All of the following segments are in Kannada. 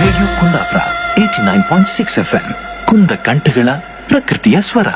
radio Kundapura eighty nine point six F M ಕುಂದ ಕಂಠಗಳ ಪ್ರಕೃತಿಯ ಸ್ವರ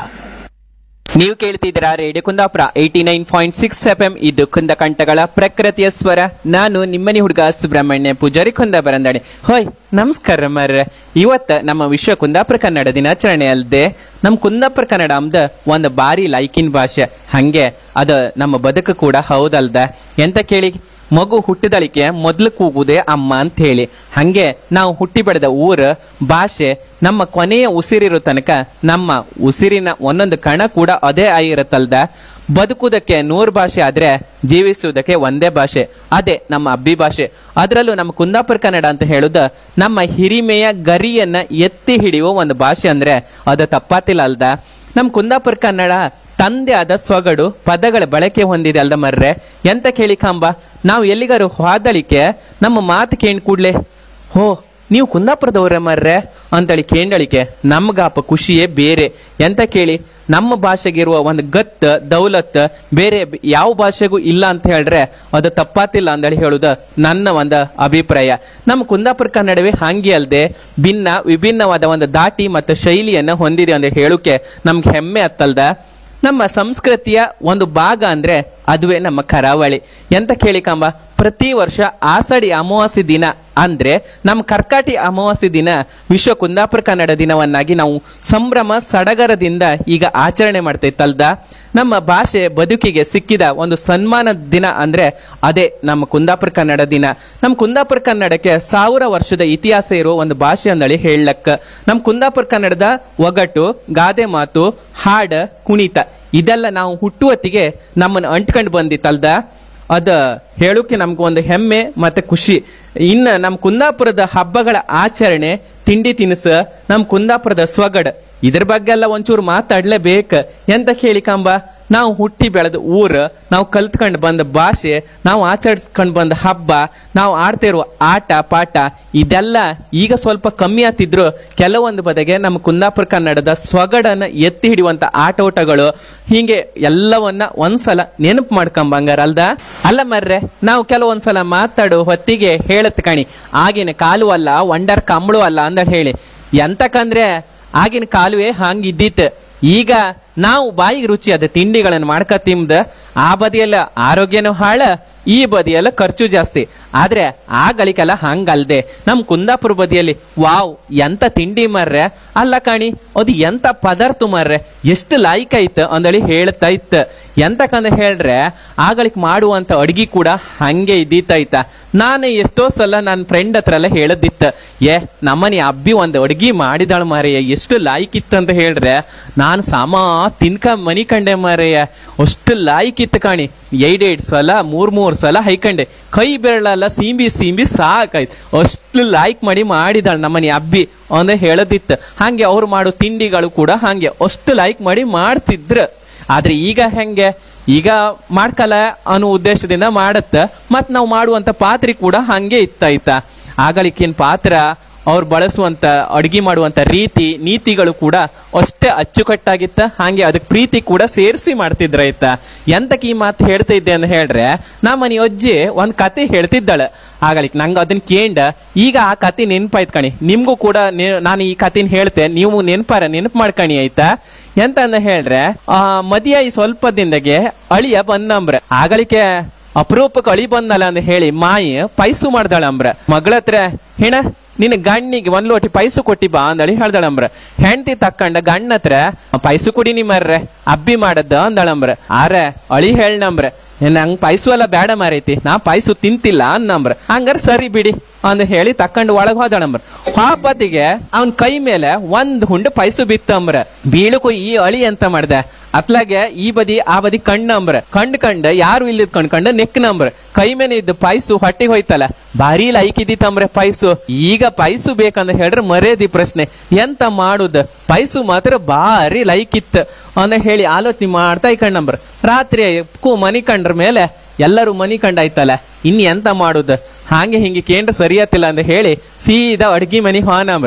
ನೀವು ಕೇಳ್ತಿದ್ದೀರಾ radio Kundapura eighty nine point six F M ಇದು ಕುಂದ ಕಂಠಗಳ ಪ್ರಕೃತಿಯ ಸ್ವರ ನಾನು ನಿಮ್ಮನಿ ಹುಡುಗ ಸುಬ್ರಹ್ಮಣ್ಯ ಪೂಜಾರಿ ಕುಂದ ಬರಂದಾಣೆ ಹೋಯ್ ನಮಸ್ಕಾರ ಮರ್ರೆ ಇವತ್ತ ನಮ್ಮ ವಿಶ್ವ ಕುಂದಾಪುರ ಕನ್ನಡ ದಿನಾಚರಣೆ ಅಲ್ದೆ ನಮ್ ಕುಂದಾಪುರ ಕನ್ನಡ ಅಂದ ಒಂದು ಬಾರಿ ಲೈಕಿನ್ ಭಾಷೆ ಹಂಗೆ ಅದ ನಮ್ಮ ಬದುಕು ಕೂಡ ಹೌದಲ್ದ ಎಂತ ಕೇಳಿ ಮಗು ಹುಟ್ಟಿದಳಿಕೆ ಮೊದ್ಲು ಕೂಗುದೇ ಅಮ್ಮ ಅಂತ ಹೇಳಿ ಹಂಗೆ ನಾವು ಹುಟ್ಟಿ ಬೆಳೆದ ಊರು ಭಾಷೆ ನಮ್ಮ ಕೊನೆಯ ಉಸಿರಿರೋ ತನಕ ನಮ್ಮ ಉಸಿರಿನ ಒಂದೊಂದು ಕಣ ಕೂಡ ಅದೇ ಆಗಿರತ್ತಲ್ದ ಬದುಕುವುದಕ್ಕೆ ನೂರು ಭಾಷೆ ಆದ್ರೆ ಜೀವಿಸುವುದಕ್ಕೆ ಒಂದೇ ಭಾಷೆ ಅದೇ ನಮ್ಮ ಅಬ್ಬಿ ಭಾಷೆ ಅದರಲ್ಲೂ ನಮ್ಮ ಕುಂದಾಪುರ ಕನ್ನಡ ಅಂತ ಹೇಳುದ ನಮ್ಮ ಹಿರಿಮೆಯ ಗರಿಯನ್ನ ಎತ್ತಿ ಹಿಡಿಯುವ ಒಂದು ಭಾಷೆ ಅಂದ್ರೆ ಅದು ತಪ್ಪಾತಿಲ್ಲ ಅಲ್ದ ನಮ್ಮ ಕುಂದಾಪುರ ಕನ್ನಡ ತಂದೆ ಆದ ಸೊಗಡು ಪದಗಳ ಬಳಕೆ ಹೊಂದಿದೆ ಅಲ್ದ ಮರ್ರೆ ಎಂತ ಕೇಳಿ ಕಾಂಬ ನಾವು ಎಲ್ಲಿಗಾರು ಹೋದಳಿಕೆ ನಮ್ಮ ಮಾತು ಕೇಂಡ್ ಕೂಡ್ಲೆ ಹೋ ನೀವು ಕುಂದಾಪುರದವ್ರೆ ಮರ್ರೆ ಅಂತೇಳಿ ಕೇಂಡಳಿಕೆ ನಮ್ಗಾಪ ಖುಷಿಯೇ ಬೇರೆ ಎಂತ ಕೇಳಿ ನಮ್ಮ ಭಾಷೆಗಿರುವ ಒಂದು ಗತ್ ದೌಲತ್ ಬೇರೆ ಬ- ಯಾವ ಭಾಷೆಗೂ ಇಲ್ಲ ಅಂತ ಹೇಳ್ರೆ ಅದು ತಪ್ಪಾತಿಲ್ಲ ಅಂದೇಳಿ ಹೇಳುದ ನನ್ನ ಒಂದು ಅಭಿಪ್ರಾಯ ನಮ್ಮ ಕುಂದಾಪುರ ಕನ್ನಡವೇ ಹಂಗೆ ಅಲ್ದೆ ಭಿನ್ನ ವಿಭಿನ್ನವಾದ ಒಂದು ದಾಟಿ ಮತ್ತು ಶೈಲಿಯನ್ನ ಹೊಂದಿದೆ ಅಂತ ಹೇಳುಕೆ ನಮ್ಗೆ ಹೆಮ್ಮೆ ಅತ್ತಲ್ದ ನಮ್ಮ ಸಂಸ್ಕೃತಿಯ ಒಂದು ಭಾಗ ಅಂದ್ರೆ ಅದುವೇ ನಮ್ಮ ಕರಾವಳಿ ಎಂತ ಕೇಳಿ ಕಾಂಬ ಪ್ರತಿ ವರ್ಷ ಆಸಡಿ ಅಮಾವಾಸ್ಯೆ ದಿನ ಅಂದ್ರೆ ನಮ್ಮ ಕರ್ಕಾಟಿ ಅಮಾವಾಸ್ಯೆ ದಿನ ವಿಶ್ವ ಕುಂದಾಪುರ ಕನ್ನಡ ದಿನವನ್ನಾಗಿ ನಾವು ಸಂಭ್ರಮ ಸಡಗರದಿಂದ ಈಗ ಆಚರಣೆ ಮಾಡ್ತೈತಲ್ದ ನಮ್ಮ ಭಾಷೆ ಬದುಕಿಗೆ ಸಿಕ್ಕಿದ ಒಂದು ಸನ್ಮಾನ ದಿನ ಅಂದ್ರೆ ಅದೇ ನಮ್ಮ ಕುಂದಾಪುರ ಕನ್ನಡ ದಿನ ನಮ್ಮ ಕುಂದಾಪುರ ಕನ್ನಡಕ್ಕೆ ಸಾವಿರ ವರ್ಷದ ಇತಿಹಾಸ ಇರೋ ಒಂದು ಭಾಷೆ ಅಂದಳಿ ಹೇಳಕ್ಕ ನಮ್ಮ ಕುಂದಾಪುರ ಕನ್ನಡದ ಒಗಟು ಗಾದೆ ಮಾತು ಹಾಡ ಕುಣಿತ ಇದೆಲ್ಲ ನಾವು ಹುಟ್ಟುವತ್ತಿಗೆ ನಮ್ಮನ್ನು ಅಂಟ್ಕೊಂಡು ಬಂದಿತ್ತಲ್ದ ಅದ ಹೇಳೋಕೆ ನಮ್ಗೆ ಒಂದು ಹೆಮ್ಮೆ ಮತ್ತೆ ಖುಷಿ ಇನ್ನ ನಮ್ಮ ಕುಂದಾಪುರದ ಹಬ್ಬಗಳ ಆಚರಣೆ ತಿಂಡಿ ತಿನಿಸು ನಮ್ಮ ಕುಂದಾಪುರದ ಸ್ವಗಡ ಇದ್ರ ಬಗ್ಗೆ ಎಲ್ಲ ಒಂಚೂರು ಮಾತಾಡ್ಲೇಬೇಕು ಎಂತ ಕೇಳಿ ಕಂಬ ನಾವು ಹುಟ್ಟಿ ಬೆಳೆದ ಊರು ನಾವು ಕಲ್ತ್ಕೊಂಡು ಬಂದ ಭಾಷೆ ನಾವು ಆಚರಿಸ್ಕೊಂಡು ಬಂದ ಹಬ್ಬ ನಾವು ಆಡ್ತಿರುವ ಆಟ ಪಾಠ ಇದೆಲ್ಲ ಈಗ ಸ್ವಲ್ಪ ಕಮ್ಮಿ ಆಗ್ತಿದ್ರು ಕೆಲವೊಂದು ಬದಗೆ ನಮ್ಮ ಕುಂದಾಪುರ ಕನ್ನಡದ ಸೊಗಡನ್ನ ಎತ್ತಿ ಹಿಡಿಯುವಂತ ಆಟೋಟಗಳು ಹೀಗೆ ಎಲ್ಲವನ್ನ ಒಂದ್ಸಲ ನೆನಪು ಮಾಡ್ಕೊಂಬಂಗಾರ ಅಲ್ದ ಅಲ್ಲ ಮರ್ರೆ ನಾವು ಕೆಲವೊಂದ್ಸಲ ಮಾತಾಡೋ ಹೊತ್ತಿಗೆ ಹೇಳತ್ ಕಣಿ ಆಗಿನ ಕಾಲು ಅಲ್ಲ ವಂಡರ್ ಕಂಬಳು ಅಲ್ಲ ಅಂದ ಹೇಳಿ ಎಂತಕಂದ್ರೆ ಆಗಿನ ಕಾಲುವೆ ಹಂಗ್ ಇದ್ದಿತ್ತು ಈಗ ನಾವು ಬಾಯಿಗೆ ರುಚಿಯಾದ ತಿಂಡಿಗಳನ್ನು ಮಾಡ್ಕ ತಿಂದ ಆ ಬದಿಯಲ್ಲ ಆರೋಗ್ಯನೂ ಹಾಳ ಈ ಬದಿಯಲ್ಲ ಖರ್ಚು ಜಾಸ್ತಿ ಆದ್ರೆ ಆ ಗಳಿಕೆಲ್ಲ ಹಂಗಲ್ದೆ ನಮ್ ಕುಂದಾಪುರ ಬದಿಯಲ್ಲಿ ವಾವ್ ಎಂತ ತಿಂಡಿ ಮರ್ರೆ ಅಲ್ಲ ಕಾಣಿ ಅದು ಎಂತ ಪದಾರ್ಥ ಮರ್ರೆ ಎಷ್ಟು ಲಾಯ್ಕ ಐತ್ ಅಂದಳಿ ಹೇಳ್ತಾ ಇತ್ತು ಎಂತಕಂದ ಹೇಳ್ರೆ ಆಗಳಿಕ್ ಮಾಡುವಂತ ಅಡ್ಗಿ ಕೂಡ ಹಂಗೆ ಇದ್ದಿತ್ತಾಯ್ತ ನಾನು ಎಷ್ಟೋ ಸಲ ನನ್ನ ಫ್ರೆಂಡ್ ಹತ್ರ ಎಲ್ಲ ಹೇಳದಿತ್ತ ಏ ನಮ್ಮನೆ ಅಬ್ಬಿ ಒಂದು ಅಡ್ಗಿ ಮಾಡಿದಾಳ ಮಾರೆಯ ಎಷ್ಟು ಲಾಯ್ಕ್ ಇತ್ತು ಅಂತ ಹೇಳ್ರೆ ನಾನು ಸಮ ತಿನ್ಕ ಮನಿ ಕಂಡೆ ಮಾರೆಯ ಅಷ್ಟು ಲಾಯ್ಕ್ ಇತ್ತು ಕಾಣಿ ಎರಡೆರಡು ಸಲ ಮೂರ್ ಮೂರ್ ಸಲ ಹೈಕಂಡೆ ಕೈ ಬೆರಳೆಲ್ಲ ಸೀಂಬಿ ಸೀಂಬಿ ಸಾಕಾಯ್ತು ಅಷ್ಟು ಲಾಯ್ಕ್ ಮಾಡಿ ಮಾಡಿದಾಳ ನಮ್ಮನೆ ಅಬ್ಬಿ ಅಂದ್ರೆ ಹೇಳದಿತ್ತು ಹಂಗೆ ಅವ್ರು ಮಾಡೋ ತಿಂಡಿಗಳು ಕೂಡ ಹಂಗೆ ಅಷ್ಟು ಲೈಕ್ ಮಾಡಿ ಮಾಡ್ತಿದ್ರು ಆದ್ರೆ ಈಗ ಹೆಂಗೆ ಈಗ ಮಾಡ್ಕಲ್ಲ ಅನ್ನೋ ಉದ್ದೇಶದಿಂದ ಮಾಡತ್ತ ಮತ್ ನಾವು ಮಾಡುವಂತ ಪಾತ್ರೆ ಕೂಡ ಹಂಗೆ ಇತ್ತಾಯ್ತಾ ಆಗಳಿಕೇನ್ ಪಾತ್ರ ಅವ್ರು ಬಳಸುವಂತ ಅಡ್ಗೆ ಮಾಡುವಂತ ರೀತಿ ನೀತಿಗಳು ಕೂಡ ಅಷ್ಟೇ ಅಚ್ಚುಕಟ್ಟಾಗಿತ್ತ ಹಾಗೆ ಅದಕ್ಕೆ ಪ್ರೀತಿ ಕೂಡ ಸೇರಿಸಿ ಮಾಡ್ತಿದ್ರ ಆಯ್ತಾ ಎಂತಕ್ಕೆ ಈ ಮಾತು ಹೇಳ್ತಾ ಇದ್ದೆ ಅಂತ ಹೇಳ್ರೆ ನಾ ಮನಿ ಅಜ್ಜಿ ಒಂದ್ ಕತೆ ಹೇಳ್ತಿದ್ದಾಳೆ ಆಗಲಿಕ್ ನಂಗೆ ಅದನ್ನ ಕೇಂಡ ಈಗ ಆ ಕತೆ ನೆನ್ಪಾಯ್ತು ಕಣಿ ನಿಮ್ಗೂ ಕೂಡ ನೆ- ನಾನು ಈ ಕತೆನ ಹೇಳ್ತೆ ನೀವು ನೆನ್ಪಾರ ನೆನಪು ಮಾಡ್ಕಣಿ ಆಯ್ತಾ ಎಂತ ಅಂದ ಹೇಳ್ರೆ ಆ ಮದಿಯಾಯಿ ಸ್ವಲ್ಪ ದಿನದಾಗೆ ಅಳಿಯ ಬಂದಂಬ್ರ ಆಗಲಿಕ್ಕೆ ಅಪರೂಪಕ್ಕೆ ಅಳಿ ಬಂದಲ್ಲ ಅಂತ ಹೇಳಿ ಮಾಯಿ ಪೈಸು ಮಾಡ್ದಾಳ ಅಂಬ್ರ ಮಗಳ ಹತ್ರ ಹೆಣ ನಿನ್ನ ಗಣ್ಣಿಗೆ ಒಂದ್ ಲೋಟಿ ಪೈಸು ಕೊಟ್ಟಿ ಬಾ ಅಂದಳಿ ಹೇಳ್ದಳಂಬ್ರ ಹೆಂಡತಿ ತಕ್ಕಂಡ ಗಣ್ಣ ಹತ್ರ ಪೈಸು ಕೊಡಿ ನಿಮ್ಮರ್ರೆ ಅಬ್ಬಿ ಮಾಡದ್ದ ಅಂದಳಂಬ್ರ ಆರೆ ಅಳಿ ಹೇಳ್ನಂಬ್ರ ನಂಗ್ ಪೈಸು ಎಲ್ಲ ಬೇಡ ಮಾರೈತಿ ನಾ ಪೈಸು ತಿಂತಿಲ್ಲ ಅನ್ನಂಬ್ರ ಹಂಗಾರ ಸರಿ ಬಿಡಿ ಅಂದ ಹೇಳಿ ತಕ್ಕಂಡು ಒಳಗ್ ಹೋದಳಂಬ್ರ ಹಾಪತಿಗೆ ಅವನ್ ಕೈ ಮೇಲೆ ಒಂದ್ ಹುಂಡು ಪೈಸು ಬಿತ್ತಂಬ್ರ ಬೀಳುಕು ಈ ಅಳಿ ಅಂತ ಮಾಡ್ದೆ ಅತ್ಲಾಗೆ ಈ ಬದಿ ಆ ಬದಿ ಕಣ್ಣಂಬ್ರ ಕಂಡ್ ಕಂಡ ಯಾರು ಇಲ್ಲಿದ್ ಕಣ್ಕಂಡ ನೆಕ್ನಂಬ್ರ ಕೈ ಮೇಲೆ ಇದ್ದ ಪೈಸು ಹೊಟ್ಟಿಗೆ ಹೋಯ್ತಲ್ಲ ಭಾರಿ ಲೈಕ್ ಇದ್ದಿತ್ತಂಬ್ರೆ ಪೈಸು ಈಗ ಪೈಸು ಬೇಕಂತ ಹೇಳ್ರೆ ಮರ್ಯಾದಿ ಪ್ರಶ್ನೆ ಎಂತ ಮಾಡುದ ಪೈಸು ಮಾತ್ರ ಭಾರಿ ಲೈಕ್ ಇತ್ತು ಅಂತ ಹೇಳಿ ಆಲೋಚನೆ ಮಾಡ್ತಾ ಇಕಂಡಂಬ್ರ ರಾತ್ರಿ ಕು ಮನಿ ಕಂಡ್ರ ಮೇಲೆ ಎಲ್ಲರೂ ಮನಿ ಕಂಡಾಯ್ತಲ್ಲ ಇನ್ ಎಂತ ಮಾಡುದ ಹಾಗೆ ಹಿಂಗೆ ಕೇಂದ್ರ ಸರಿಯತ್ತಿಲ್ಲ ಅಂತ ಹೇಳಿ ಸೀದಾ ಅಡ್ಗಿ ಮನಿ ಹೋನಂಬ್ರ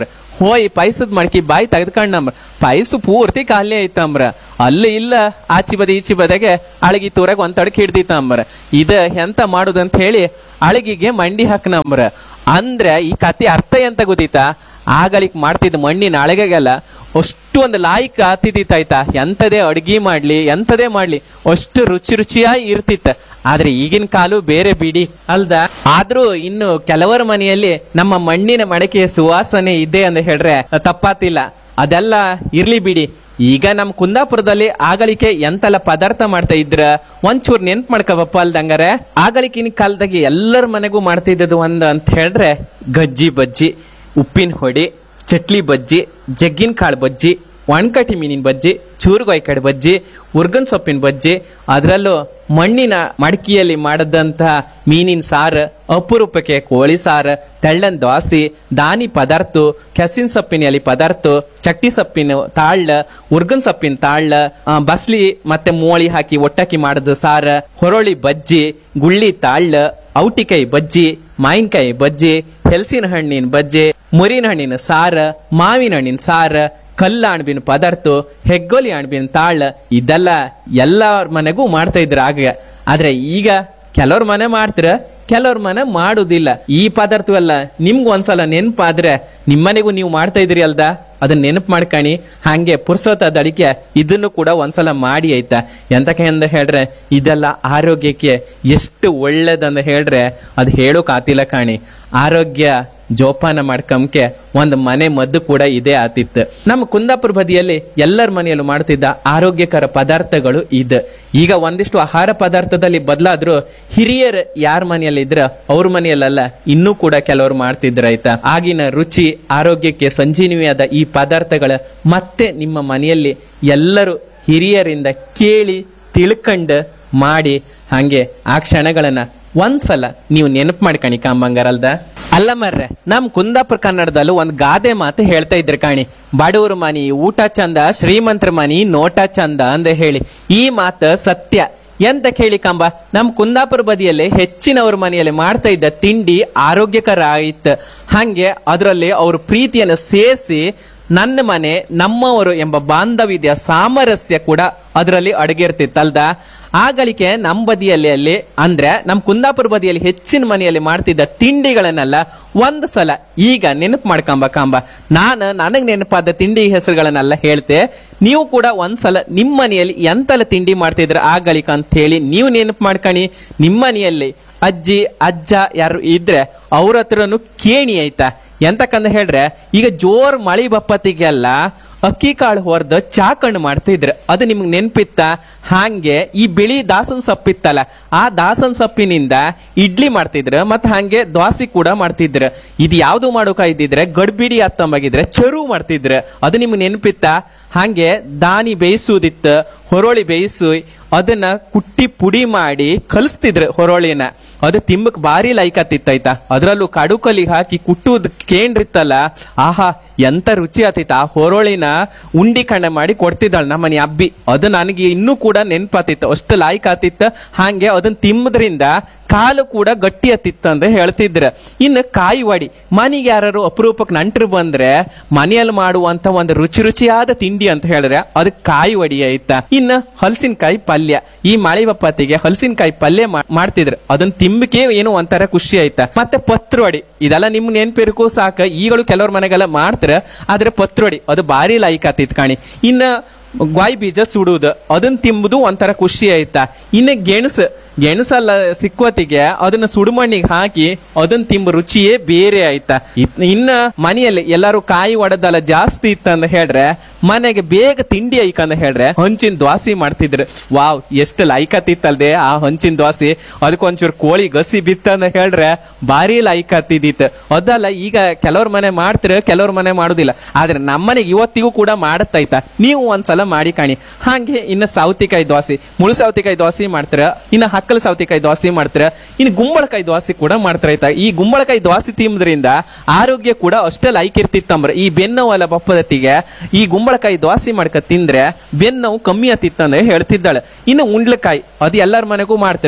ಹೋಯ್ ಪೈಸದ್ ಮಡ್ಕಿ ಬಾಯಿ ತೆಗೆದ್ಕೊಂಡಂಬ್ರ ಪೈಸು ಪೂರ್ತಿ ಖಾಲಿ ಐತಂಬ್ರ ಅಲ್ಲಿ ಇಲ್ಲ ಆಚಿ ಬದಿ ಈಚಿ ಬದಿಗೆ ಅಳಗಿ ತೂರಾಗ ಒಂದ್ ತಡಕ್ ಹಿಡ್ದಿತ್ತಂಬ್ರ ಇದ ಎಂತ ಮಾಡುದಂತ ಹೇಳಿ ಅಳಗಿಗೆ ಮಂಡಿ ಹಾಕ್ನಂಬ್ರ ಅಂದ್ರೆ ಈ ಕತೆ ಅರ್ಥ ಎಂತ ಗೊತ್ತಿತ್ತಾ ಆಗಳಿಕ್ ಮಾಡ್ತಿದ್ದ ಮಣ್ಣಿನ ಅಳಗೆಗೆಲ್ಲ ಅಷ್ಟು ಒಂದು ಲಾಯ್ಕ್ ಆತಿದ್ದಿತ್ತಾಯ್ತಾ ಎಂತದೇ ಅಡ್ಗಿ ಮಾಡ್ಲಿ ಎಂತದೇ ಮಾಡ್ಲಿ ಅಷ್ಟು ರುಚಿ ರುಚಿಯಾಗಿ ಇರ್ತಿತ್ತ ಆದ್ರೆ ಈಗಿನ ಕಾಲು ಬೇರೆ ಬಿಡಿ ಅಲ್ದ ಆದ್ರೂ ಇನ್ನು ಕೆಲವರ ಮನೆಯಲ್ಲಿ ನಮ್ಮ ಮಣ್ಣಿನ ಮಡಕೆಯ ಸುವಾಸನೆ ಇದೆ ಅಂತ ಹೇಳ್ರೆ ತಪ್ಪಾತಿಲ್ಲ ಅದೆಲ್ಲ ಇರ್ಲಿ ಬಿಡಿ ಈಗ ನಮ್ ಕುಂದಾಪುರದಲ್ಲಿ ಆಗಳಿಕೆ ಎಂತೆಲ್ಲ ಪದಾರ್ಥ ಮಾಡ್ತಾ ಇದ್ರ ಒಂಚೂರ್ ನೆನ್ಪ್ ಮಾಡ್ಕೋಬಪ್ಪ ಅಲ್ದಂಗಾರೆ ಆಗಳಿಕಿನ ಕಾಲದಾಗೆ ಎಲ್ಲರ ಮನೆಗೂ ಮಾಡ್ತಿದ್ದದು ಒಂದ್ ಅಂತ ಹೇಳ್ರೆ ಗಜ್ಜಿ ಬಜ್ಜಿ ಉಪ್ಪಿನ ಹೊಡಿ ಚಟ್ಲಿ ಬಜ್ಜಿ ಜಗ್ಗಿನ ಕಾಳು ಬಜ್ಜಿ ಒಣಕಟಿ ಮೀನಿನ ಬಜ್ಜಿ ಚೂರುಗಾಯ್ಕಡೆ ಬಜ್ಜಿ ಉರ್ಗನ್ ಸೊಪ್ಪಿನ ಬಜ್ಜಿ ಅದರಲ್ಲೂ ಮಣ್ಣಿನ ಮಡಕಿಯಲ್ಲಿ ಮಾಡದಂತಹ ಮೀನಿನ ಸಾರು ಅಪರೂಪಕ್ಕೆ ಕೋಳಿ ಸಾರು ತೆಳ್ಳನ್ ದ್ವಾಸಿ ದಾನಿ ಪದಾರ್ಥ ಕೆಸಿನ ಸೊಪ್ಪಿನ ಎಲೆ ಪದಾರ್ಥ ಚಟ್ಟಿ ಸೊಪ್ಪಿನ ತಾಳ್ಳ ಉರ್ಗನ್ ಸೊಪ್ಪಿನ ತಾಳ್ಳ ಆ, ಬಸ್ಲಿ ಮತ್ತೆ ಮೋಳಿ ಹಾಕಿ ಒಟ್ಟಾಕಿ ಮಾಡದ ಸಾರ ಹೊರಳಿ ಬಜ್ಜಿ ಗುಳ್ಳಿ ತಾಳ್ಳ ಔಟಿಕಾಯಿ ಬಜ್ಜಿ ಮಾವಿನಕಾಯಿ ಬಜ್ಜಿ ಹೆಲ್ಸಿನ ಹಣ್ಣಿನ ಬಜ್ಜಿ ಮುರಿನ ಹಣ್ಣಿನ ಸಾರ ಮಾವಿನ ಹಣ್ಣಿನ ಸಾರ ಕಲ್ಲ ಅಣ್ಬಿನ ಪದಾರ್ಥ ಹೆಗ್ಗೋಲಿ ಅಣ್ಬಿನ ತಾಳ ಇದೆಲ್ಲ ಎಲ್ಲರ ಮನೆಗೂ ಮಾಡ್ತಾ ಇದ್ರ ಆಗ ಆದ್ರೆ ಈಗ ಕೆಲವ್ರ ಮನೆ ಮಾಡ್ತಾರ ಕೆಲವ್ರ ಮನೆ ಮಾಡುದಿಲ್ಲ ಈ ಪದಾರ್ಥವೆಲ್ಲ ನಿಮ್ಗೆ ಒಂದ್ಸಲ ನೆನಪಾದ್ರೆ ನಿಮ್ಮನೆಗೂ ನೀವು ಮಾಡ್ತಾ ಇದ್ರಿ ಅಲ್ದ ಅದನ್ನ ನೆನಪು ಮಾಡ್ಕಣಿ ಹಂಗೆ ಪುರ್ಸೋತದ ಅಡಿಕೆ ಇದನ್ನು ಕೂಡ ಒಂದ್ಸಲ ಮಾಡಿ ಆಯ್ತಾ ಎಂತಕ್ಕೆ ಅಂತ ಹೇಳ್ರೆ ಇದೆಲ್ಲ ಆರೋಗ್ಯಕ್ಕೆ ಎಷ್ಟು ಒಳ್ಳೇದಂತ ಹೇಳ್ರೆ ಅದು ಹೇಳೋಕ್ ಆತಿಲ್ಲ ಕಾಣಿ ಆರೋಗ್ಯ ಜೋಪಾನ ಮಾಡ್ಕಂಕೆ ಒಂದ್ ಮನೆ ಮದ್ದು ಕೂಡ ಇದೇ ಆತಿತ್ತು ನಮ್ಮ ಕುಂದಾಪುರ ಬದಿಯಲ್ಲಿ ಎಲ್ಲರ ಮನೆಯಲ್ಲೂ ಮಾಡ್ತಿದ್ದ ಆರೋಗ್ಯಕರ ಪದಾರ್ಥಗಳು ಇದ್ ಈಗ ಒಂದಿಷ್ಟು ಆಹಾರ ಪದಾರ್ಥದಲ್ಲಿ ಬದಲಾದ್ರೂ ಹಿರಿಯರ್ ಯಾರ ಮನೆಯಲ್ಲಿ ಇದ್ರ ಅವ್ರ ಮನೆಯಲ್ಲ ಇನ್ನೂ ಕೂಡ ಕೆಲವರು ಮಾಡ್ತಿದ್ರ ಆಯ್ತಾ ಆಗಿನ ರುಚಿ ಆರೋಗ್ಯಕ್ಕೆ ಸಂಜೀವಿಯಾದ ಈ ಪದಾರ್ಥಗಳ ಮತ್ತೆ ನಿಮ್ಮ ಮನೆಯಲ್ಲಿ ಎಲ್ಲರೂ ಹಿರಿಯರಿಂದ ಕೇಳಿ ತಿಳ್ಕಂಡ್ ಮಾಡಿ ಹಂಗೆ ಆ ಕ್ಷಣಗಳನ್ನ ಒಂದ್ಸಲ ನೀವು ನೆನಪು ಮಾಡ್ಕಣಿ ಕಾಂಬಂಗಾರಲ್ದ ಅಲ್ಲ ಮರ್ರೆ ನಮ್ ಕುಂದಾಪುರ ಕನ್ನಡದಲ್ಲೂ ಒಂದ್ ಗಾದೆ ಮಾತು ಹೇಳ್ತಾ ಇದ್ರು ಕಾಣಿ ಬಡವ್ರ ಮನಿ ಊಟ ಚಂದ ಶ್ರೀಮಂತರ ಮನಿ ನೋಟ ಚಂದ ಅಂದ ಹೇಳಿ ಈ ಮಾತು ಸತ್ಯ ಎಂತ ಕೇಳಿ ಕಂಬ ನಮ್ ಕುಂದಾಪುರ ಬದಿಯಲ್ಲಿ ಹೆಚ್ಚಿನವ್ರ ಮನೆಯಲ್ಲಿ ಮಾಡ್ತಾ ಇದ್ದ ತಿಂಡಿ ಆರೋಗ್ಯಕರ ಆಯಿತು ಹಂಗೆ ಅದರಲ್ಲಿ ಅವ್ರ ಪ್ರೀತಿಯನ್ನು ಸೇರಿಸಿ ನನ್ನ ಮನೆ ನಮ್ಮವರು ಎಂಬ ಬಾಂಧವ್ಯದ ಸಾಮರಸ್ಯ ಕೂಡ ಅದರಲ್ಲಿ ಅಡಗಿರ್ತಿತ್ತಲ್ದ ಆಗಳಿಕೆ ನಮ್ ಬದಿಯಲ್ಲಿ ಅಲ್ಲಿ ಅಂದ್ರೆ ನಮ್ ಕುಂದಾಪುರ ಬದಿಯಲ್ಲಿ ಹೆಚ್ಚಿನ ಮನೆಯಲ್ಲಿ ಮಾಡ್ತಿದ್ದ ತಿಂಡಿಗಳನ್ನೆಲ್ಲ ಒಂದ್ ಸಲ ಈಗ ನೆನಪು ಮಾಡ್ಕೊಂಬ ಕಾಂಬ ನಾನು ನನಗ್ ನೆನಪಾದ ತಿಂಡಿ ಹೆಸರುಗಳನ್ನೆಲ್ಲ ಹೇಳ್ತೆ ನೀವು ಕೂಡ ಒಂದ್ಸಲ ನಿಮ್ ಮನೆಯಲ್ಲಿ ಎಂತೆಲ್ಲ ತಿಂಡಿ ಮಾಡ್ತಿದ್ರ ಆಗಳಿಕ ಅಂತ ಹೇಳಿ ನೀವು ನೆನಪು ಮಾಡ್ಕಣಿ ನಿಮ್ ಮನೆಯಲ್ಲಿ ಅಜ್ಜಿ ಅಜ್ಜ ಯಾರು ಇದ್ರೆ ಅವ್ರ ಹತ್ರನು ಕೇಣಿ ಆಯ್ತಾ ಎಂತಕ್ಕಂತ ಹೇಳ್ರೆ ಈಗ ಜೋರ್ ಮಳಿ ಬಪ್ಪತ್ತಿಗೆಲ್ಲ ಅಕ್ಕಿ ಕಾಳು ಹೊರದು ಚಾಕಣ್ಣು ಮಾಡ್ತಿದ್ರು ಅದು ನಿಮ್ಗೆ ನೆನ್ಪಿತ್ತ ಹಾಗೆ ಈ ಬಿಳಿ ದಾಸನ್ ಸೊಪ್ಪಿತ್ತಲ್ಲ ಆ ದಾಸನ್ ಸೊಪ್ಪಿನಿಂದ ಇಡ್ಲಿ ಮಾಡ್ತಿದ್ರು ಮತ್ ಹಂಗೆ ದ್ವಾಸಿ ಕೂಡ ಮಾಡ್ತಿದ್ರು ಇದು ಯಾವ್ದು ಮಾಡೋಕ ಇದ್ದಿದ್ರೆ ಗಡ್ಬಿಡಿ ಅತ್ತಂಬಾಗಿದ್ರೆ ಚರು ಮಾಡ್ತಿದ್ರು ಅದು ನಿಮ್ಗೆ ನೆನ್ಪಿತ್ತ ಹಾಗೆ ದಾನಿ ಬೇಯಿಸುವುದಿತ್ತು ಹೊರೋಳಿ ಬೇಯಿಸು ಅದನ್ನ ಕುಟ್ಟಿ ಪುಡಿ ಮಾಡಿ ಕಲಿಸ್ತಿದ್ರು ಹೊರೋಳಿನ ಅದು ತಿಂಬಕ್ ಭಾರಿ ಲೈಕ್ ಆತಿತ್ತಾಯ್ತಾ ಅದ್ರಲ್ಲೂ ಕಡುಕಲಿ ಹಾಕಿ ಕುಟ್ಟುದ್ ಕೇಂದ್ರಿತ್ತಲ್ಲ ಆಹಾ ಎಂತ ರುಚಿ ಆತಿತ್ತ ಆ ಹೊರೋಳಿನ ಉಂಡಿ ಕಣ್ಣೆ ಮಾಡಿ ಕೊಡ್ತಿದ್ದಾಳ ನಮ್ಮನೆ ಅಬ್ಬಿ ಅದು ನನಗೆ ಇನ್ನೂ ಕೂಡ ನೆನ್ಪಾತಿತ್ತು ಅಷ್ಟು ಲಾಯ್ಕ್ ಆತಿತ್ತು ಹಾಗೆ ಅದನ್ನ ತಿಂಬದ್ರಿಂದ ಕಾಲು ಕೂಡ ಗಟ್ಟಿ ಆತಿತ್ತು ಅಂತ ಹೇಳ್ತಿದ್ರ ಇನ್ನು ಕಾಯಿ ವಡಿ ಮನೆಗೆ ಯಾರು ಅಪರೂಪಕ್ಕೆ ನಂಟ್ರು ಬಂದ್ರೆ ಮನೆಯಲ್ಲಿ ಮಾಡುವಂತ ಒಂದು ರುಚಿ ರುಚಿಯಾದ ತಿಂಡಿ ಅಂತ ಹೇಳಿದ್ರೆ ಅದಕ್ಕೆ ಕಾಯಿ ವಡಿ ಆಯ್ತಾ ಇನ್ನು ಹಲಸಿನಕಾಯಿ ಪಲ್ಯ ಈ ಮಳೆ ಬಪ್ಪತ್ತಿಗೆ ಹಲಸಿನಕಾಯಿ ಪಲ್ಯ ಮಾ- ಮಾಡ್ತಿದ್ರು ಅದನ್ನ ತಿಂಬಕ್ಕೆ ಏನು ಒಂಥರ ಖುಷಿ ಆಯ್ತಾ ಮತ್ತೆ ಪತ್ರೊಡಿ ಇದೆಲ್ಲ ನಿಮ್ ನೆನ್ಪಿರ್ಕೂ ಸಾಕ ಈಗಲೂ ಕೆಲವ್ರ ಮನೆಗೆಲ್ಲ ಮಾಡ್ತಾರ ಆದ್ರೆ ಪತ್ರೊಡಿ ಅದು ಭಾರಿ ಲೈಕ್ ಆತಿತ್ ಕಾಣಿ ಇನ್ನ ಗ್ವಾಯಿ ಬೀಜ ಸುಡುವುದು ಅದನ್ನ ತಿಂಬುದು ಒಂಥರ ಖುಷಿ ಆಯ್ತಾ ಇನ್ನು ಗೆಣಸು ಗೆಣಸಲ್ಲ ಸಿಕ್ಕೋತಿಗೆ ಅದನ್ನ ಸುಡುಮಣ್ಣಿಗೆ ಹಾಕಿ ಅದನ್ನ ತಿಂಬ ರುಚಿಯೇ ಬೇರೆ ಆಯ್ತಾ ಇತ್- ಇನ್ನ ಮನೆಯಲ್ಲಿ ಎಲ್ಲಾರು ಕಾಯಿ ಒಡೆದಲ್ಲ ಜಾಸ್ತಿ ಇತ್ತಂತ ಹೇಳ್ರೆ ಮನೆಗೆ ಬೇಗ ತಿಂಡಿ ಐಕಂತ ಹೇಳ್ರೆ ಹಂಚಿನ ದ್ವಾಸಿ ಮಾಡ್ತಿದ್ರು ವಾವ್ ಎಷ್ಟು ಲೈಕತ್ತಿತ್ತಲ್ದೆ ಆ ಹಂಚಿನ ದ್ವಾಸಿ ಅದಕ್ಕೊಂಚೂರು ಕೋಳಿ ಗಸಿ ಬಿತ್ತಂತ ಹೇಳ್ರೆ ಭಾರಿ ಲೈಕ್ ಹತ್ತಿದಿತ್ತು ಅದಲ್ಲ ಈಗ ಕೆಲವ್ರ ಮನೆ ಮಾಡ್ತಿರ ಕೆಲವ್ರ ಮನೆ ಮಾಡುದಿಲ್ಲ ಆದ್ರೆ ನಮ್ಮನೆಗೆ ಇವತ್ತಿಗೂ ಕೂಡ ಮಾಡತ್ತೈತ ನೀವು ಒಂದ್ಸಲ ಮಾಡಿ ಕಾಣಿ ಹಾಗೆ ಇನ್ನು ಸೌತಿಕಾಯಿ ದೋಸೆ ಮುಳು ಸೌತಿಕಾಯಿ ದೋಸೆ ಮಾಡ್ತಾರ ಇನ್ನು ಹಕ್ಕಲ ಸೌತಿಕಾಯಿ ದೋಸೆ ಮಾಡ್ತಾರ ಇನ್ನು ಗುಂಬಳಕಾಯಿ ದೋಸೆ ಕೂಡ ಮಾಡ್ತಾರ ಆಯ್ತಾ ಈ ಗುಂಬಳಕಾಯಿ ದೋಸೆ ತಿಂಬದ್ರಿಂದ ಆರೋಗ್ಯ ಕೂಡ ಅಷ್ಟೇ ಲೈಕ್ ಇರ್ತಿತ್ತಂಬ್ರ ಈ ಬೆನ್ನೋವಲ್ಲ ಬಪ್ಪದತ್ತಿಗೆ ಈ ಗುಂಬಳಕಾಯಿ ದೋಸೆ ಮಾಡ್ಕ ತಿಂದ್ರೆ ಬೆನ್ನೋವು ಕಮ್ಮಿ ಆತಿತ್ತಂದ್ರೆ ಹೇಳ್ತಿದ್ದಾಳೆ ಇನ್ನು ಉಂಡ್ಲಕಾಯಿ ಅದು ಎಲ್ಲರ ಮನೆಗೂ ಮಾಡ್ತಾರ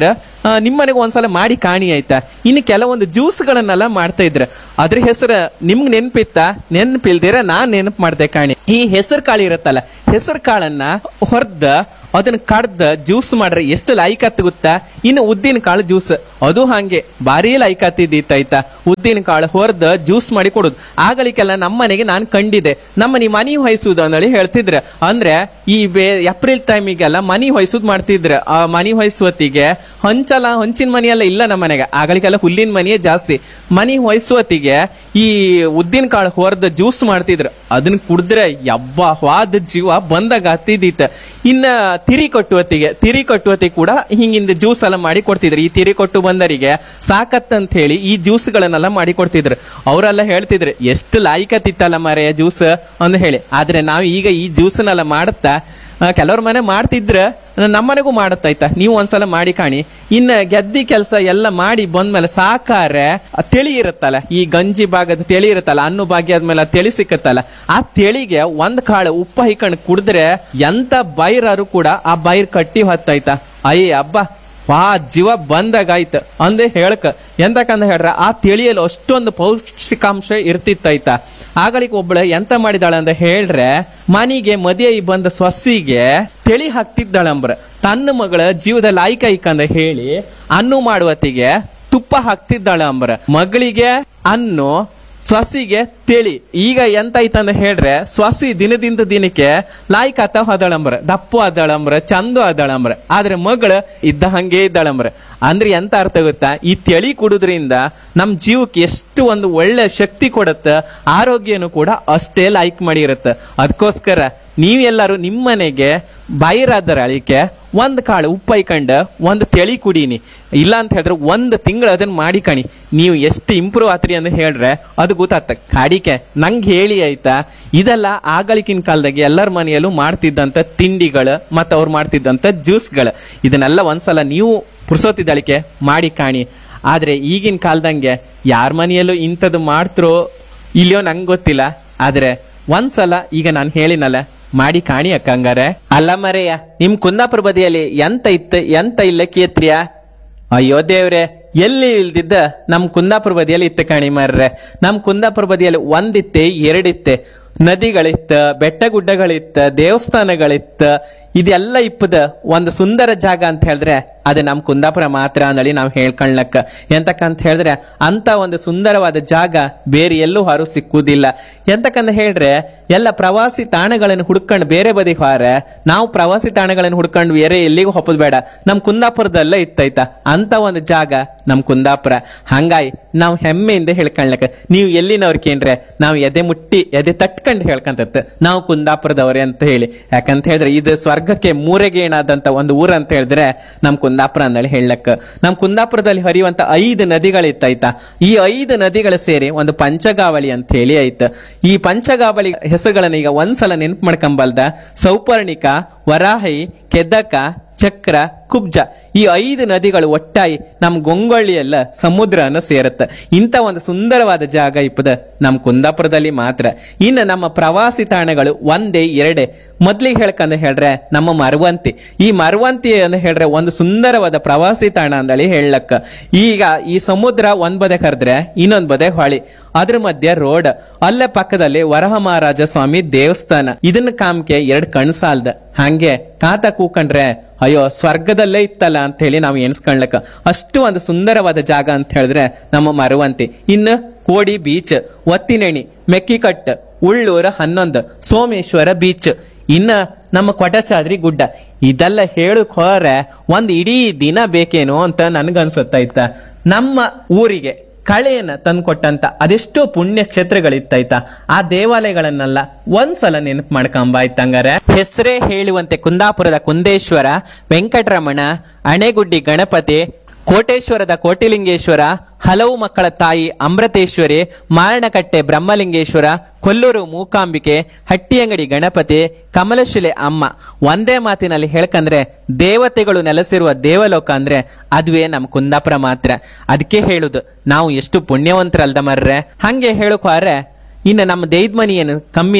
ಆ, ನಿಮ್ಮನೆಗೆ ಒಂದ್ಸಲ ಮಾಡಿ ಕಾಣಿ ಆಯ್ತಾ ಇನ್ನು ಕೆಲವೊಂದು ಜ್ಯೂಸ್ಗಳನ್ನೆಲ್ಲ ಮಾಡ್ತಾ ಇದ್ರೆ ಅದ್ರ ಹೆಸರು ನಿಮ್ಗೆ ನೆನ್ಪಿತ್ತ ನೆನ್ಪಿಲ್ದಿರ ನಾನ್ ನೆನಪು ಮಾಡ್ದೆ ಕಾಣಿ ಈ ಹೆಸರು ಕಾಳು ಇರುತ್ತಲ್ಲ ಹೆಸರು ಕಾಳನ್ನ ಹೊರ್ದ ಅದನ್ನ ಕಡ್ದ ಜ್ಯೂಸ್ ಮಾಡ್ರೆ ಎಷ್ಟು ಲೈಕತ್ ಗೊತ್ತಾ ಇನ್ನು ಉದ್ದಿನ ಕಾಳು ಜ್ಯೂಸ್ ಅದು ಹಂಗೆ ಭಾರಿ ಲೈಕತ್ತಿದ್ದಿತ್ತು ಆಯ್ತಾ ಉದ್ದಿನ ಕಾಳು ಹೊರ್ದ ಜ್ಯೂಸ್ ಮಾಡಿ ಕೊಡುದು ಆಗಳಿಗೆಲ್ಲ ನಮ್ಮ ಮನೆಗೆ ನಾನು ಕಂಡಿದೆ ನಮ್ಮ ಮನೆ ಮನಿ ಹೊಯ್ಸುದು ಅಂದೇಳಿ ಹೇಳ್ತಿದ್ರೆ ಅಂದ್ರೆ ಈ ಬೇ ಏಪ್ರಿಲ್ ಟೈಮಿಗೆಲ್ಲ ಮನಿ ಹೊಯ್ಸುದ್ ಮಾಡ್ತಿದ್ರೆ ಆ ಮನಿ ಹೊಯ್ಸುವತ್ತಿಗೆ ಹೊಂಚಲ ಹೊಂಚಿನ ಮನಿ ಎಲ್ಲ ಇಲ್ಲ ನಮ್ಮ ಮನೆಗೆ ಆಗಳಿಗೆಲ್ಲ ಹುಲ್ಲಿನ ಮನಿಯೇ ಜಾಸ್ತಿ ಮನಿ ಹೊಯ್ಸುವತ್ತಿಗೆ ಈ ಉದ್ದಿನ ಕಾಳು ಹೊರ್ದ ಜ್ಯೂಸ್ ಮಾಡ್ತಿದ್ರು ಅದನ್ನ ಕುಡಿದ್ರೆ ಯಬ್ಬ ಹ್ವಾದ ಜೀವ ಬಂದಾಗ ಹತ್ತಿದ್ದಿತ್ತ ಇನ್ನ ತಿರಿ ಕಟ್ಟುವತ್ತಿಗೆ ತಿರಿ ಕಟ್ಟುವತ್ತಿಗೆ ಕೂಡ ಹಿಂಗಿಂದ ಜ್ಯೂಸ್ ಎಲ್ಲ ಮಾಡಿ ಕೊಡ್ತಿದ್ರು ಈ ತಿರಿ ಕೊಟ್ಟು ಬಂದರಿಗೆ ಸಾಕತ್ ಅಂತ ಹೇಳಿ ಈ ಜ್ಯೂಸ್ಗಳನ್ನೆಲ್ಲ ಮಾಡಿ ಕೊಡ್ತಿದ್ರು ಅವರೆಲ್ಲ ಹೇಳ್ತಿದ್ರು ಎಷ್ಟು ಲಾಯ್ಕತ್ತಿತ್ತಲ್ಲ ಮರೆಯ ಜ್ಯೂಸ್ ಅಂತ ಹೇಳಿ ಆದ್ರೆ ನಾವು ಈಗ ಈ ಜ್ಯೂಸ್ನೆಲ್ಲ ಮಾಡುತ್ತಾ ಕೆಲವ್ರ ಮನೆ ಮಾಡ್ತಿದ್ರ ನಮ್ಮನೆಗೂ ಮಾಡತ್ತಾಯ್ತಾ ನೀವು ಒಂದ್ಸಲ ಮಾಡಿ ಕಾಣಿ ಇನ್ನ ಗೆದ್ದಿ ಕೆಲಸ ಎಲ್ಲ ಮಾಡಿ ಬಂದ್ಮೇಲೆ ಸಾಕಾರೆ ಆ ತಿಳಿ ಇರುತ್ತಲ್ಲ ಈ ಗಂಜಿ ಭಾಗದ ತಿಳಿ ಇರುತ್ತಲ್ಲ ಅನ್ನು ಭಾಗ್ಯ ಆದ್ಮೇಲೆ ಆ ತಿಳಿ ಸಿಕ್ಕತ್ತಲ್ಲ ಆ ತಿಳಿಗೆ ಒಂದ್ ಕಾಳು ಉಪ್ಪ ಹಿಕ್ಕಂಡ್ ಕುಡಿದ್ರೆ ಎಂತ ಬೈರಾರು ಕೂಡ ಆ ಬೈರ್ ಕಟ್ಟಿ ಹೊತ್ತಾಯ್ತಾ ಅಯ್ಯ ಹಬ್ಬ ವಾ ಜೀವ ಬಂದಾಗಾಯ್ತು ಅಂದೆ ಹೇಳಕ್ ಎಂತಕಂದ ಹೇಳ್ರ ಆ ತಿಳಿಯಲ್ಲಿ ಅಷ್ಟೊಂದು ಪೌಷ್ಟಿಕಾಂಶ ಇರ್ತಿತ್ತಾಯ್ತಾ ಆಗಳಿಗೆ ಒಬ್ಬಳು ಎಂತ ಮಾಡಿದಾಳೆ ಅಂತ ಹೇಳ್ರೆ ಮನಿಗೆ ಮದುವೆ ಬಂದ ಸೊಸಿಗೆ ತಿಳಿ ಹಾಕ್ತಿದ್ದಾಳಂಬ್ರ ತನ್ನ ಮಗಳ ಜೀವದಲ್ಲಿ ಆಯ್ಕ ಐಕಂದ ಹೇಳಿ ಅನ್ನು ಮಾಡುವತ್ತಿಗೆ ತುಪ್ಪ ಹಾಕ್ತಿದ್ದಾಳೆ ಅಂಬ್ರ ಮಗಳಿಗೆ ಅನ್ನು ಸೊಸಿಗೆ ತಿಳಿ ಈಗ ಎಂತ ಐತಂದ ಹೇಳ್ರೆ ಸೊಸಿ ದಿನದಿಂದ ದಿನಕ್ಕೆ ಲಾಯ್ಕ್ ಆತ ಹೋದಳಂಬ್ರ ದಪ್ಪು ಆದಳಂಬ್ರ ಚಂದು ಆದಳಂಬ್ರ ಆದ್ರೆ ಮಗಳು ಇದ್ದ ಹಂಗೆ ಇದ್ದಾಳಂಬ್ರ ಅಂದ್ರೆ ಎಂತ ಅರ್ಥ ಗೊತ್ತಾ ಈ ತಿಳಿ ಕುಡುದ್ರಿಂದ ನಮ್ ಜೀವಕ್ಕೆ ಎಷ್ಟು ಒಂದು ಒಳ್ಳೆ ಶಕ್ತಿ ಕೊಡುತ್ತೆ ಆರೋಗ್ಯನು ಕೂಡ ಅಷ್ಟೇ ಲೈಕ್ ಮಾಡಿರುತ್ತೆ ಅದಕ್ಕೋಸ್ಕರ ನೀವೆಲ್ಲರೂ ನಿಮ್ಮನೆಗೆ ಬೈರಾದರ ಅಳಿಕೆ ಒಂದ್ ಕಾಳು ಉಪ್ಪು ಐಕಂಡ ಒಂದು ತೆಳಿ ಕುಡೀನಿ ಇಲ್ಲ ಅಂತ ಹೇಳಿದ್ರೆ ಒಂದು ತಿಂಗಳು ಅದನ್ನ ಮಾಡಿ ಕಣಿ ನೀವು ಎಷ್ಟು ಇಂಪ್ರೂವ್ ಆತ್ರಿ ಅಂತ ಹೇಳ್ರೆ ಅದು ಗೊತ್ತಾಗ್ತ ಕಾಡಿಕೆ ನಂಗೆ ಹೇಳಿ ಆಯ್ತಾ ಇದೆಲ್ಲ ಆಗಳಿಕಿನ ಕಾಲದಾಗೆ ಎಲ್ಲರ ಮನೆಯಲ್ಲೂ ಮಾಡ್ತಿದ್ದಂತ ತಿಂಡಿಗಳು ಮತ್ತು ಅವ್ರು ಮಾಡ್ತಿದ್ದಂತ ಜ್ಯೂಸ್ಗಳು ಇದನ್ನೆಲ್ಲ ಒಂದ್ಸಲ ನೀವು ಪುರ್ಸೋತಿದ್ದಳಿಕೆ ಮಾಡಿ ಕಾಣಿ ಆದ್ರೆ ಈಗಿನ ಕಾಲದಂಗೆ ಯಾರ ಮನೆಯಲ್ಲೂ ಇಂಥದ್ದು ಮಾಡ್ತಿರೋ ಇಲ್ಲಿಯೋ ನಂಗೆ ಗೊತ್ತಿಲ್ಲ ಆದ್ರೆ ಒಂದ್ಸಲ ಈಗ ನಾನು ಹೇಳಿನಲ್ಲ ಮಾಡಿ ಕಾಣಿ ಅಕ್ಕಂಗಾರೆ ಅಲ್ಲ ಮರೆಯ ನಿಮ್ ಕುಂದಾಪುರ ಬದಿಯಲ್ಲಿ ಎಂತ ಇತ್ತು ಎಂತ ಇಲ್ಲ ಕೇತ್ರಿಯ ಅಯ್ಯೋ ದೇವ್ರೆ ಎಲ್ಲಿ ಇಲ್ದಿದ್ದ ನಮ್ ಕುಂದಾಪುರ ಬದಿಯಲ್ಲಿ ಇತ್ತು ಕಾಣಿ ಮಾರ್ರೆ ನಮ್ ಕುಂದಾಪುರ ಬದಿಯಲ್ಲಿ ಒಂದಿತ್ತೆ ಎರಡಿತ್ತೆ ನದಿಗಳಿತ್ತ ಬೆಟ್ಟ ಗುಡ್ಡಗಳಿತ್ತ ದೇವಸ್ಥಾನಗಳಿತ್ತ ಇದೆಲ್ಲ ಇಪ್ಪದ ಒಂದು ಸುಂದರ ಜಾಗ ಅಂತ ಹೇಳಿದ್ರೆ ಅದು ನಮ್ ಕುಂದಾಪುರ ಮಾತ್ರ ಅಂದಳಿ ನಾವು ಹೇಳ್ಕೊಳ್ಳಕ್ಕ ಎಂತಕ್ಕಂತ ಹೇಳಿದ್ರೆ ಅಂತ ಒಂದು ಸುಂದರವಾದ ಜಾಗ ಬೇರೆ ಎಲ್ಲೂ ಹೊರ ಸಿಕ್ಕುವುದಿಲ್ಲ ಎಂತಕ್ಕಂತ ಹೇಳ್ರೆ ಎಲ್ಲ ಪ್ರವಾಸಿ ತಾಣಗಳನ್ನು ಹುಡ್ಕೊಂಡು ಬೇರೆ ಬದಿ ಹೊರ ನಾವು ಪ್ರವಾಸಿ ತಾಣಗಳನ್ನು ಹುಡ್ಕೊಂಡು ಬೇರೆ ಎಲ್ಲಿಗೂ ಹೊಪ್ಪದ್ ಬೇಡ ನಮ್ ಕುಂದಾಪುರದಲ್ಲೇ ಇತ್ತೈತ ಅಂತ ಒಂದು ಜಾಗ ನಮ್ ಕುಂದಾಪುರ ಹಂಗಾಯಿ ನಾವು ಹೆಮ್ಮೆಯಿಂದ ಹೇಳ್ಕೊಳ್ಳಕ ನೀವು ಎಲ್ಲಿನವ್ರಿಕೇನ್ರೆ ನಾವು ಎದೆ ಮುಟ್ಟಿ ಎದೆ ತಟ್ಕೊಂಡು ಹೇಳ್ಕಂತತ್ ನಾವು ಕುಂದಾಪುರದವ್ರೆ ಅಂತ ಹೇಳಿ ಯಾಕಂತ ಹೇಳಿದ್ರೆ ಇದು ಸ್ವರ್ಗಕ್ಕೆ ಮೂರೆಗೇಣಾದಂತ ಒಂದು ಊರ ಅಂತ ಹೇಳಿದ್ರೆ ನಮ್ ಕುಂದಾಪುರ ಅಂದೇಳಿ ಹೇಳಕ್ ನಮ್ ಕುಂದಾಪುರದಲ್ಲಿ ಹರಿಯುವಂತ ಐದು ನದಿಗಳಿತ್ತಾಯ್ತಾ ಈ ಐದು ನದಿಗಳು ಸೇರಿ ಒಂದು ಪಂಚಗಾವಳಿ ಅಂತ ಹೇಳಿ ಆಯ್ತು ಈ ಪಂಚಗಾವಳಿ ಹೆಸರುಗಳನ್ನ ಈಗ ಒಂದ್ಸಲ ನೆನ್ಪು ಮಾಡ್ಕೊಂಬಲ್ದ ಸೌಪರ್ಣಿಕ ವರಾಹಿ ಕೆದ್ದಕ ಚಕ್ರ ಕುಬ್ಜ ಈ ಐದು ನದಿಗಳು ಒಟ್ಟಾಗಿ ನಮ್ ಗೊಂಗೊಳ್ಳಿಯಲ್ಲ ಸಮುದ್ರನ ಸೇರುತ್ತೆ ಇಂಥ ಒಂದು ಸುಂದರವಾದ ಜಾಗ ಇಪ್ಪದ ನಮ್ ಕುಂದಾಪುರದಲ್ಲಿ ಮಾತ್ರ ಇನ್ನು ನಮ್ಮ ಪ್ರವಾಸಿ ತಾಣಗಳು ಒಂದೇ ಎರಡೇ ಮೊದ್ಲಿಗೆ ಹೇಳ್ಕಂದ ಹೇಳ್ರೆ ನಮ್ಮ ಮರವಂತಿ ಈ ಮರವಂತಿ ಅಂತ ಹೇಳ್ರೆ ಒಂದು ಸುಂದರವಾದ ಪ್ರವಾಸಿ ತಾಣ ಅಂದಳಿ ಹೇಳಕ್ಕ ಈಗ ಈ ಸಮುದ್ರ ಒಂದ್ ಬದೆ ಕರೆದ್ರೆ ಇನ್ನೊಂದ್ ಬದೆ ಹೊಳಿ ಅದ್ರ ಮಧ್ಯೆ ರೋಡ್ ಅಲ್ಲೇ ಪಕ್ಕದಲ್ಲಿ ವರಹ ಮಹಾರಾಜ ಸ್ವಾಮಿ ದೇವಸ್ಥಾನ ಇದನ್ನ ಕಾಮ್ಕೆ ಎರಡ್ ಕಣ್ಸಾಲ್ದ ಹಂಗೆ ಕಾತ ಕೂಕಂಡ್ರೆ ಅಯ್ಯೋ ಸ್ವರ್ಗದಲ್ಲೇ ಇತ್ತಲ್ಲ ಅಂತ ಹೇಳಿ ನಾವು ಎಣಿಸ್ಕೊಳ್ಲಕ್ಕ ಅಷ್ಟು ಒಂದು ಸುಂದರವಾದ ಜಾಗ ಅಂತ ಹೇಳಿದ್ರೆ ನಮ್ಮ ಮರವಂತಿ ಇನ್ನು ಕೋಡಿ ಬೀಚ್ ಒತ್ತಿನೆಣಿ ಮೆಕ್ಕಿಕಟ್ ಉಳ್ಳೂರ ಹನ್ನೊಂದು ಸೋಮೇಶ್ವರ ಬೀಚ್ ಇನ್ನ ನಮ್ಮ ಕೊಟಚಾದ್ರಿ ಗುಡ್ಡ ಇದೆಲ್ಲ ಹೇಳಕ್ ಹೋದ್ರೆ ಒಂದ್ ಇಡೀ ದಿನ ಬೇಕೇನೋ ಅಂತ ನನ್ಗನ್ಸುತ್ತಾಯ್ತ ನಮ್ಮ ಊರಿಗೆ ಕಳೆಯನ್ನ ತಂದ್ಕೊಟ್ಟಂತ ಅದೆಷ್ಟೋ ಪುಣ್ಯ ಕ್ಷೇತ್ರಗಳಿತ್ತಾಯ್ತಾ ಆ ದೇವಾಲಯಗಳನ್ನೆಲ್ಲ ಒಂದ್ಸಲ ನೆನಪು ಮಾಡ್ಕೊಂಬಾಯ್ತಂಗಾರೆ ಹೆಸರೇ ಹೇಳುವಂತೆ ಕುಂದಾಪುರದ ಕುಂದೇಶ್ವರ ವೆಂಕಟರಮಣ ಅಣೆಗುಡ್ಡಿ ಗಣಪತಿ ಕೋಟೇಶ್ವರದ ಕೋಟಿಲಿಂಗೇಶ್ವರ ಹಲವು ಮಕ್ಕಳ ತಾಯಿ ಅಮೃತೇಶ್ವರಿ ಮಾರಣಕಟ್ಟೆ ಬ್ರಹ್ಮಲಿಂಗೇಶ್ವರ ಕೊಲ್ಲೂರು ಮೂಕಾಂಬಿಕೆ ಹಟ್ಟಿಯಂಗಡಿ ಗಣಪತಿ ಕಮಲಶಿಲೆ ಅಮ್ಮ ಒಂದೇ ಮಾತಿನಲ್ಲಿ ಹೇಳ್ಕಂದ್ರೆ ದೇವತೆಗಳು ನೆಲೆಸಿರುವ ದೇವಲೋಕ ಅಂದ್ರೆ ಅದುವೇ ನಮ್ ಕುಂದಾಪುರ ಮಾತ್ರ ಅದಕ್ಕೆ ಹೇಳುದು ನಾವು ಎಷ್ಟು ಪುಣ್ಯವಂತರಲ್ದ ಮರ್ರೆ ಹಂಗೆ ಹೇಳೋಕ್ವಾರೆ ಇನ್ನು ನಮ್ಮ ದೇವ್ಮನಿ ಏನು ಕಮ್ಮಿನ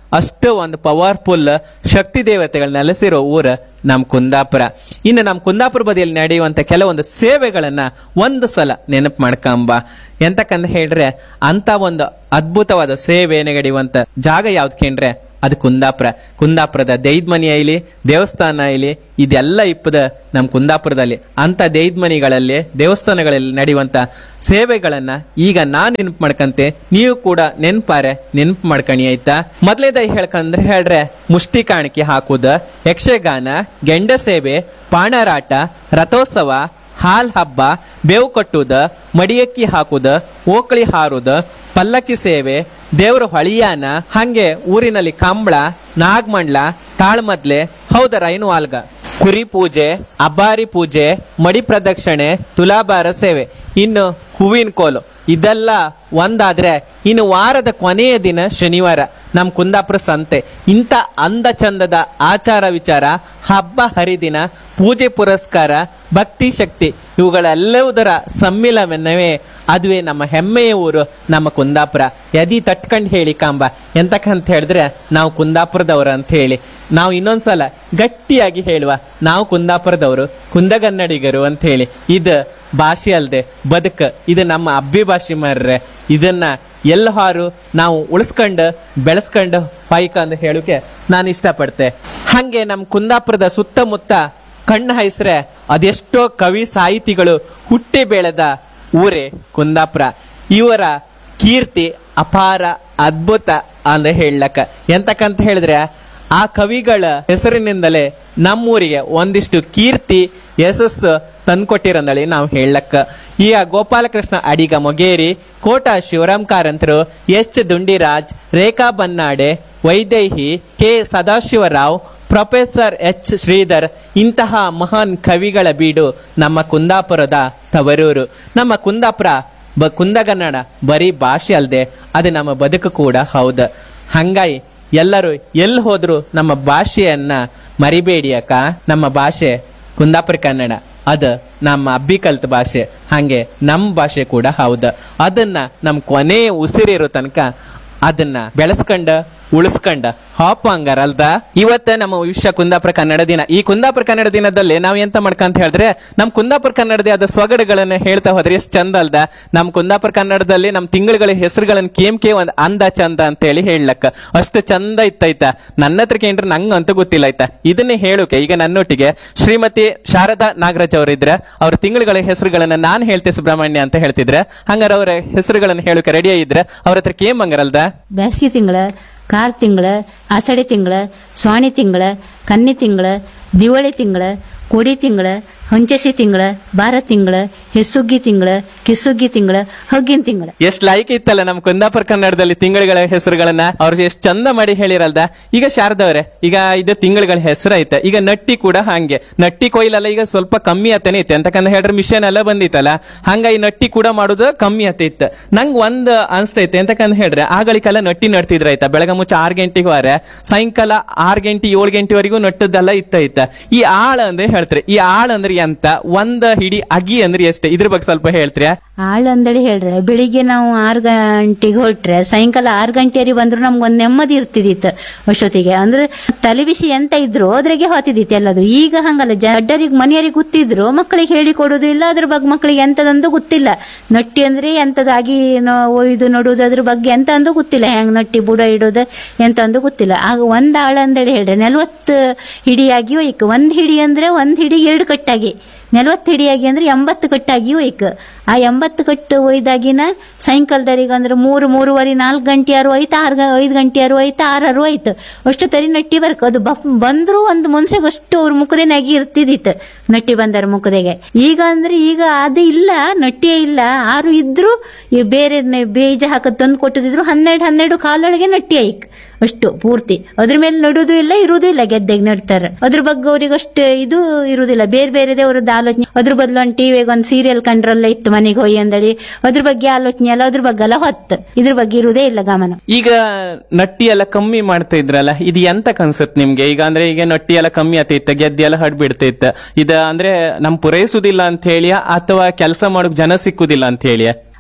ಅಷ್ಟು ಒಂದು ಪವರ್ಫುಲ್ ಶಕ್ತಿ ದೇವತೆಗಳು ನೆಲೆಸಿರೋ ಊರ ನಮ್ ಕುಂದಾಪುರ ಇನ್ನು ನಮ್ ಕುಂದಾಪುರ ಬದಿಯಲ್ಲಿ ನಡೆಯುವಂತ ಕೆಲವೊಂದು ಸೇವೆಗಳನ್ನ ಒಂದು ಸಲ ನೆನಪು ಮಾಡ್ಕೊಂಬ ಎಂತಕ್ಕಂತ ಹೇಳ್ರೆ ಅಂತ ಒಂದು ಅದ್ಭುತವಾದ ಸೇವೆ ನಡೆಯುವಂತ ಜಾಗ ಯಾವ್ದು ಕೇಂದ್ರೆ ಅದು ಕುಂದಾಪುರ ಕುಂದಾಪುರದ ದೈದ್ಮನಿ ಐಲಿ ದೇವಸ್ಥಾನ ಐಲಿ ಇದೆಲ್ಲ ಇಪ್ಪದ ನಮ್ ಕುಂದಾಪುರದಲ್ಲಿ ಅಂತ ದೈದ್ಮನಿಗಳಲ್ಲಿ ದೇವಸ್ಥಾನಗಳಲ್ಲಿ ನಡೆಯುವಂತ ಸೇವೆಗಳನ್ನ ಈಗ ನಾನ್ ನೆನಪು ಮಾಡ್ಕಂತೆ ನೀವು ಕೂಡ ನೆನ್ಪಾರೆ ನೆನಪು ಮಾಡ್ಕಣಿ ಆಯ್ತಾ ಮೊದ್ಲೇದಾಗಿ ಹೇಳ್ಕಂದ್ರೆ ಹೇಳ್ರೆ ಮುಷ್ಟಿ ಕಾಣಿಕೆ ಹಾಕುದ ಯಕ್ಷಗಾನ ಗೆಂಡ ಸೇವೆ ಪಾಣರಾಟ ರಥೋತ್ಸವ ಹಾಲ್ ಹಬ್ಬ ಬೇವು ಕಟ್ಟುದ ಮಡಿಯಕ್ಕಿ ಹಾಕುದ ಓಕಳಿ ಹಾರುದ ಪಲ್ಲಕ್ಕಿ ಸೇವೆ ದೇವ್ರ ಹೊಳಿಯಾನ ಹಂಗೆ ಊರಿನಲ್ಲಿ ಕಂಬಳ ನಾಗಮಂಡ್ಲ ತಾಳ್ಮದ್ಲೆ ಹೌದರ ಇನ್ನು ಆಲ್ಗ ಕುರಿ ಪೂಜೆ ಅಬ್ಬಾರಿ ಪೂಜೆ ಮಡಿ ಪ್ರದಕ್ಷಿಣೆ ತುಲಾಭಾರ ಸೇವೆ ಇನ್ನು ಹೂವಿನ ಕೋಲು ಇದೆಲ್ಲ ಒಂದಾದ್ರೆ ಇನ್ನು ವಾರದ ಕೊನೆಯ ದಿನ ಶನಿವಾರ ನಮ್ ಕುಂದಾಪುರ ಸಂತೆ ಇಂಥ ಅಂದ ಚಂದದ ಆಚಾರ ವಿಚಾರ ಹಬ್ಬ ಹರಿದಿನ ಪೂಜೆ ಪುರಸ್ಕಾರ ಭಕ್ತಿ ಶಕ್ತಿ ಇವುಗಳೆಲ್ಲವುದರ ಸಮ್ಮಿಲನವೇ ಅದುವೇ ನಮ್ಮ ಹೆಮ್ಮೆಯ ಊರು ನಮ್ಮ ಕುಂದಾಪುರ ಯದಿ ತಟ್ಕಂಡ್ ಹೇಳಿ ಕಾಂಬ ಎಂತಕ್ಕಂತ ಹೇಳಿದ್ರೆ ನಾವು ಕುಂದಾಪುರದವರು ಅಂತ ಹೇಳಿ ನಾವು ಇನ್ನೊಂದ್ಸಲ ಗಟ್ಟಿಯಾಗಿ ಹೇಳುವ ನಾವು ಕುಂದಾಪುರದವರು ಕುಂದಗನ್ನಡಿಗರು ಅಂತ ಹೇಳಿ ಇದು ಭಾಷೆ ಅಲ್ದೆ ಬದುಕ ಇದು ನಮ್ಮ ಅಬ್ಬಿ ಭಾಷೆ ಮಾರ್ರೆ ಇದನ್ನ ಎಲ್ಲಹಾರು ನಾವು ಉಳಿಸ್ಕೊಂಡು ಬೆಳೆಸ್ಕೊಂಡು ಹೊಯ್ಕ ಅಂತ ಹೇಳೋಕೆ ನಾನು ಇಷ್ಟಪಡ್ತೆ ಹಂಗೆ ನಮ್ಮ ಕುಂದಾಪುರದ ಸುತ್ತಮುತ್ತ ಕಣ್ಣು ಹಾಯಿಸ್ರೆ ಅದೆಷ್ಟೋ ಕವಿ ಸಾಹಿತಿಗಳು ಹುಟ್ಟಿ ಬೆಳೆದ ಊರೇ ಕುಂದಾಪುರ ಇವರ ಕೀರ್ತಿ ಅಪಾರ ಅದ್ಭುತ ಅಂತ ಹೇಳಕ್ಕ ಎಂತಕ್ಕಂತ ಹೇಳಿದ್ರೆ ಆ ಕವಿಗಳ ಹೆಸರಿನಿಂದಲೇ ನಮ್ಮೂರಿಗೆ ಒಂದಿಷ್ಟು ಕೀರ್ತಿ ಯಶಸ್ಸು ತಂದ್ಕೊಟ್ಟಿರಂದಳಿ ನಾವು ಹೇಳಕ್ಕ ಈಗ ಗೋಪಾಲಕೃಷ್ಣ ಅಡಿಗ ಮೊಗೇರಿ ಕೋಟ ಶಿವರಾಮ್ ಕಾರಂತರು H Dundiraj Rekha Bannade Vaidehi K Sadashivarao professor H Shridhar ಇಂತಹ ಮಹಾನ್ ಕವಿಗಳ ಬೀಡು ನಮ್ಮ ಕುಂದಾಪುರದ ತವರೂರು ನಮ್ಮ ಕುಂದಾಪುರ ಬ ಕುಂದಗನ್ನಡ ಬರೀ ಭಾಷೆ ಅಲ್ಲದೆ ಅದು ನಮ್ಮ ಬದುಕು ಕೂಡ ಹೌದು ಹಂಗಾಗಿ ಎಲ್ಲರೂ ಎಲ್ಲಿ ಹೋದ್ರು ನಮ್ಮ ಭಾಷೆಯನ್ನ ಮರಿಬೇಡಿ ಅಕ್ಕ ನಮ್ಮ ಭಾಷೆ ಕುಂದಾಪುರ ಕನ್ನಡ ಅದ ನಮ್ಮ ಅಬ್ಬಿ ಕಲ್ತ ಭಾಷೆ ಹಂಗೆ ನಮ್ಮ ಭಾಷೆ ಕೂಡ ಹೌದು ಅದನ್ನ ನಮ್ ಕೊನೆ ಉಸಿರಿರೋ ತನಕ ಅದನ್ನ ಬೆಳೆಸ್ಕೊಂಡ ಉಳಿಸ್ಕೊಂಡ ಹಾಪ ಹಂಗಾರಲ್ದ ಇವತ್ತ ನಮ್ಮ ವಿಶ್ವ ಕುಂದಾಪುರ ಕನ್ನಡ ದಿನ ಈ ಕುಂದಾಪುರ ಕನ್ನಡ ದಿನದಲ್ಲಿ ನಾವ್ ಎಂತ ಮಾಡ್ಕಂತ ಹೇಳಿದ್ರೆ ನಮ್ ಕುಂದಾಪುರ ಕನ್ನಡದ ಆದ ಸೊಗಡುಗಳನ್ನ ಹೇಳ್ತಾ ಹೋದ್ರೆ ಎಷ್ಟು ಚಂದ ಅಲ್ದ ನಮ್ ಕುಂದಾಪುರ ಕನ್ನಡದಲ್ಲಿ ನಮ್ ತಿಂಗಳುಗಳ ಹೆಸರುಗಳನ್ನ ಕೇಮ್ ಕೆ ಒಂದ್ ಅಂದ ಚಂದ ಅಂತ ಹೇಳಿ ಹೇಳಕ್ಕ ಅಷ್ಟು ಚಂದ ಇತ್ತಾಯ್ತಾ ನನ್ನ ಹತ್ರ ಕೇಂದ್ರ ನಂಗಂತೂ ಗೊತ್ತಿಲ್ಲ ಆಯ್ತಾ ಇದನ್ನೇ ಹೇಳೋಕೆ ಈಗ ನನ್ನೊಟ್ಟಿಗೆ ಶ್ರೀಮತಿ ಶಾರದಾ ನಾಗರಾಜ್ ಅವರಿದ್ರೆ ಅವ್ರ ತಿಂಗಳುಗಳ ಹೆಸರುಗಳನ್ನ ನಾನ್ ಹೇಳ್ತೆ ಸುಬ್ರಹ್ಮಣ್ಯ ಅಂತ ಹೇಳ್ತಿದ್ರೆ ಹಂಗಾರ ಅವರ ಹೆಸರುಗಳನ್ನ ಹೇಳೋಕೆ ರೆಡಿ ಆಗಿದ್ರೆ ಅವ್ರ ಹತ್ರ ಕೇಮ್ ಹಂಗಾರಲ್ದ ಬ್ಯಾಸ್ಗಿ ತಿಂಗಳ ಕಾರ್ ತಿಂಗಳ ಆಷಾಢಿ ತಿಂಗಳ ಸ್ವಾಣಿ ತಿಂಗಳ ಕನ್ನಿ ತಿಂಗಳ ದಿವಾಳಿ ತಿಂಗಳ ಕೋಡಿ ತಿಂಗಳ ಹೊಂಚಸಿ ತಿಂಗಳ ಬಾರ ತಿಂಗಳ ಹೆಸುಗ್ಗಿ ತಿಂಗಳ ಕಿಸುಗ್ಗಿ ತಿಂಗಳ ಹಗ್ಗಿನ ತಿಂಗಳ ಎಷ್ಟ್ ಲೈಕ್ ಇತ್ತಲ್ಲ ನಮ್ ಕುಂದಾಪುರ ಕನ್ನಡದಲ್ಲಿ ತಿಂಗಳುಗಳ ಹೆಸರುಗಳನ್ನ ಅವ್ರು ಎಷ್ಟ್ ಚಂದ ಮಾಡಿ ಹೇಳಿರಲ್ದ ಈಗ ಶಾರದವ್ರೆ ಈಗ ಇದು ತಿಂಗಳುಗಳ ಹೆಸರು ಐತೆ ಈಗ ನಟ್ಟಿ ಕೂಡ ಹಂಗೆ ನಟ್ಟಿ ಕೊಯ್ಲೆಲ್ಲ ಈಗ ಸ್ವಲ್ಪ ಕಮ್ಮಿ ಆತನೇ ಐತೆ ಅಂತಕಂತ ಹೇಳ್ರೆ ಮಿಷನ್ ಎಲ್ಲ ಬಂದಿತ್ತಲ್ಲ ಹಂಗ ಈ ನಟ್ಟಿ ಕೂಡ ಮಾಡೋದು ಕಮ್ಮಿ ಆತೈತೆ ನಂಗ್ ಒಂದ್ ಅನ್ಸ್ತೈತೆ ಅಂತಕಂತ ಹೇಳ್ರೆ ಆಗಳಿಗೆಲ್ಲ ನಟ್ಟಿ ನಡ್ತಿದ್ರ ಆಯ್ತಾ ಬೆಳಗ್ಗೆ ಮುಚ್ಚ ಆರ್ ಗಂಟೆಗೆ ವಾರೆ ಸಾಯಂಕಾಲ ಆರ್ ಗಂಟೆ ಏಳು ಗಂಟೆವರೆಗೂ ನಟ್ಟದ್ದೆಲ್ಲ ಇತ್ತೈತ ಈ ಆಳ ಅಂದ್ರೆ ಹೇಳ್ತಾರೆ ಈ ಆಳ ಅಂದ್ರೆ ಎಂತ ಒಂದ್ ಹಿಡಿ ಅಗಿ ಅಂದ್ರೆ ಎಷ್ಟೇ ಇದ್ರ ಬಗ್ಗೆ ಸ್ವಲ್ಪ ಹೇಳ್ತೀರಾ ಆಳ್ ಅಂದೇಳಿ ಹೇಳ್ರೆ ಬೆಳಿಗ್ಗೆ ನಾವು ಆರು ಗಂಟೆಗೆ ಹೊರಟ್ರೆ ಸಾಯಂಕಾಲ ಆರು ಗಂಟೆವರೆಗೆ ಬಂದ್ರು ನಮ್ಗೊಂದು ನೆಮ್ಮದಿ ಇರ್ತಿದಿತ್ತು ಅಷ್ಟೊತ್ತಿಗೆ ಅಂದ್ರೆ ತಲೆ ಬಿಸಿ ಎಂತ ಇದ್ರು ಅದ್ರಾಗೆ ಹೋತಿದಿತ್ತು ಎಲ್ಲದು ಈಗ ಹಂಗಲ್ಲ ಜಡ್ಡರಿಗೆ ಮನೆಯವರಿಗೆ ಗೊತ್ತಿದ್ರು ಮಕ್ಕಳಿಗೆ ಹೇಳಿ ಕೊಡೋದು ಇಲ್ಲ ಅದ್ರ ಬಗ್ಗೆ ಮಕ್ಕಳಿಗೆ ಎಂತದಂದು ಗೊತ್ತಿಲ್ಲ ನಟ್ಟಿ ಅಂದ್ರೆ ಎಂತದಾಗಿ ಒಯ್ದು ನೋಡುದು ಅದ್ರ ಬಗ್ಗೆ ಎಂತ ಅಂದು ಗೊತ್ತಿಲ್ಲ ಹೆಂಗ್ ನಟ್ಟಿ ಬುಡ ಇಡೋದು ಎಂತ ಅಂದು ಗೊತ್ತಿಲ್ಲ ಆಗ ಒಂದ್ ಆಳ ಅಂದೇಳಿ ಹೇಳ್ರೆ ನಲ್ವತ್ತು ಹಿಡಿಯಾಗಿ ಒಯ್ಕ ಒಂದ್ ಹಿಡಿ ಅಂದ್ರೆ ಒಂದ್ ಹಿಡಿ ಎರಡು ಕಟ್ಟಾಗಿ ನಲ್ವತ್ತು ಹಿಡಿಯಾಗಿ ಅಂದ್ರೆ ಎಂಬತ್ತು ಕಟ್ಟಾಗಿ ಒಯ್ಕ ಆ ಎಂಬತ್ತು ಕಟ್ಟು ಒಯ್ದಾಗಿನ ಸಾಯಂಕಾಲದವರೆಗೆ ಅಂದ್ರೆ ಮೂರು ಮೂರುವರೆ ನಾಲ್ಕು ಗಂಟೆ ಯಾರು ಹೋಯ್ತು ಆರು ಐದು ಗಂಟೆ ಯಾರು ಹೋಯ್ತು ಆರಾರು ಹೋಯ್ತು ಅಷ್ಟು ತರಿ ನಟ್ಟಿ ಬರ್ಕ ಅದು ಬಫ್ ಬಂದ್ರು ಒಂದು ಮನ್ಸಿಗೆ ಅಷ್ಟು ಅವ್ರ ಮುಖದೇ ನಗಿ ಇರ್ತಿದಿತ್ತು ನಟ್ಟಿ ಬಂದರ ಮುಖದೆಗೆ ಈಗ ಅಂದ್ರೆ ಈಗ ಅದು ಇಲ್ಲ ನಟ್ಟಿಯೇ ಇಲ್ಲ ಆರು ಇದ್ರು ಈ ಬೇರೆ ನೆ- ಬೀಜ ಹಾಕದ್ ತಂದು ಕೊಟ್ಟದಿದ್ರು ಹನ್ನೆರಡು ಹನ್ನೆರಡು ಕಾಲೊಳಗೆ ನಟ್ಟಿ ಆಯ್ಕ್ ಅಷ್ಟು ಪೂರ್ತಿ ಅದ್ರ ಮೇಲೆ ನಡುದು ಇಲ್ಲ ಇರುವುದು ಇಲ್ಲ ಗೆದ್ದೆಗೆ ನಡ್ತಾರೆ ಅದ್ರ ಬಗ್ಗೆ ಅವ್ರಿಗೆ ಅಷ್ಟು ಇದು ಇರುವುದಿಲ್ಲ ಬೇರೆ ಬೇರೆದೇ ಅವ್ರದ್ದು ಆಲೋಚನೆ ಅದ್ರ ಬದಲು ಒಂದು ಟಿವಿಗೆ ಒಂದು ಸೀರಿಯಲ್ ಕಂಡ್ರಲ್ಲ ಇತ್ತು ಮನೆಗೆ ಹೋಗಿ ಅಂದಳಿ ಅದ್ರ ಬಗ್ಗೆ ಆಲೋಚನೆ ಎಲ್ಲ ಅದ್ರ ಬಗ್ಗೆ ಎಲ್ಲ ಹೊತ್ತು ಇದ್ರ ಬಗ್ಗೆ ಇರುವುದೇ ಇಲ್ಲ ಗಮನ ಈಗ ನಟ್ಟಿ ಎಲ್ಲ ಕಮ್ಮಿ ಮಾಡ್ತಾ ಇದ್ರಲ್ಲ ಇದು ಎಂತ ಕನ್ಸತ್ ನಿಮ್ಗೆ ಈಗ ಅಂದ್ರೆ ಈಗ ನಟ್ಟಿ ಎಲ್ಲ ಕಮ್ಮಿ ಆತೈತ ಗೆದ್ದಿ ಎಲ್ಲ ಹಡ್ಬಿಡ್ತೈತ ಇದ ಅಂದ್ರೆ ನಮ್ ಪೂರೈಸುದಿಲ್ಲ ಅಂತ ಹೇಳಿ ಅಥವಾ ಕೆಲಸ ಮಾಡೋಕ್ ಜನ ಸಿಕ್ಕುದಿಲ್ಲ ಅಂತ ಹೇಳಿ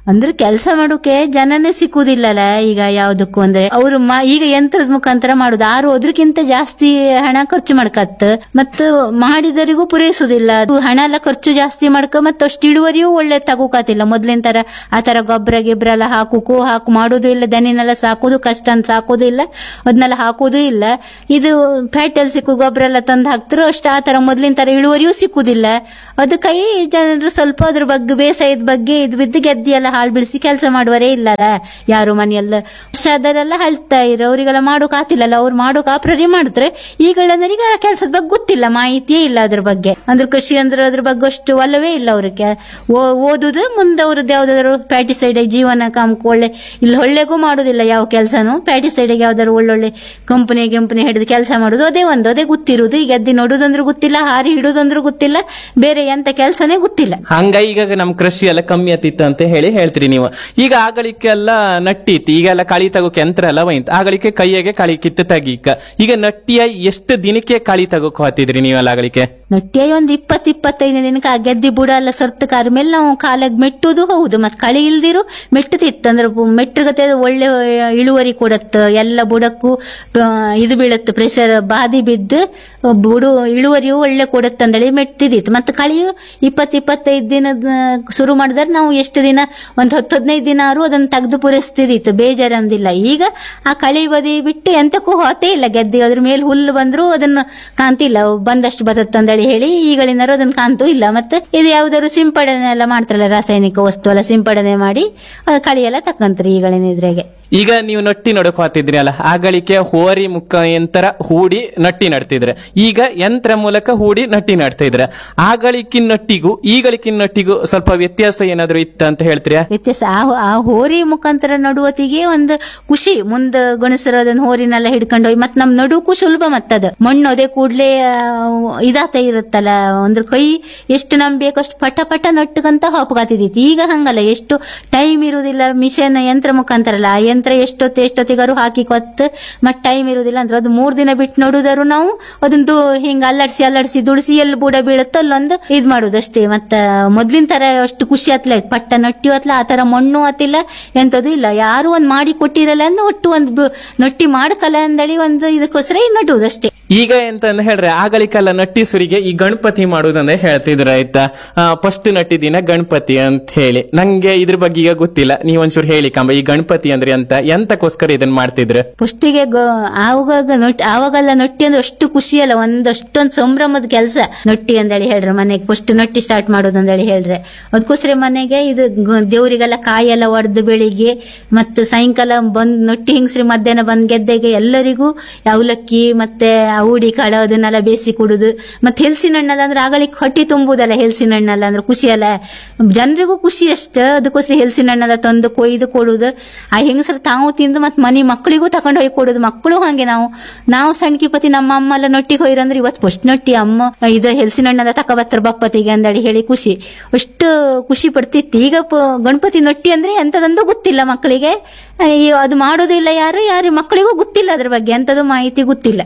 ಅಂದ್ರೆ ಕೆಲಸ ಮಾಡೋಕೆ ಜನನೇ ಸಿಕ್ಕುದಿಲ್ಲಲ್ಲ ಈಗ ಯಾವ್ದಕ್ಕೂ ಅಂದ್ರೆ ಅವ್ರು ಮಾ- ಈಗ ಯಂತ್ರದ ಮುಖಾಂತರ ಮಾಡುದು ಆರು ಅದ್ರಕ್ಕಿಂತ ಜಾಸ್ತಿ ಹಣ ಖರ್ಚು ಮಾಡ್ಕತ್ತ ಮತ್ತು ಮಾಡಿದರಿಗೂ ಪೂರೈಸುದಿಲ್ಲ ಅದು ಹಣ ಎಲ್ಲ ಖರ್ಚು ಜಾಸ್ತಿ ಮಾಡ್ಕ ಮತ್ತು ಅಷ್ಟು ಇಳುವರಿಯೂ ಒಳ್ಳೆ ತಗೋಕಾತಿಲ್ಲ ಮೊದ್ಲಿನ ತರ ಆ ತರ ಗೊಬ್ಬರ ಗಿಬ್ಬರ ಎಲ್ಲ ಹಾಕುಕು ಹಾಕು ಮಾಡೋದು ಇಲ್ಲ ದನಿನೆಲ್ಲ ಸಾಕೋದು ಕಷ್ಟ ಅಂತ ಸಾಕೋದು ಇಲ್ಲ ಅದನ್ನೆಲ್ಲ ಹಾಕೋದು ಇಲ್ಲ ಇದು ಫ್ಯಾಟಲ್ ಸಿಕ್ಕು ಗೊಬ್ಬರ ಎಲ್ಲ ತಂದು ಹಾಕ್ತಾರೋ ಅಷ್ಟು ಆ ತರ ಮೊದ್ಲಿನ ತರ ಇಳುವರಿಯೂ ಸಿಕ್ಕುದಿಲ್ಲ ಅದಕ್ಕಾಗಿ ಜನರು ಸ್ವಲ್ಪ ಅದ್ರ ಬಗ್ಗೆ ಬೇಸಾಯದ ಬಗ್ಗೆ ಇದು ಬಿದ್ದು ಗೆದ್ದಿ ಎಲ್ಲ ಹಾಳು ಬಿಡಿಸಿ ಕೆಲಸ ಮಾಡುವರೇ ಇಲ್ಲಲ್ಲ ಯಾರು ಮನೆಯೆಲ್ಲ ವರ್ಷದಲ್ಲೆಲ್ಲ ಹೇಳ್ತಾ ಇರೋ ಅವರಿಗೆಲ್ಲ ಮಾಡೋಕ್ ಆತಿಲ್ಲಲ್ಲ ಅವ್ರು ಮಾಡೋಕ್ ಆಪ್ರರಿ ಮಾಡಿದ್ರೆ ಈಗಳನ್ನರಿಗೆ ಆ ಕೆಲಸದ ಬಗ್ಗೆ ಗೊತ್ತಿಲ್ಲ ಮಾಹಿತಿಯೇ ಇಲ್ಲ ಅದ್ರ ಬಗ್ಗೆ ಅಂದ್ರೆ ಕೃಷಿ ಅಂದ್ರೆ ಅದ್ರ ಬಗ್ಗೆ ಅಷ್ಟು ಒಲವೇ ಇಲ್ಲ ಅವ್ರಿಗೆ ಓ- ಓದುದು ಮುಂದೆ ಅವ್ರದ್ದು ಯಾವ್ದಾದ್ರು ಪ್ಯಾಟಿಸೈಡ್ ಜೀವನ ಕಾಮಕ್ ಒಳ್ಳೆ ಇಲ್ಲಿ ಒಳ್ಳೆಗೂ ಮಾಡೋದಿಲ್ಲ ಯಾವ ಕೆಲಸನು ಪ್ಯಾಟಿಸೈಡ್ಗೆ ಯಾವ್ದಾದ್ರು ಒಳ್ಳೊಳ್ಳೆ ಕಂಪನಿ ಕಂಪನಿ ಹಿಡಿದು ಕೆಲಸ ಮಾಡೋದು ಅದೇ ಒಂದು ಅದೇ ಗೊತ್ತಿರುವುದು ಈಗ ಎದ್ದಿ ನೋಡುದಂದ್ರೂ ಗೊತ್ತಿಲ್ಲ ಹಾರಿ ಹಿಡುದಂದ್ರೂ ಗೊತ್ತಿಲ್ಲ ಬೇರೆ ಎಂತ ಕೆಲಸನೇ ಗೊತ್ತಿಲ್ಲ ಹಂಗ ಈಗ ನಮ್ ಕೃಷಿ ಎಲ್ಲ ಕಮ್ಮಿ ಆತಿತ್ತು ಅಂತ ಹೇಳಿ ಹೇಳ್ತೀರಿ ನೀವು ಈಗ ಆಗಳಿಕ್ಕೆಲ್ಲ ನಟ್ಟಿತ್ತು ಈಗೆಲ್ಲ ಕಳಿ ತಗೋಕೆ ಯಂತ್ರ ಎಲ್ಲ ಬೈಂತ ಆಗಳಿಕೆ ಕೈಯಾಗೆ ಕಳಿ ಕಿತ್ತು ತೆಗೀಕ ಈಗ ನಟ್ಟಿಯ ಎಷ್ಟು ದಿನಕ್ಕೆ ಕಳಿ ತಗೋಕ್ ಹೋತಿದ್ರಿ ನೀವೆಲ್ಲ ಆಗಳಿಕೆ ನಟ್ಟಿಯಾಗಿ ಒಂದು ಇಪ್ಪತ್ತು ಇಪ್ಪತ್ತೈದು ದಿನಕ್ಕೆ ಆ ಗೆದ್ದಿ ಬುಡ ಎಲ್ಲ ಸರ್ತ ಕಾರ್ ಮೇಲೆ ನಾವು ಕಾಲಾಗಿ ಮೆಟ್ಟುದು ಹೌದು ಮತ್ತೆ ಕಳಿ ಇಲ್ದಿರು ಮೆಟ್ಟತಿತ್ತು ಅಂದ್ರೆ ಮೆಟ್ಟಗತೆ ಒಳ್ಳೆ ಇಳುವರಿ ಕೊಡತ್ತ ಎಲ್ಲ ಬುಡಕ್ಕೂ ಆ, ಇದು ಬೀಳತ್ತು ಪ್ರೆಷರ್ ಬಾದಿ ಬಿದ್ದು ಬುಡು ಇಳುವರಿಯು ಒಳ್ಳೆ ಕೊಡತ್ತ ಅಂದೇಳಿ ಮೆಟ್ಟಿದಿತ್ತು ಮತ್ತೆ ಕಳಿಯು ಇಪ್ಪತ್ತು ಇಪ್ಪತ್ತೈದು ದಿನದ ಶುರು ಮಾಡಿದ್ರೆ ನಾವು ಎಷ್ಟು ದಿನ ಒಂದು ಹತ್ತು ಹದಿನೈದು ದಿನ ಆದ್ರೂ ಅದನ್ನ ತೆಗೆದು ಪೂರೈಸ್ತಿದಿತ್ತು ಬೇಜಾರಂದಿಲ್ಲ ಈಗ ಆ ಕಳಿ ಬದಿ ಬಿಟ್ಟು ಎಂತಕ್ಕೂ ಹೋತೇ ಇಲ್ಲ ಗೆದ್ದಿ ಅದ್ರ ಮೇಲೆ ಹುಲ್ಲು ಬಂದ್ರು ಅದನ್ನ ಕಾಂತಿಲ್ಲ ಬಂದಷ್ಟು ಬದತ್ತಂದೇಳಿ ಹೇಳಿ ಈಗಳಿನಾರು ಅದನ್ನ ಕಾಂತೂ ಇಲ್ಲ ಮತ್ತೆ ಇದು ಯಾವ್ದಾದ್ರು ಸಿಂಪಡಣೆ ಎಲ್ಲ ಮಾಡ್ತಾರಲ್ಲ ರಾಸಾಯನಿಕ ವಸ್ತು ಎಲ್ಲ ಸಿಂಪಡಣೆ ಮಾಡಿ ಅದು ಕಳಿ ಎಲ್ಲ ತಕ್ಕಂತ್ರಿ ಈಗಳಿನ ಇದ್ರಾಗೆ ಈಗ ನೀವು ನಟ್ಟಿ ನಡಕ್ ಹೋತಿದ್ರಿ ಅಲ್ಲ ಆಗಳಿಕೆ ಹೋರಿ ಮುಖಾಂತರ ಹೂಡಿ ನಟ್ಟಿ ನಡ್ತಿದ್ರೆ ಈಗ ಯಂತ್ರ ಮೂಲಕ ಹೂಡಿ ನಟ್ಟಿ ನಡ್ತಿದ್ರೆ ಆಗಳಿಕಿನ ನಟ್ಟಿಗೂ ಈಗಳಿಕಿನ ನಟ್ಟಿಗೂ ಸ್ವಲ್ಪ ವ್ಯತ್ಯಾಸ ಏನಾದ್ರು ಇತ್ತ ಅಂತ ಹೇಳ್ತೀರಾ ವ್ಯತ್ಯಾಸ ಆ ಆ ಹೋರಿ ಮುಖಾಂತರ ನಡುವತಿಗೆ ಒಂದು ಖುಷಿ ಮುಂದ ಗಣಸರು ಅದನ್ನ ಹೋರಿನೆಲ್ಲ ಹಿಡ್ಕೊಂಡು ಹೋಗಿ ಮತ್ ನಮ್ ನಡುಕು ಸುಲಭ ಮತ್ತದ ಮಣ್ಣು ಅದೇ ಕೂಡ್ಲೆ ಆ, ಇದಾತ ಇರುತ್ತಲ್ಲ ಅಂದ್ರೆ ಕೈ ಎಷ್ಟು ನಮ್ ಬೇಕಷ್ಟು ಪಟ ಪಟ ನಟ್ಟಕಂತ ಹಾಪಗಾತಿದೈತಿ ಈಗ ಹಂಗಲ್ಲ ಎಷ್ಟು ಟೈಮ್ ಇರುವುದಿಲ್ಲ ಮಿಷನ್ ಯಂತ್ರ ಮುಖಾಂತರ ಅಲ್ಲ ಆ ಯಂತ್ರ ಎಷ್ಟೊತ್ತು ಎಷ್ಟೊತ್ತಿಗಾರು ಹಾಕಿ ಕೊತ್ತ ಮತ್ ಟೈಮ್ ಇರುವುದಿಲ್ಲ ಅಂದ್ರೆ ಅದು ಮೂರ್ ದಿನ ಬಿಟ್ಟು ನೋಡುದಾರು ನಾವು ಅದೊಂದು ಹಿಂಗ ಅಲ್ಲಾಡ್ಸಿ ಅಲ್ಲಾಡ್ಸಿ ದುಡಿಸಿ ಎಲ್ಲಿ ಬುಡ ಬೀಳುತ್ತೋ ಅಲ್ಲೊಂದು ಇದ್ ಮಾಡುದಷ್ಟೇ ಮತ್ತ ಮೊದ್ಲಿನ ತರ ಅಷ್ಟು ಖುಷಿ ಆತ್ಲ ಪಟ್ಟ ನಟ್ಟಿ ಆತ್ಲ ಆ ತರ ಮಣ್ಣು ಆತಿಲ್ಲ ಎಂತದು ಇಲ್ಲ ಯಾರು ಒಂದ್ ಮಾಡಿ ಕೊಟ್ಟಿರಲ್ಲ ಅಂದ್ರೆ ಒಟ್ಟು ಒಂದ್ ಬ- ನಟ್ಟಿ ಮಾಡ್ಕಲ್ಲ ಅಂದಳಿ ಒಂದು ಇದಕ್ಕೋಸ್ಕರ ನಡುವುದಷ್ಟೇ ಈಗ ಎಂತ ಅಂತ ಹೇಳ್ರೆ ಆಗಳಿಕಲ್ಲ ನಟ್ಟಿ ಸುರಿಗೆ ಈ ಗಣಪತಿ ಮಾಡುದಂದ್ರೆ ಹೇಳ್ತಿದ್ರ ಆಯ್ತಾ ಫಸ್ಟ್ ನಟ್ಟಿ ದಿನ ಗಣಪತಿ ಅಂತ ಹೇಳಿ ನಂಗೆ ಇದ್ರ ಬಗ್ಗೆ ಈಗ ಗೊತ್ತಿಲ್ಲ ನೀವ್ ಒಂಚೂರು ಹೇಳಿ ಕಂಬ ಈ ಗಣಪತಿ ಅಂದ್ರೆ ಅಂತ ಎಂತಕ್ಕೋಸ್ಕರ ಇದನ್ನ ಮಾಡ್ತಿದ್ರ ಫಸ್ಟಿಗೆ ಆವಾಗ ನೊಟ್ಟಿ ಆವಾಗೆಲ್ಲ ನೊಟ್ಟಿ ಅಂದ್ರೆ ಅಷ್ಟು ಖುಷಿ ಅಲ್ಲ ಒಂದಷ್ಟೊಂದು ಸಂಭ್ರಮದ ಕೆಲಸ ನೊಟ್ಟಿ ಅಂದೇಳಿ ಹೇಳ್ರೆ ಮನೆಗೆ ಫಸ್ಟ್ ನೊಟ್ಟಿ ಸ್ಟಾರ್ಟ್ ಮಾಡೋದು ಅಂದೇಳಿ ಹೇಳ್ರೆ ಅದಕ್ಕೋಸ್ಕರ ಮನೆಗೆ ಇದು ಗ- ದೇವ್ರಿಗೆಲ್ಲ ಕಾಯಿ ಎಲ್ಲ ಒಡೆದು ಬೆಳಿಗ್ಗೆ ಮತ್ತೆ ಸಾಯಂಕಾಲ ಬಂದ್ ನೊಟ್ಟಿ ಹಿಂಗ್ಸ್ರಿ ಮಧ್ಯಾಹ್ನ ಬಂದ್ ಗೆದ್ದೆಗೆ ಎಲ್ಲರಿಗೂ ಅವಲಕ್ಕಿ ಮತ್ತೆ ಊಡಿ ಕಾಳು ಅದನ್ನೆಲ್ಲ ಬೇಯಿಸಿ ಕೊಡುದು ಮತ್ತೆ ಹೆಲ್ಸಿನ ಹಣ್ಣಲ್ಲ ಅಂದ್ರೆ ಆಗಳಿಗೆ ಹೊಟ್ಟಿ ತುಂಬುದಲ್ಲ ಹೆಲ್ಸಿನ ಹಣ್ಣಲ್ಲ ಅಂದ್ರೆ ಖುಷಿ ಅಲ್ಲ ಜನರಿಗೂ ಖುಷಿ ಅಷ್ಟ ಅದಕ್ಕೋಸ್ಕರ ಹೆಲ್ಸಿನ ಹಣ್ಣೆಲ್ಲ ತಂದು ಕೊಯ್ದು ಕೊಡುದು ಆ ಹೆಂಗಸರು ತಾವು ತಿಂದು ಮತ್ತೆ ಮನೆ ಮಕ್ಕಳಿಗೂ ತಗೊಂಡು ಹೋಗಿ ಕೊಡುದು ಮಕ್ಕಳು ಹಂಗೆ ನಾವು ನಾವು ಸಣ್ಣಕಿಪತಿ ನಮ್ಮ ಅಮ್ಮ ಎಲ್ಲ ನೊಟ್ಟಿಗೆ ಹೋಯ್ರಂದ್ರೆ ಇವತ್ತು ಫಸ್ಟ್ ನೊಟ್ಟಿ ಅಮ್ಮ ಇದು ಹೆಲ್ಸಿನ ಹಣ್ಣೆಲ್ಲ ತಕೊಬತ್ತರ ಬಪ್ಪತಿಗೆ ಅಂದಡಿ ಹೇಳಿ ಖುಷಿ ಅಷ್ಟು ಖುಷಿ ಪಡ್ತಿತ್ತು ಈಗ ಪ- ಗಣಪತಿ ನೊಟ್ಟಿ ಅಂದ್ರೆ ಎಂತದಂದು ಗೊತ್ತಿಲ್ಲ ಮಕ್ಕಳಿಗೆ ಅಯ್ಯೋ, ಅದು ಮಾಡೋದಿಲ್ಲ ಯಾರು ಯಾರು ಮಕ್ಕಳಿಗೂ ಗೊತ್ತಿಲ್ಲ ಅದ್ರ ಬಗ್ಗೆ ಎಂತದು ಮಾಹಿತಿ ಗೊತ್ತಿಲ್ಲ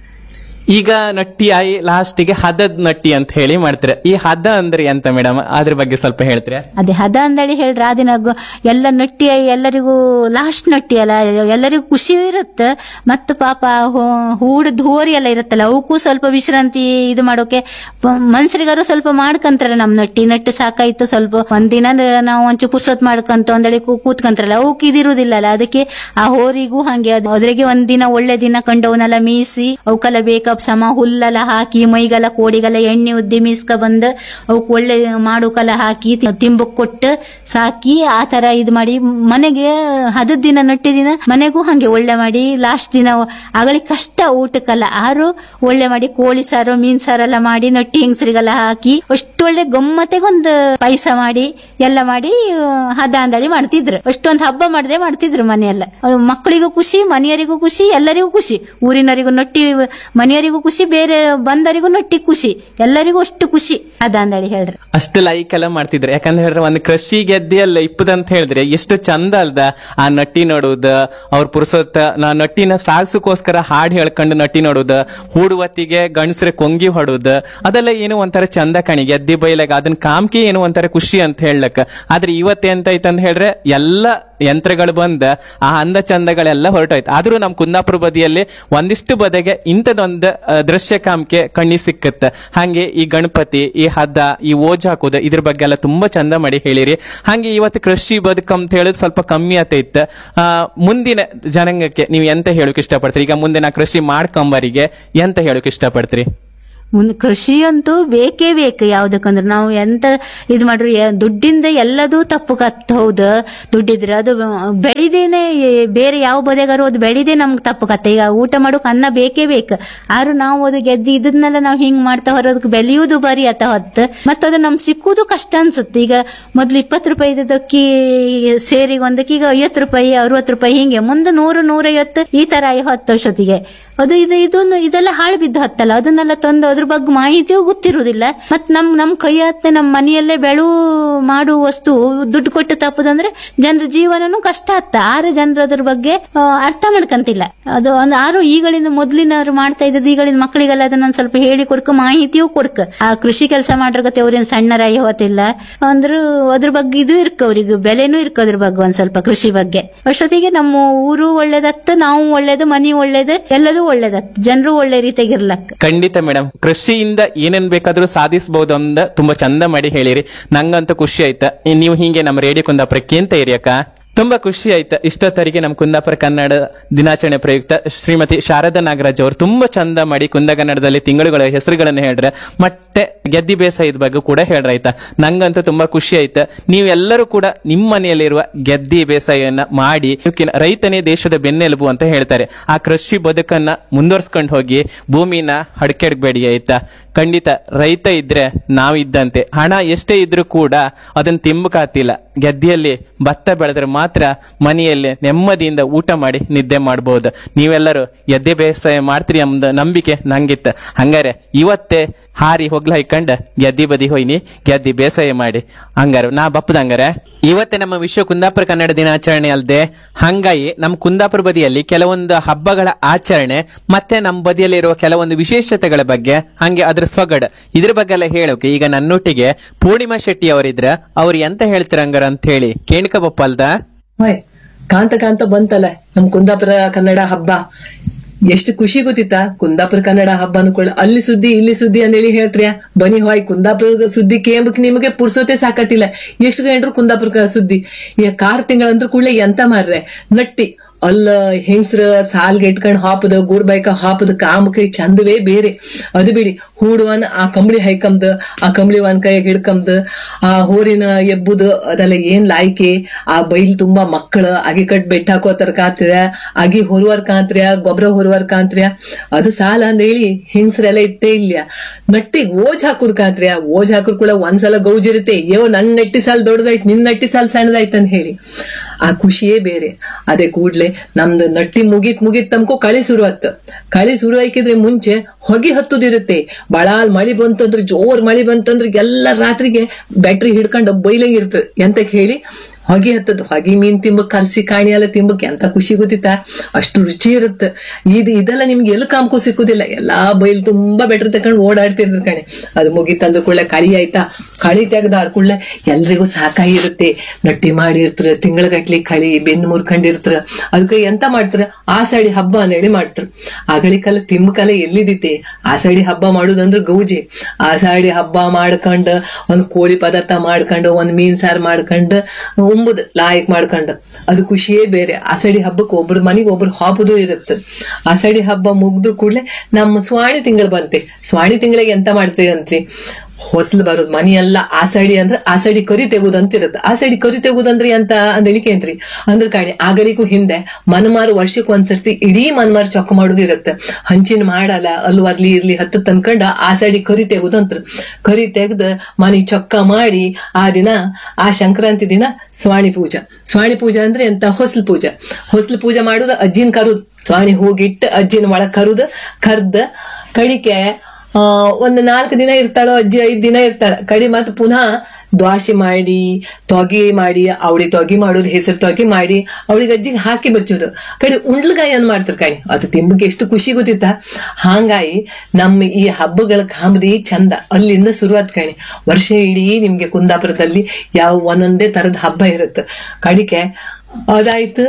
ಈಗ ನಟ್ಟಿ ಆಯಿ ಲಾಸ್ಟಿಗೆ ಹದದ್ ನಟ್ಟಿ ಅಂತ ಹೇಳಿ ಮಾಡ್ತಾರೆ ಈ ಹದ ಅಂದ್ರೆ ಎಂತ ಮೇಡಮ್ ಅದ್ರ ಬಗ್ಗೆ ಸ್ವಲ್ಪ ಹೇಳ್ತೀರಾ ಅದೇ ಹದ ಅಂದಳಿ ಹೇಳ್ರ ಆ ದಿನ ಗೊ- ಎಲ್ಲ ನಟ್ಟಿ ಎಲ್ಲರಿಗೂ ಲಾಸ್ಟ್ ನಟ್ಟಿ ಅಲ್ಲ ಎಲ್ಲರಿಗೂ ಖುಷಿ ಇರುತ್ತೆ ಮತ್ತೆ ಪಾಪ ಹೂಡದ್ ಹೋರಿ ಎಲ್ಲ ಇರುತ್ತಲ್ಲ ಅವಕ್ಕೂ ಸ್ವಲ್ಪ ವಿಶ್ರಾಂತಿ ಇದು ಮಾಡೋಕೆ ಪ- ಮನ್ಸರಿಗಾರು ಸ್ವಲ್ಪ ಮಾಡ್ಕಂತಾರಲ್ಲ ನಮ್ ನಟ್ಟಿ ನಟ್ಟು ಸಾಕಾಯ್ತು ಸ್ವಲ್ಪ ಒಂದಿನ ನಾವು ಒಂಚೂರು ಪುರ್ಸೊತ್ ಮಾಡ್ಕಂತ ಒಂದಳಿ ಕೂ- ಕೂತ್ಕಂತಾರಲ್ಲ ಅವಕ್ಕೆ ಇದಿರುವುದಿಲ್ಲಲ್ಲ ಅದಕ್ಕೆ ಆ ಹೋರಿಗೂ ಹಂಗೆ ಅದು ಅದ್ರಿಗೆ ಒಂದಿನ ಒಳ್ಳೆ ದಿನ ಕಂಡು ಅವನ್ನೆಲ್ಲ ಮೀಸಿ ಅವಕ್ಕೆಲ್ಲ ಬೇಕಪ್ ಸಮ ಹುಲ್ಲೆಲ್ಲ ಹಾಕಿ ಮೈಗೆಲ್ಲ ಕೋಡಿಗೆಲ್ಲ ಎಣ್ಣೆ ಉದ್ದಿ ಮೀಸ್ಕ ಬಂದು ಅವಕ್ ಒಳ್ಳೆ ಮಾಡೋಕೆಲ್ಲ ಹಾಕಿ ತಿ- ತಿಂಬಕ್ ಕೊಟ್ಟು ಸಾಕಿ ಆ ತರ ಇದ್ ಮಾಡಿ ಮನೆಗೆ ಹದದ ದಿನ ನಟ್ಟಿ ದಿನ ಮನೆಗೂ ಹಂಗೆ ಒಳ್ಳೆ ಮಾಡಿ ಲಾಸ್ಟ್ ದಿನ ಆಗಲಿ ಕಷ್ಟ ಊಟಕ್ಕೆಲ್ಲ ಆರು ಒಳ್ಳೆ ಮಾಡಿ ಕೋಳಿ ಸಾರು ಮೀನ್ ಸಾರೆಲ್ಲ ಮಾಡಿ ನಟ್ಟಿ ಹೆಂಗಸರಿಗೆಲ್ಲ ಹಾಕಿ ಅಷ್ಟು ಒಳ್ಳೆ ಗಮ್ಮತ್ತೆಗೆ ಒಂದು ಪಾಯಸ ಮಾಡಿ ಎಲ್ಲ ಮಾಡಿ ಆ, ಹದ ಅಂದಳಿ ಮಾಡ್ತಿದ್ರು ಅಷ್ಟೊಂದು ಹಬ್ಬ ಮಾಡದೆ ಮಾಡ್ತಿದ್ರು ಮನೆಯೆಲ್ಲ ಅದು ಮಕ್ಕಳಿಗೂ ಖುಷಿ ಮನೆಯವರಿಗೂ ಖುಷಿ ಎಲ್ಲರಿಗೂ ಖುಷಿ ಊರಿನವರಿಗೂ ನಟ್ಟಿ ಮನೆಯವರಿಗೂ ನಟ್ಟಿಗರಿಗೂ ಖುಷಿ ಬೇರೆ ಬಂದರಿಗೂ ನಟ್ಟಿ ಖುಷಿ ಎಲ್ಲರಿಗೂ ಅಷ್ಟು ಖುಷಿ ಅದ ಅಂದೇಳಿ ಹೇಳ್ರಿ ಅಷ್ಟು ಲೈಕ್ ಎಲ್ಲ ಮಾಡ್ತಿದ್ರು ಯಾಕಂದ್ರೆ ಹೇಳಿದ್ರೆ ಒಂದು ಕೃಷಿ ಗೆದ್ದೆಯಲ್ಲ ಇಪ್ಪದಂತ ಹೇಳಿದ್ರೆ ಎಷ್ಟು ಚಂದ ಅಲ್ದ ಆ ನಟ್ಟಿ ನೋಡುವುದು ಅವ್ರ ಪುರುಸೊತ್ತ ನಾ ನಟ್ಟಿನ ಸಾಲ್ಸಕ್ಕೋಸ್ಕರ ಹಾಡು ಹೇಳ್ಕೊಂಡು ನಟ್ಟಿ ನೋಡುದು ಹೂಡುವತ್ತಿಗೆ ಗಂಡಸ್ರೆ ಕೊಂಗಿ ಹೊಡುದು ಅದೆಲ್ಲ ಏನು ಒಂಥರ ಚಂದ ಕಣಿ ಗೆದ್ದಿ ಬೈಲಾಗ ಅದನ್ನ ಕಾಮ್ಕಿ ಏನು ಒಂಥರ ಖುಷಿ ಅಂತ ಹೇಳಕ್ ಆದ್ರೆ ಇವತ್ತು ಎಂತ ಐತಂತ ಹೇಳ್ರೆ ಎಲ್ಲ ಯಂತ್ರಗಳು ಬಂದ ಆ ಅಂದ ಚಂದಗಳೆಲ್ಲ ಹೊರಟೋಯ್ತು ಆದ್ರೂ ನಮ್ ಕುಂದಾಪುರ ಬದಿಯಲ್ಲಿ ಒಂದಿಷ್ಟು ಬದೆಗೆ ಇಂಥದೊಂದು ಆ, ದೃಶ್ಯ ಕಾಮ್ಕೆ ಕಣ್ಣಿ ಸಿಕ್ಕತ್ತ ಹಾಗೆ ಈ ಗಣಪತಿ ಈ ಹದ್ದ ಈ ಓಜ್ ಹಾಕೋದು ಇದ್ರ ಬಗ್ಗೆ ಎಲ್ಲ ತುಂಬಾ ಚಂದ ಮಾಡಿ ಹೇಳಿರಿ ಹಾಗೆ ಇವತ್ತು ಕೃಷಿ ಬದುಕು ಅಂತ ಹೇಳೋದು ಸ್ವಲ್ಪ ಕಮ್ಮಿ ಆತೈತ ಆ, ಮುಂದಿನ ಜನಾಂಗಕ್ಕೆ ನೀವು ಎಂತ ಹೇಳಕ್ ಇಷ್ಟಪಡ್ತೀರಿ ಈಗ ಮುಂದೆ ನಾ ಕೃಷಿ ಮಾಡ್ಕೊಂಬರಿಗೆ ಎಂತ ಹೇಳಕ್ ಇಷ್ಟಪಡ್ತೀರಿ ಮುಂದೆ ಕೃಷಿ ಅಂತೂ ಬೇಕೇ ಬೇಕು ಯಾವ್ದಕ್ಕಂದ್ರೆ ನಾವು ಎಂತ ಇದು ಮಾಡ್ರಿ ಯ- ದುಡ್ಡಿಂದ ಎಲ್ಲದೂ ತಪ್ಪು ಕತ್ ಹೌದು ದುಡ್ಡಿದ್ರೆ ಅದು ಬೆಳಿದೇನೆ ಬೇರೆ ಯಾವ ಬದೆಗಾರು ಅದು ಬೆಳಿದೆ ನಮ್ಗೆ ತಪ್ಪು ಕತ್ತೆ ಈಗ ಊಟ ಮಾಡೋಕೆ ಅನ್ನ ಬೇಕೇ ಬೇಕು ಆದ್ರೂ ನಾವು ಅದು ಗೆದ್ದು ಇದನ್ನೆಲ್ಲ ನಾವು ಹಿಂಗ್ ಮಾಡ್ತಾ ಹೊರೋದಕ್ಕೆ ಬೆಲೆಯುವುದು ಬರಿ ಅತ್ತ ಹೊತ್ತು ಮತ್ತೆ ಅದು ನಮ್ಗೆ ಸಿಕ್ಕುವುದು ಕಷ್ಟ ಅನ್ಸುತ್ತೆ ಈಗ ಮೊದ್ಲು ಇಪ್ಪತ್ತು ರೂಪಾಯಿ ಅಕ್ಕಿ ಸೇರಿಗೆ ಒಂದಕ್ಕೆ ಈಗ ಐವತ್ತು ರೂಪಾಯಿ ಅರವತ್ತು ರೂಪಾಯಿ ಹಿಂಗೆ ಮುಂದೆ ನೂರು ನೂರೈವತ್ತು ಈ ತರ ಹೊತ್ತು ವರ್ಷೊತ್ತಿಗೆ ಅದು ಇದು ಇದನ್ನು ಇದೆಲ್ಲ ಹಾಳು ಬಿದ್ದು ಹತ್ತಲ್ಲ ಅದನ್ನೆಲ್ಲ ತಂದು ಅದ್ರ ಬಗ್ಗೆ ಮಾಹಿತಿಯೂ ಗೊತ್ತಿರುವುದಿಲ್ಲ ಮತ್ ನಮ್ ನಮ್ ಕೈ ಹತ್ತೆ ನಮ್ ಮನೆಯಲ್ಲೇ ಬೆಳು ಮಾಡುವ ವಸ್ತು ದುಡ್ಡು ಕೊಟ್ಟು ತಪ್ಪದಂದ್ರೆ ಜನರ ಜೀವನನೂ ಕಷ್ಟ ಆತ್ತ ಆರು ಜನರು ಅದ್ರ ಬಗ್ಗೆ ಆ, ಅರ್ಥ ಮಾಡ್ಕಂತಿಲ್ಲ ಅದು ಒಂದು ಆರು ಈಗಳಿಂದ ಮೊದ್ಲಿನವ್ರು ಮಾಡ್ತಾ ಇದ್ದದ್ದು ಈಗಳಿನ ಮಕ್ಕಳಿಗೆಲ್ಲ ಅದನ್ನ ಒಂದ್ ಸ್ವಲ್ಪ ಹೇಳಿ ಕೊಡ್ಕ ಮಾಹಿತಿಯೂ ಕೊಡ್ಕ ಆ ಕೃಷಿ ಕೆಲಸ ಮಾಡ್ರಗತ್ತೆ ಅವ್ರೇನ್ ಸಣ್ಣರಾಗಿ ಹೋತಿಲ್ಲ ಅಂದ್ರು ಅದ್ರ ಬಗ್ಗೆ ಇದು ಇರ್ಕ ಅವ್ರಿಗೆ ಬೆಲೆನೂ ಇರ್ಕ ಅದ್ರ ಬಗ್ಗೆ ಒಂದ್ ಸ್ವಲ್ಪ ಕೃಷಿ ಬಗ್ಗೆ ಅಷ್ಟೊತ್ತಿಗೆ ನಮ್ಮ ಊರು ಒಳ್ಳೇದತ್ತ ನಾವು ಒಳ್ಳೇದು ಮನಿ ಒಳ್ಳೇದು ಎಲ್ಲದೂ ಒಳ್ಳೇದತ್ತ ಜನರು ಒಳ್ಳೆ ರೀತಿಯಾಗಿ ಇರ್ಲಕ್ಕ ಖಂಡಿತ ಮೇಡಮ್ ಕೃಷಿಯಿಂದ ಏನೇನ್ ಬೇಕಾದ್ರೂ ಸಾಧಿಸಬಹುದು ಅಂತ ತುಂಬಾ ಚಂದ ಮಾಡಿ ಹೇಳಿರಿ ನಂಗಂತೂ ಖುಷಿ ಆಯ್ತಾ ನೀವು ಹಿಂಗೆ ನಮ್ಮ ರೇಡಿಯೋ ಕುಂದಾಪುರಕ್ಕೆ ಅಂತ ಇರಿ ಅಕ್ಕ ತುಂಬಾ ಖುಷಿ ಆಯ್ತು ಇಷ್ಟೊತ್ತರಿಗೆ ನಮ್ಮ ಕುಂದಾಪುರ ಕನ್ನಡ ದಿನಾಚರಣೆ ಪ್ರಯುಕ್ತ ಶ್ರೀಮತಿ ಶಾರದಾ ನಾಗರಾಜ್ ಅವರು ತುಂಬಾ ಚಂದ ಮಾಡಿ ಕುಂದಕನ್ನಡದಲ್ಲಿ ತಿಂಗಳುಗಳ ಹೆಸರುಗಳನ್ನು ಹೇಳ್ರೆ ಮತ್ತೆ ಗೆದ್ದಿ ಬೇಸಾಯದ ಬಗ್ಗೆ ಕೂಡ ಹೇಳ್ರಾಯ್ತಾ ನಂಗಂತೂ ತುಂಬಾ ಖುಷಿ ಆಯ್ತು ನೀವೆಲ್ಲರೂ ಕೂಡ ನಿಮ್ಮ ಮನೆಯಲ್ಲಿರುವ ಗೆದ್ದಿ ಬೇಸಾಯವನ್ನ ಮಾಡಿ ಇವಕ್ಕಿನ ರೈತನೇ ದೇಶದ ಬೆನ್ನೆಲುಬು ಅಂತ ಹೇಳ್ತಾರೆ ಆ ಕೃಷಿ ಬದುಕನ್ನ ಮುಂದುವರ್ಸ್ಕೊಂಡು ಹೋಗಿ ಭೂಮಿನ ಹಡ್ಕೆಡ್ಬೇಡಿ ಆಯ್ತಾ ಖಂಡಿತ ರೈತ ಇದ್ರೆ ನಾವಿದ್ದಂತೆ ಹಣ ಎಷ್ಟೇ ಇದ್ರೂ ಕೂಡ ಅದನ್ನ ತಿಂಬಕಾತಿಲ್ಲ ಗೆದ್ದಿಯಲ್ಲಿ ಭತ್ತ ಬೆಳೆದ್ರೆ ಮಾತ್ರ ಮನೆಯಲ್ಲಿ ನೆಮ್ಮದಿಯಿಂದ ಊಟ ಮಾಡಿ ನಿದ್ದೆ ಮಾಡಬಹುದು ನೀವೆಲ್ಲರೂ ಎದ್ದೆ ಬೇಸಾಯ ಮಾಡ್ತೀರಿ ಎಂಬ ನಂಬಿಕೆ ನಂಗಿತ್ತ ಹಂಗಾರೆ ಇವತ್ತೇ ಹಾರಿ ಹೋಗ್ಲ ಹೈಕಂಡ ಗೆದ್ದಿ ಬದಿ ಹೋಯ್ನಿ ಗೆದ್ದಿ ಬೇಸಾಯ ಮಾಡಿ ಹಂಗಾರ ನಾ ಬಪ್ಪದ ಹಂಗಾರೆ ಇವತ್ತೇ ನಮ್ಮ ವಿಶ್ವ ಕುಂದಾಪುರ ಕನ್ನಡ ದಿನಾಚರಣೆ ಅಲ್ಲದೆ ಹಂಗಾಗಿ ನಮ್ಮ ಕುಂದಾಪುರ ಬದಿಯಲ್ಲಿ ಕೆಲವೊಂದು ಹಬ್ಬಗಳ ಆಚರಣೆ ಮತ್ತೆ ನಮ್ಮ ಬದಿಯಲ್ಲಿರುವ ಕೆಲವೊಂದು ವಿಶೇಷತೆಗಳ ಬಗ್ಗೆ ಹಂಗೆ ಅದ್ರ ಸೊಗಡು ಇದ್ರ ಬಗ್ಗೆ ಎಲ್ಲ ಹೇಳೋಕೆ ಈಗ ನನ್ನೊಟ್ಟಿಗೆ ಪೂರ್ಣಿಮಾ ಶೆಟ್ಟಿ ಅವರಿದ್ರ ಅವ್ರು ಎಂತ ಹೇಳ್ತೀರ ಹಂಗಾರ ಅಂತ ಹೇಳಿ ಕೇಣಿಕ ಬಪ್ಪಲ್ದ ಹೋಯ್ ಕಾಂತ ಕಾಂತ ಬಂತಲ್ಲ ನಮ್ ಕುಂದಾಪುರ ಕನ್ನಡ ಹಬ್ಬ ಎಷ್ಟು ಖುಷಿ ಗೊತ್ತಿತ್ತಾ ಕುಂದಾಪುರ ಕನ್ನಡ ಹಬ್ಬ ಅನ್ಕೊಳ್ಳ ಅಲ್ಲಿ ಸುದ್ದಿ ಇಲ್ಲಿ ಸುದ್ದಿ ಅಂದೇಳಿ ಹೇಳ್ತ್ರ್ಯಾ ಬನ್ನಿ ಹೋಯ್ ಕುಂದಾಪುರ ಸುದ್ದಿ ಕೇಂಬಕ್ ನಿಮಗೆ ಪುರ್ಸೋತೆ ಸಾಕತ್ತಿಲ್ಲ ಎಷ್ಟು ಗಂಟ್ರು ಕುಂದಾಪುರ ಸುದ್ದಿ ಈಗ ಕಾರ್ ತಿಂಗಳಂದ್ರ ಕೂಡಲೇ ಎಂತ ಮಾರ್ರೆ ನಟ್ಟಿ ಅಲ್ಲ ಹೆಂಗ್ಸ್ರ ಸಾಲ್ಗೆ ಇಟ್ಕೊಂಡ್ ಹಾಪದ ಗೂರ್ಬೈಕ ಹಾಪದ ಕಾಮಕ್ಕೆ ಚಂದವೇ ಬೇರೆ ಅದು ಬಿಡಿ ಹೂಡುವನ್ ಆ ಕಂಬಳಿ ಹೈಕಂಬ್ದ ಆ ಕಂಬಳಿ ಒಂದ್ ಕೈಯಾಗ ಹಿಡ್ಕಂಬ್ದ ಆ ಹೋರಿನ ಎಬ್ಬುದು ಅದೆಲ್ಲ ಏನ್ ಲಾಯ್ಕೆ ಆ ಬೈಲ್ ತುಂಬಾ ಮಕ್ಕಳ ಅಗಿ ಕಟ್ ಬೆಟ್ಟ ಹಾಕೋತಾರ ಕಾಂತ್ರ್ಯ ಅಗಿ ಹೊರುವರ್ ಕಾಂತ್ರ್ಯ ಗೊಬ್ಬರ ಹೊರುವರ್ ಕಾಂತ್ರ್ಯ ಅದು ಸಾಲ ಅಂದ್ ಹೇಳಿ ಹೆಂಗ್ಸ್ರೆಲ್ಲ ಇತ್ತೇ ಇಲ್ಲ ನಟ್ಟಿಗ್ ಓಜ್ ಹಾಕುದ್ ಕಾಂತ್ರ್ಯ ಓಜ್ ಹಾಕುದ್ ಕೂಡ ಒಂದ್ಸಲ ಗೌಜಿರುತ್ತೆ ಯೋ ನನ್ ನಟ್ಟಿ ಸಾಲ್ ದೊಡ್ಡದಾಯ್ತು ನಿನ್ ನಟ್ಟಿ ಸಾಲ್ ಸಣ್ಣದಾಯ್ತು ಅಂತ ಹೇಳಿ ಆ ಖುಷಿಯೇ ಬೇರೆ ಅದೇ ಕೂಡ್ಲೆ ನಮ್ದು ನಟ್ಟಿ ಮುಗಿತ್ ಮುಗಿತ್ ತಮ್ಕೋ ಕಳಿ ಶುರುವತ್ತು ಕಳಿ ಶುರು ಆಯ್ಕಿದ್ರೆ ಮುಂಚೆ ಹೊಗೆ ಹತ್ತುದಿರುತ್ತೆ ಬಳಾಲ್ ಮಳಿ ಬಂತಂದ್ರೆ ಜೋರ್ ಮಳಿ ಬಂತಂದ್ರೆ ಎಲ್ಲ ರಾತ್ರಿಗೆ ಬ್ಯಾಟ್ರಿ ಹಿಡ್ಕೊಂಡು ಬೈಲಂಗ್ ಇರ್ತದೆ ಎಂತಕ್ ಹೇಳಿ ಹೊಗೆ ಹತ್ತದ ಹೊಗೆ ಮೀನ್ ತಿಂಬಕ್ ಕಲ್ಸಿ ಕಾಣಿ ಎಲ್ಲ ತಿಂಬಕ್ ಎಂತ ಖುಷಿ ಗೊತ್ತಿತ್ತ ಅಷ್ಟು ರುಚಿ ಇರುತ್ತೆ ಇದು ಇದೆಲ್ಲ ನಿಮ್ಗೆ ಎಲ್ಲಿ ಕಾಮ್ಕೋ ಸಿಕ್ಕುದಿಲ್ಲ ಎಲ್ಲಾ ಬೈಲ್ ತುಂಬಾ ಬೆಟ್ರ್ ತಕೊಂಡ್ ಓಡಾಡ್ತಿರ್ತಾರೆ ಕಣೆ ಅದು ಮುಗಿತಂದ್ರ ಕೂಡಲೇ ಕಳಿ ಆಯ್ತಾ ಕಳಿ ತೆಗ್ದಾರ ಕೂಡಲೇ ಎಲ್ರಿಗೂ ಸಾಕಾಗಿ ಇರುತ್ತೆ ನಟ್ಟಿ ಮಾಡಿರ್ತಾರ ತಿಂಗಳಗಟ್ಲಿ ಕಳಿ ಬೆನ್ನು ಮುರ್ಕೊಂಡಿರ್ತಾರ ಅದಕ್ಕೆ ಎಂತ ಮಾಡ್ತಾರ ಆಸಾಡಿ ಹಬ್ಬ ಅಂತೇಳಿ ಮಾಡ್ತಾರ ಆಗಳಿಕಲ್ಲ ತಿಂಬಕಲ್ಲ ಎಲ್ಲಿದಿತ್ತೆ ಆಸಾಡಿ ಹಬ್ಬ ಮಾಡುದಂದ್ರ ಗೌಜಿ ಆಸಾಡಿ ಹಬ್ಬ ಮಾಡ್ಕೊಂಡ್ ಒಂದ್ ಕೋಳಿ ಪದಾರ್ಥ ಮಾಡ್ಕೊಂಡು ಒಂದ್ ಮೀನ್ ಸಾರ್ ಮಾಡ್ಕೊಂಡ್ ಉಂಬುದ್ ಲಾಯಕ್ ಮಾಡ್ಕೊಂಡ್ ಅದು ಖುಷಿಯೇ ಬೇರೆ ಆಸಾಡಿ ಹಬ್ಬಕ್ಕೆ ಒಬ್ರ ಮನೆಗೆ ಒಬ್ರು ಹಾಪುದು ಇರುತ್ತೆ ಆಸಾಡಿ ಹಬ್ಬ ಮುಗ್ದ್ರು ಕೂಡ್ಲೆ ನಮ್ಮ ಸ್ವಾಣಿ ತಿಂಗಳು ಬಂತೆ ಸ್ವಾಣಿ ತಿಂಗಳಿಗೆ ಎಂತ ಮಾಡ್ತೇವೆ ಅಂತ್ರಿ ಹೊಸಲು ಬರೋದು ಮನೆಯೆಲ್ಲ ಆಸಡಿ ಅಂದ್ರೆ ಆಸಡಿ ಕರಿ ತೆಗುದಂತ ಇರುತ್ತೆ ಆಸಡಿ ಕರಿ ತೆಗುದಂದ್ರಿ ಅಂತ ಅಂದೇಳಿಕೇನ್ರಿ ಅಂದ್ರೆ ಕಾಣಿ ಆಗಳಿಗೂ ಹಿಂದೆ ಮನ್ಮಾರು ವರ್ಷಕ್ಕೆ ಒಂದ್ಸರ್ತಿ ಇಡೀ ಮನ್ಮಾರು ಚೊಕ್ಕ ಮಾಡೋದು ಇರುತ್ತೆ ಹಂಚಿನ ಮಾಡಲ್ಲ ಅಲ್ಲಿ ಅರ್ಲಿ ಇರ್ಲಿ ಹತ್ತು ತನ್ಕಂಡ ಆಸಡಿ ಕರಿ ತೆಗುದಂತ್ರ ಕರಿ ತೆಗ್ದು ಮನೆ ಚೊಕ್ಕ ಮಾಡಿ ಆ ದಿನ ಆ ಸಂಕ್ರಾಂತಿ ದಿನ ಸ್ವಾಣಿ ಪೂಜಾ ಸ್ವಾಣಿ ಪೂಜಾ ಅಂದ್ರೆ ಎಂತ ಹೊಸ್ಲು ಪೂಜೆ ಹೊಸ್ಲು ಪೂಜೆ ಮಾಡುದು ಅಜ್ಜಿನ ಕರುದ್ ಸ್ವಾಣಿ ಹೋಗಿಟ್ಟು ಅಜ್ಜಿನ ಒಳಗ್ ಕರುದು ಕರ್ದ ಕಡಿಕೆ ಆ ಒಂದು ನಾಲ್ಕು ದಿನ ಇರ್ತಾಳೋ ಅಜ್ಜಿ ಐದ್ ದಿನ ಇರ್ತಾಳ ಕಡಿ ಮತ್ ಪುನಃ ದ್ವಾಸೆ ಮಾಡಿ ತೊಗಿ ಮಾಡಿ ಅವಳಿ ತೊಗಿ ಮಾಡೋದು ಹೆಸರು ತೊಗಿ ಮಾಡಿ ಅವಳಿಗೆ ಅಜ್ಜಿಗೆ ಹಾಕಿ ಬಚ್ಚೋದು ಕಡೆ ಉಂಡ್ಲಗಾಯಿ ಅನ್ ಮಾಡ್ತಾರೆ ಕಾಯಿ ಅದು ತಿಂಬಕ್ಕೆ ಎಷ್ಟು ಖುಷಿ ಗೊತ್ತಿತ್ತ ಹಾಂಗಾಗಿ ನಮ್ಮ ಈ ಹಬ್ಬಗಳ ಕಾಮದಿ ಚಂದ ಅಲ್ಲಿಂದ ಶುರುವಾತ್ ಕಾಣಿ ವರ್ಷ ಇಡೀ ನಿಮ್ಗೆ ಕುಂದಾಪುರದಲ್ಲಿ ಯಾವ ಒಂದೊಂದೇ ತರದ ಹಬ್ಬ ಇರುತ್ತೆ ಕಡಿಕೆ ಅದಾಯ್ತು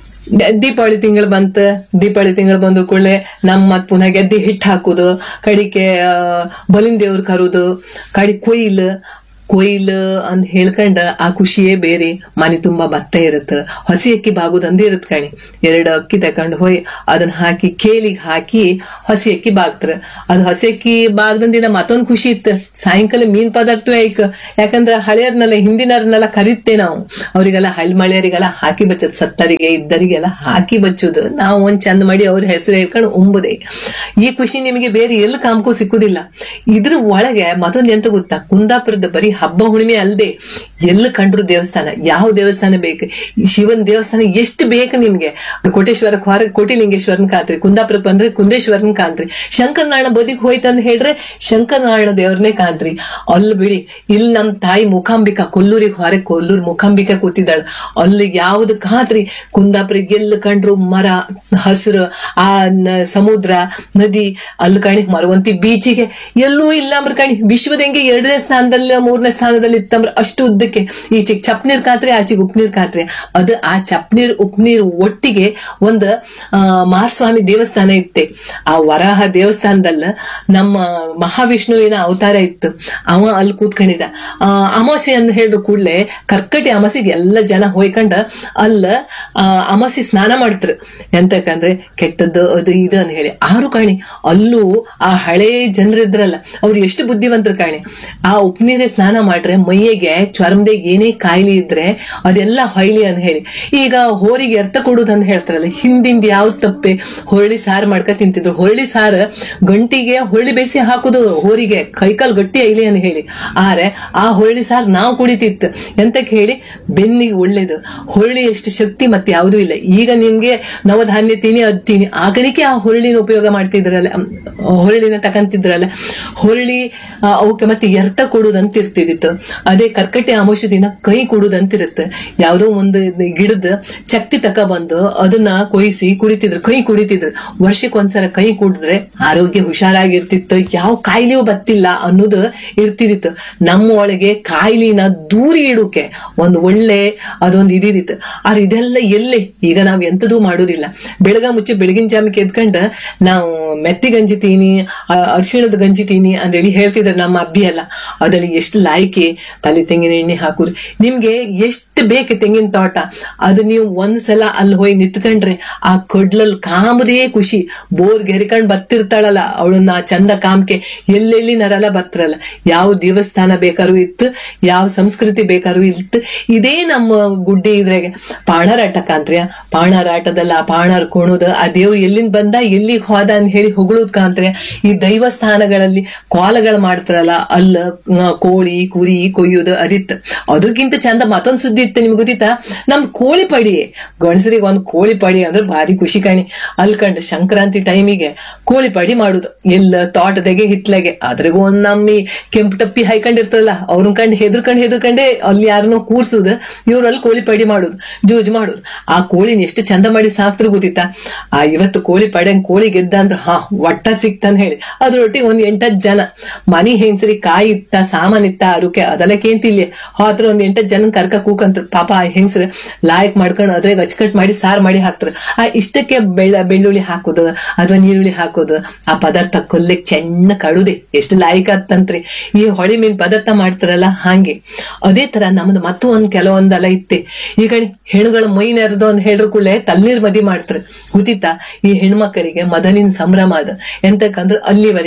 ದ- ದೀಪಾವಳಿ ತಿಂಗಳು ಬಂತ ದೀಪಾವಳಿ ತಿಂಗಳು ಬಂದ್ರು ಕೂಡಲೇ ನಮ್ಮ ಮತ್ ಪುನಃ ಗೆದ್ದೆ ಹಿಟ್ಟು ಹಾಕುದು ಕಡಿಕೆ ಆ, ಬಲಿನ್ ದೇವ್ರ ಕರುದು ಕಡಿ ಕೊಯ್ಲು ಕೊಯ್ಲು ಅಂತ ಹೇಳ್ಕೊಂಡ ಆ ಖುಷಿಯೇ ಬೇರೆ ಮನೆ ತುಂಬಾ ಭತ್ತ ಇರುತ್ತೆ ಹಸಿ ಅಕ್ಕಿ ಬಾಗುದಂದೇ ಇರುತ್ತೆ ಕಣಿ ಎರಡು ಅಕ್ಕಿ ತಕೊಂಡ್ ಹೋಯ್ ಅದನ್ನ ಹಾಕಿ ಕೇಲಿಗೆ ಹಾಕಿ ಹಸಿ ಅಕ್ಕಿ ಬಾಗ್ತಾರ ಅದು ಹಸಿ ಅಕ್ಕಿ ಬಾಗ್ದಂದಿನ ದಿನ ಮತ್ತೊಂದ್ ಖುಷಿ ಇತ್ತು ಸಾಯಂಕಾಲ ಮೀನ್ ಪದಾರ್ಥವೇ ಐಕ ಯಾಕಂದ್ರೆ ಹಳೆಯರ್ನೆಲ್ಲ ಹಿಂದಿನವ್ರನ್ನೆಲ್ಲ ಕರೀತೆ ನಾವು ಅವರಿಗೆಲ್ಲ ಹಳ್ಳಿ ಮಳೆಯರಿಗೆಲ್ಲ ಹಾಕಿ ಬಚ್ಚದ್ ಸತ್ತರಿಗೆ ಇದ್ದರಿಗೆಲ್ಲ ಹಾಕಿ ಬಚ್ಚೋದು ನಾವು ಒಂದ್ ಚಂದ ಮಾಡಿ ಅವ್ರ ಹೆಸರು ಹೇಳ್ಕೊಂಡು ಉಂಬುದೇ ಈ ಖುಷಿ ನಿಮಗೆ ಬೇರೆ ಎಲ್ಲಿ ಕಾಮಕ್ಕೂ ಸಿಕ್ಕುದಿಲ್ಲ ಇದ್ರ ಒಳಗೆ ಮತ್ತೊಂದ್ ಎಂತ ಗೊತ್ತಾ ಕುಂದಾಪುರದ ಬರೀ ಹಬ್ಬ ಹುಣ್ಣಿಮೆ ಅಲ್ದೆ ಎಲ್ಲಿ ಕಂಡ್ರು ದೇವಸ್ಥಾನ ಯಾವ ದೇವಸ್ಥಾನ ಬೇಕು ಈ ಶಿವನ್ ದೇವಸ್ಥಾನ ಎಷ್ಟು ಬೇಕು ನಿಮ್ಗೆ ಕೋಟೇಶ್ವರಕ್ಕೆ ಹೊರ ಕೋಟಿಲಿಂಗೇಶ್ವರನ್ ಕಾಂತ್ರಿ ಕುಂದಾಪುರಕ್ಕೆ ಬಂದ್ರೆ ಕುಂದೇಶ್ವರನ್ ಕಾಂತ್ರಿ ಶಂಕರನಾರಾಯಣ ಬದಿಗೆ ಹೋಯ್ತಂದ್ ಹೇಳ್ರೆ ಶಂಕರನಾರಾಯಣ ದೇವ್ರನ್ನೇ ಕಾಂತ್ರಿ ಅಲ್ಲಿ ಬಿಡಿ ಇಲ್ಲಿ ನಮ್ ತಾಯಿ ಮುಖಾಂಬಿಕಾ ಕೊಲ್ಲೂರಿಗೆ ಹೊರಗೆ ಕೊಲ್ಲೂರ್ ಮುಖಾಂಬಿಕಾ ಕೂತಿದ್ದಾಳ ಅಲ್ಲಿ ಯಾವ್ದು ಕಾತ್ರಿ ಕುಂದಾಪುರಿಗೆ ಎಲ್ಲಿ ಕಂಡ್ರು ಮರ ಹಸಿರು ಆ ನ- ಸಮುದ್ರ ನದಿ ಅಲ್ಲಿ ಕಾಣಿ ಮರವಂತಿ ಬೀಚಿಗೆ ಎಲ್ಲೂ ಇಲ್ಲ ಅಂಬ್ರ ಕಾಣಿ ವಿಶ್ವದಂಗೆ ಎರಡನೇ ಸ್ಥಾನದಲ್ಲಿ ಮೂರನೇ ಸ್ಥಾನದಲ್ಲಿ ಇತ್ತಂಬ್ರ ಅಷ್ಟು ಉದ್ದಕ್ಕೆ ಈಚೆಗೆ ಚಪ್ನೀರ್ ಕಾತ್ರೆ ಆಚೆಗೆ ಉಪ್ನೀರ್ ಕಾತ್ರೆ ಅದು ಆ ಚಪ್ನೀರ್ ಉಪ್ನೀರ್ ಒಟ್ಟಿಗೆ ಒಂದು ಆ, ಮಾರಸ್ವಾಮಿ ದೇವಸ್ಥಾನ ಇತ್ತೆ ಆ ವರಾಹ ದೇವಸ್ಥಾನದಲ್ಲ ನಮ್ಮ ಮಹಾವಿಷ್ಣುವಿನ ಅವತಾರ ಇತ್ತು ಅವ ಅಲ್ಲಿ ಕೂತ್ಕೊಂಡಿದ್ದ ಆ, ಅಮಾವಾಸ್ಯೆ ಅಂತ ಹೇಳಿದ್ರು ಕೂಡ್ಲೆ ಕರ್ಕಟಿ ಅಮಾಸಿಗೆ ಎಲ್ಲ ಜನ ಹೋಯ್ಕೊಂಡ ಅಲ್ಲ ಆ, ಅಮಾಸಿ ಸ್ನಾನ ಮಾಡ್ತಾರೆ ಎಂತಕ್ಕಂದ್ರೆ ಕೆಟ್ಟದ್ದು ಅದು ಇದು ಅಂತ ಹೇಳಿ ಆರು ಕಾಣಿ ಅಲ್ಲೂ ಆ ಹಳೇ ಜನರಿದ್ರಲ್ಲ ಅವ್ರು ಎಷ್ಟು ಬುದ್ಧಿವಂತರು ಕಾಣಿ ಆ ಉಪ್ನೀರೆ ಸ್ನಾನ ಮಾಡ್ರೆ ಮೈಯಿಗೆ ಚರ್ಮದಾಗ ಏನೇ ಕಾಯಿಲೆ ಇದ್ರೆ ಅದೆಲ್ಲ ಹೊಯ್ಲಿ ಅಂತ ಹೇಳಿ ಈಗ ಹೋರಿಗೆ ಎರ್ತ ಕೊಡುದು ಅಂತ ಹೇಳ್ತಾರಲ್ಲ ಹಿಂದಿಂದ ಯಾವ ತಪ್ಪೆ ಹೊಳ್ಳಿ ಸಾರು ಮಾಡ್ಕ ತಿಂತಿದ್ರು ಹೊಳ್ಳಿ ಸಾರು ಗಂಟಿಗೆ ಹೊಳ್ಳಿ ಬೇಸಿ ಹಾಕುದು ಹೋರಿಗೆ ಕೈಕಾಲ್ ಗಟ್ಟಿ ಐಲಿ ಅಂತ ಹೇಳಿ ಆದ್ರೆ ಆ ಹೊಳ್ಳಿ ಸಾರು ನಾವು ಕುಡಿತಿತ್ತು ಎಂತಕ್ಕೆ ಹೇಳಿ ಬೆನ್ನಿಗೆ ಒಳ್ಳೇದು ಹೊಳ್ಳಿ ಎಷ್ಟು ಶಕ್ತಿ ಮತ್ತೆ ಯಾವುದೂ ಇಲ್ಲ ಈಗ ನಿಮ್ಗೆ ನವಧಾನ್ಯ ತಿನಿ ಅದ್ ತಿನಿ ಆಗಳಿಕೆ ಆ ಹೊಳ್ಳಿನ ಉಪಯೋಗ ಮಾಡ್ತಿದ್ರಲ್ಲ ಅಮ್, ಹೊಳ್ಳಿನ ತಕಂತಿದ್ರಲ್ಲ ಹೊಳ್ಳಿ ಆ, ಅವಕ್ಕೆ ಮತ್ತೆ ಎರ್ತ ಕೊಡುದಂತ ಇರ್ತಿದಿತ್ತು ಅದೇ ಕರ್ಕಟೆ ಅಮಾವಾಸ್ಯೆ ದಿನ ಕೈ ಕೊಡುದಂತಿರುತ್ತೆ ಯಾವುದೋ ಒಂದು ಗಿಡದ ಚಕ್ತಿ ತಕ ಬಂದು ಅದನ್ನ ಕೊಯ್ಸಿ ಕುಡಿತಿದ್ರು ಕೈ ಕುಡಿತಿದ್ರು ವರ್ಷಕ್ಕೆ ಒಂದ್ಸಲ ಕೈ ಕುಡಿದ್ರೆ ಆರೋಗ್ಯ ಹುಷಾರಾಗಿರ್ತಿತ್ತು ಯಾವ ಕಾಯಿಲೆಯೂ ಬತ್ತಿಲ್ಲ ಅನ್ನೋದು ಇರ್ತಿದಿತ್ತು ನಮ್ಮ ಒಳಗೆ ಕಾಯಿಲೆನ ದೂರಿ ಇಡೋಕೆ ಒಂದು ಒಳ್ಳೆ ಅದೊಂದು ಇದಿದಿತ್ತು ಆದ್ರೆ ಇದೆಲ್ಲ ಎಲ್ಲೇ ಈಗ ನಾವ್ ಎಂತದೂ ಮಾಡೋದಿಲ್ಲ ಬೆಳಗ ಮುಚ್ಚೆ ಬೆಳಗಿನ ಜಾಮಕ್ಕೆ ಎದ್ಕೊಂಡ ನಾವು ಮೆತ್ತಿ ಗಂಜಿ ತೀನಿ ಆ, ಅರಿಶಿಣದ ಗಂಜಿ ತೀನಿ ಅಂತೇಳಿ ಹೇಳ್ತಿದ್ರು ನಮ್ಮ ಅಬ್ಬಿ ಎಲ್ಲ ಅದ್ರಲ್ಲಿ ಎಷ್ಟು ಲಾಯ್ಕೆ ತಲೆ ತೆಂಗಿನ ಎಣ್ಣೆ ಹಾಕುದು ನಿಮ್ಗೆ ಎಷ್ಟು ಬೇಕು ತೆಂಗಿನ ತೋಟ ಅದು ನೀವು ಒಂದ್ಸಲ ಅಲ್ಲಿ ಹೋಗಿ ನಿಂತ್ಕೊಂಡ್ರೆ ಆ ಕಡ್ಲಲ್ಲಿ ಕಾಮದೇ ಖುಷಿ ಬೋರ್ ಗೆರ್ಕೊಂಡ್ ಬರ್ತಿರ್ತಾಳಲ್ಲ ಅವಳನ್ನ ಆ ಚಂದ ಕಾಮ್ಕೆ ಎಲ್ಲೆಲ್ಲಿ ನರಲ್ಲ ಬರ್ತಾರಲ್ಲ ಯಾವ ದೇವಸ್ಥಾನ ಬೇಕಾದ್ರೂ ಇತ್ತು ಯಾವ ಸಂಸ್ಕೃತಿ ಬೇಕಾದ್ರೂ ಇತ್ತು ಇದೇ ನಮ್ಮ ಗುಡ್ಡೆ ಇದ್ರಾಗೆ ಪಾಣರಾಟ ಕಾಂತ್ರ್ಯ ಪಾಣರಾಟದಲ್ಲ ಆ ಪಾಣರ್ ಕುಣುದು ಆ ದೇವ್ರು ಎಲ್ಲಿಂದ ಬಂದ ಎಲ್ಲಿಗೆ ಹೋದ ಅಂತ ಹೇಳಿ ಹೊಗಳೋದ್ ಕಾಂತ್ರ್ಯ ಈ ದೈವಸ್ಥಾನಗಳಲ್ಲಿ ಕೋಲಗಳು ಮಾಡ್ತಾರಲ್ಲ ಅಲ್ಲ ಆ, ಕೋಳಿ ಕುರಿ ಕೊಯ್ಯೋದು ಅದಿತ್ತು ಅದಕ್ಕಿಂತ ಚಂದ ಮತ್ತೊಂದ್ ಸುದ್ದಿ ಇತ್ತು ನಿಮ್ಗೆ ಗೊತ್ತಿತ್ತಾ ನಮ್ ಕೋಳಿ ಪಡಿ ಗಣಸರಿಗೆ ಒಂದ್ ಕೋಳಿ ಪಡಿ ಅಂದ್ರೆ ಭಾರಿ ಖುಷಿ ಕಾಣಿ ಅಲ್ಕಂಡ್ ಸಂಕ್ರಾಂತಿ ಟೈಮಿಗೆ ಕೋಳಿ ಪಡಿ ಮಾಡುದು ಎಲ್ಲ ತೋಟದಾಗೆ ಹಿತ್ಲಾಗೆ ಅದ್ರಾಗ ಒಂದ್ ನಮ್ಮಿ ಕೆಂಪು ಟಪ್ಪಿ ಹಾಯ್ಕೊಂಡಿರ್ತಾರಲ್ಲ ಅವ್ರನ್ನ ಕಂಡು ಹೆದರ್ಕೊಂಡ್ ಹೆದರ್ಕೊಂಡೆ ಅಲ್ಲಿ ಯಾರನ್ನೋ ಕೂರ್ಸುದು ಇವ್ರಲ್ಲಿ ಕೋಳಿ ಪಡಿ ಮಾಡುದು ಜೂಜ್ ಮಾಡುದು ಆ ಕೋಳಿನ ಎಷ್ಟು ಚಂದ ಮಾಡಿ ಸಾಕ್ತಾರೆ ಗೊತ್ತಿತ್ತಾ ಆ ಇವತ್ತು ಕೋಳಿ ಪಡೆಂಗ್ ಕೋಳಿ ಗೆದ್ದ ಅಂದ್ರೆ ಹಾ ಒಟ್ಟ ಸಿಕ್ತಂತ ಹೇಳಿ ಅದ್ರೊಟ್ಟಿಗೆ ಒಂದ್ ಎಂಟತ್ ಜನ ಮನಿ ಹೆಂಗ್ಸರಿ ಕಾಯಿ ಇತ್ತ ಸಾಮಾನ್ ಇತ್ತ ಅರುಕೆ ಅದೆಲ್ಲ ಕೇಂತಿಲ್ಲ ಹೋತ್ರ ಒಂದ್ ಎಂಟತ್ ಜನ ಕರ್ಕ ಕೂಕಂತ್ರ ಪಾಪ ಆ ಹೆಂಗ್ಸ್ರ ಲಾಯಕ್ ಮಾಡ್ಕೊಂಡು ಅದ್ರಾಗ ಅಚ್ಚಕಟ್ ಮಾಡಿ ಸಾರ್ ಮಾಡಿ ಹಾಕ್ತಾರ ಆ ಇಷ್ಟಕ್ಕೆ ಬೆಳ್ಳ ಬೆಳ್ಳುಳ್ಳಿ ಹಾಕೋದು ಅಥವಾ ನೀರುಳ್ಳಿ ಹಾಕೋದು ಆ ಪದಾರ್ಥ ಕೊಲ್ಲಿಗ್ ಚೆನ್ನ ಕಡುದೆ ಎಷ್ಟು ಲಾಯಕ್ ಆತ್ತಂತ್ರಿ ಈ ಹೊಳಿ ಮೀನ್ ಪದಾರ್ಥ ಮಾಡ್ತಾರಲ್ಲ ಹಾಗೆ ಅದೇ ತರ ನಮ್ದು ಮತ್ತೂ ಒಂದ್ ಕೆಲವೊಂದೆಲ್ಲ ಇತ್ತೆ ಈಗ ಹೆಣ್ಣುಗಳು ಮೈ ನೆರೆದು ಅಂತ ಹೇಳಿದ್ರು ಕೂಡಲೇ ತಲ್ನೀರ್ ಮದಿ ಮಾಡ್ತಾರೆ ಗೊತ್ತಿತ್ತಾ ಈ ಹೆಣ್ಮಕ್ಕಳಿಗೆ ಮದನಿನ ಸಂಭ್ರಮ ಅದು ಎಂತಕ್ಕಂದ್ರೆ ಅಲ್ಲಿವರೆಗೆ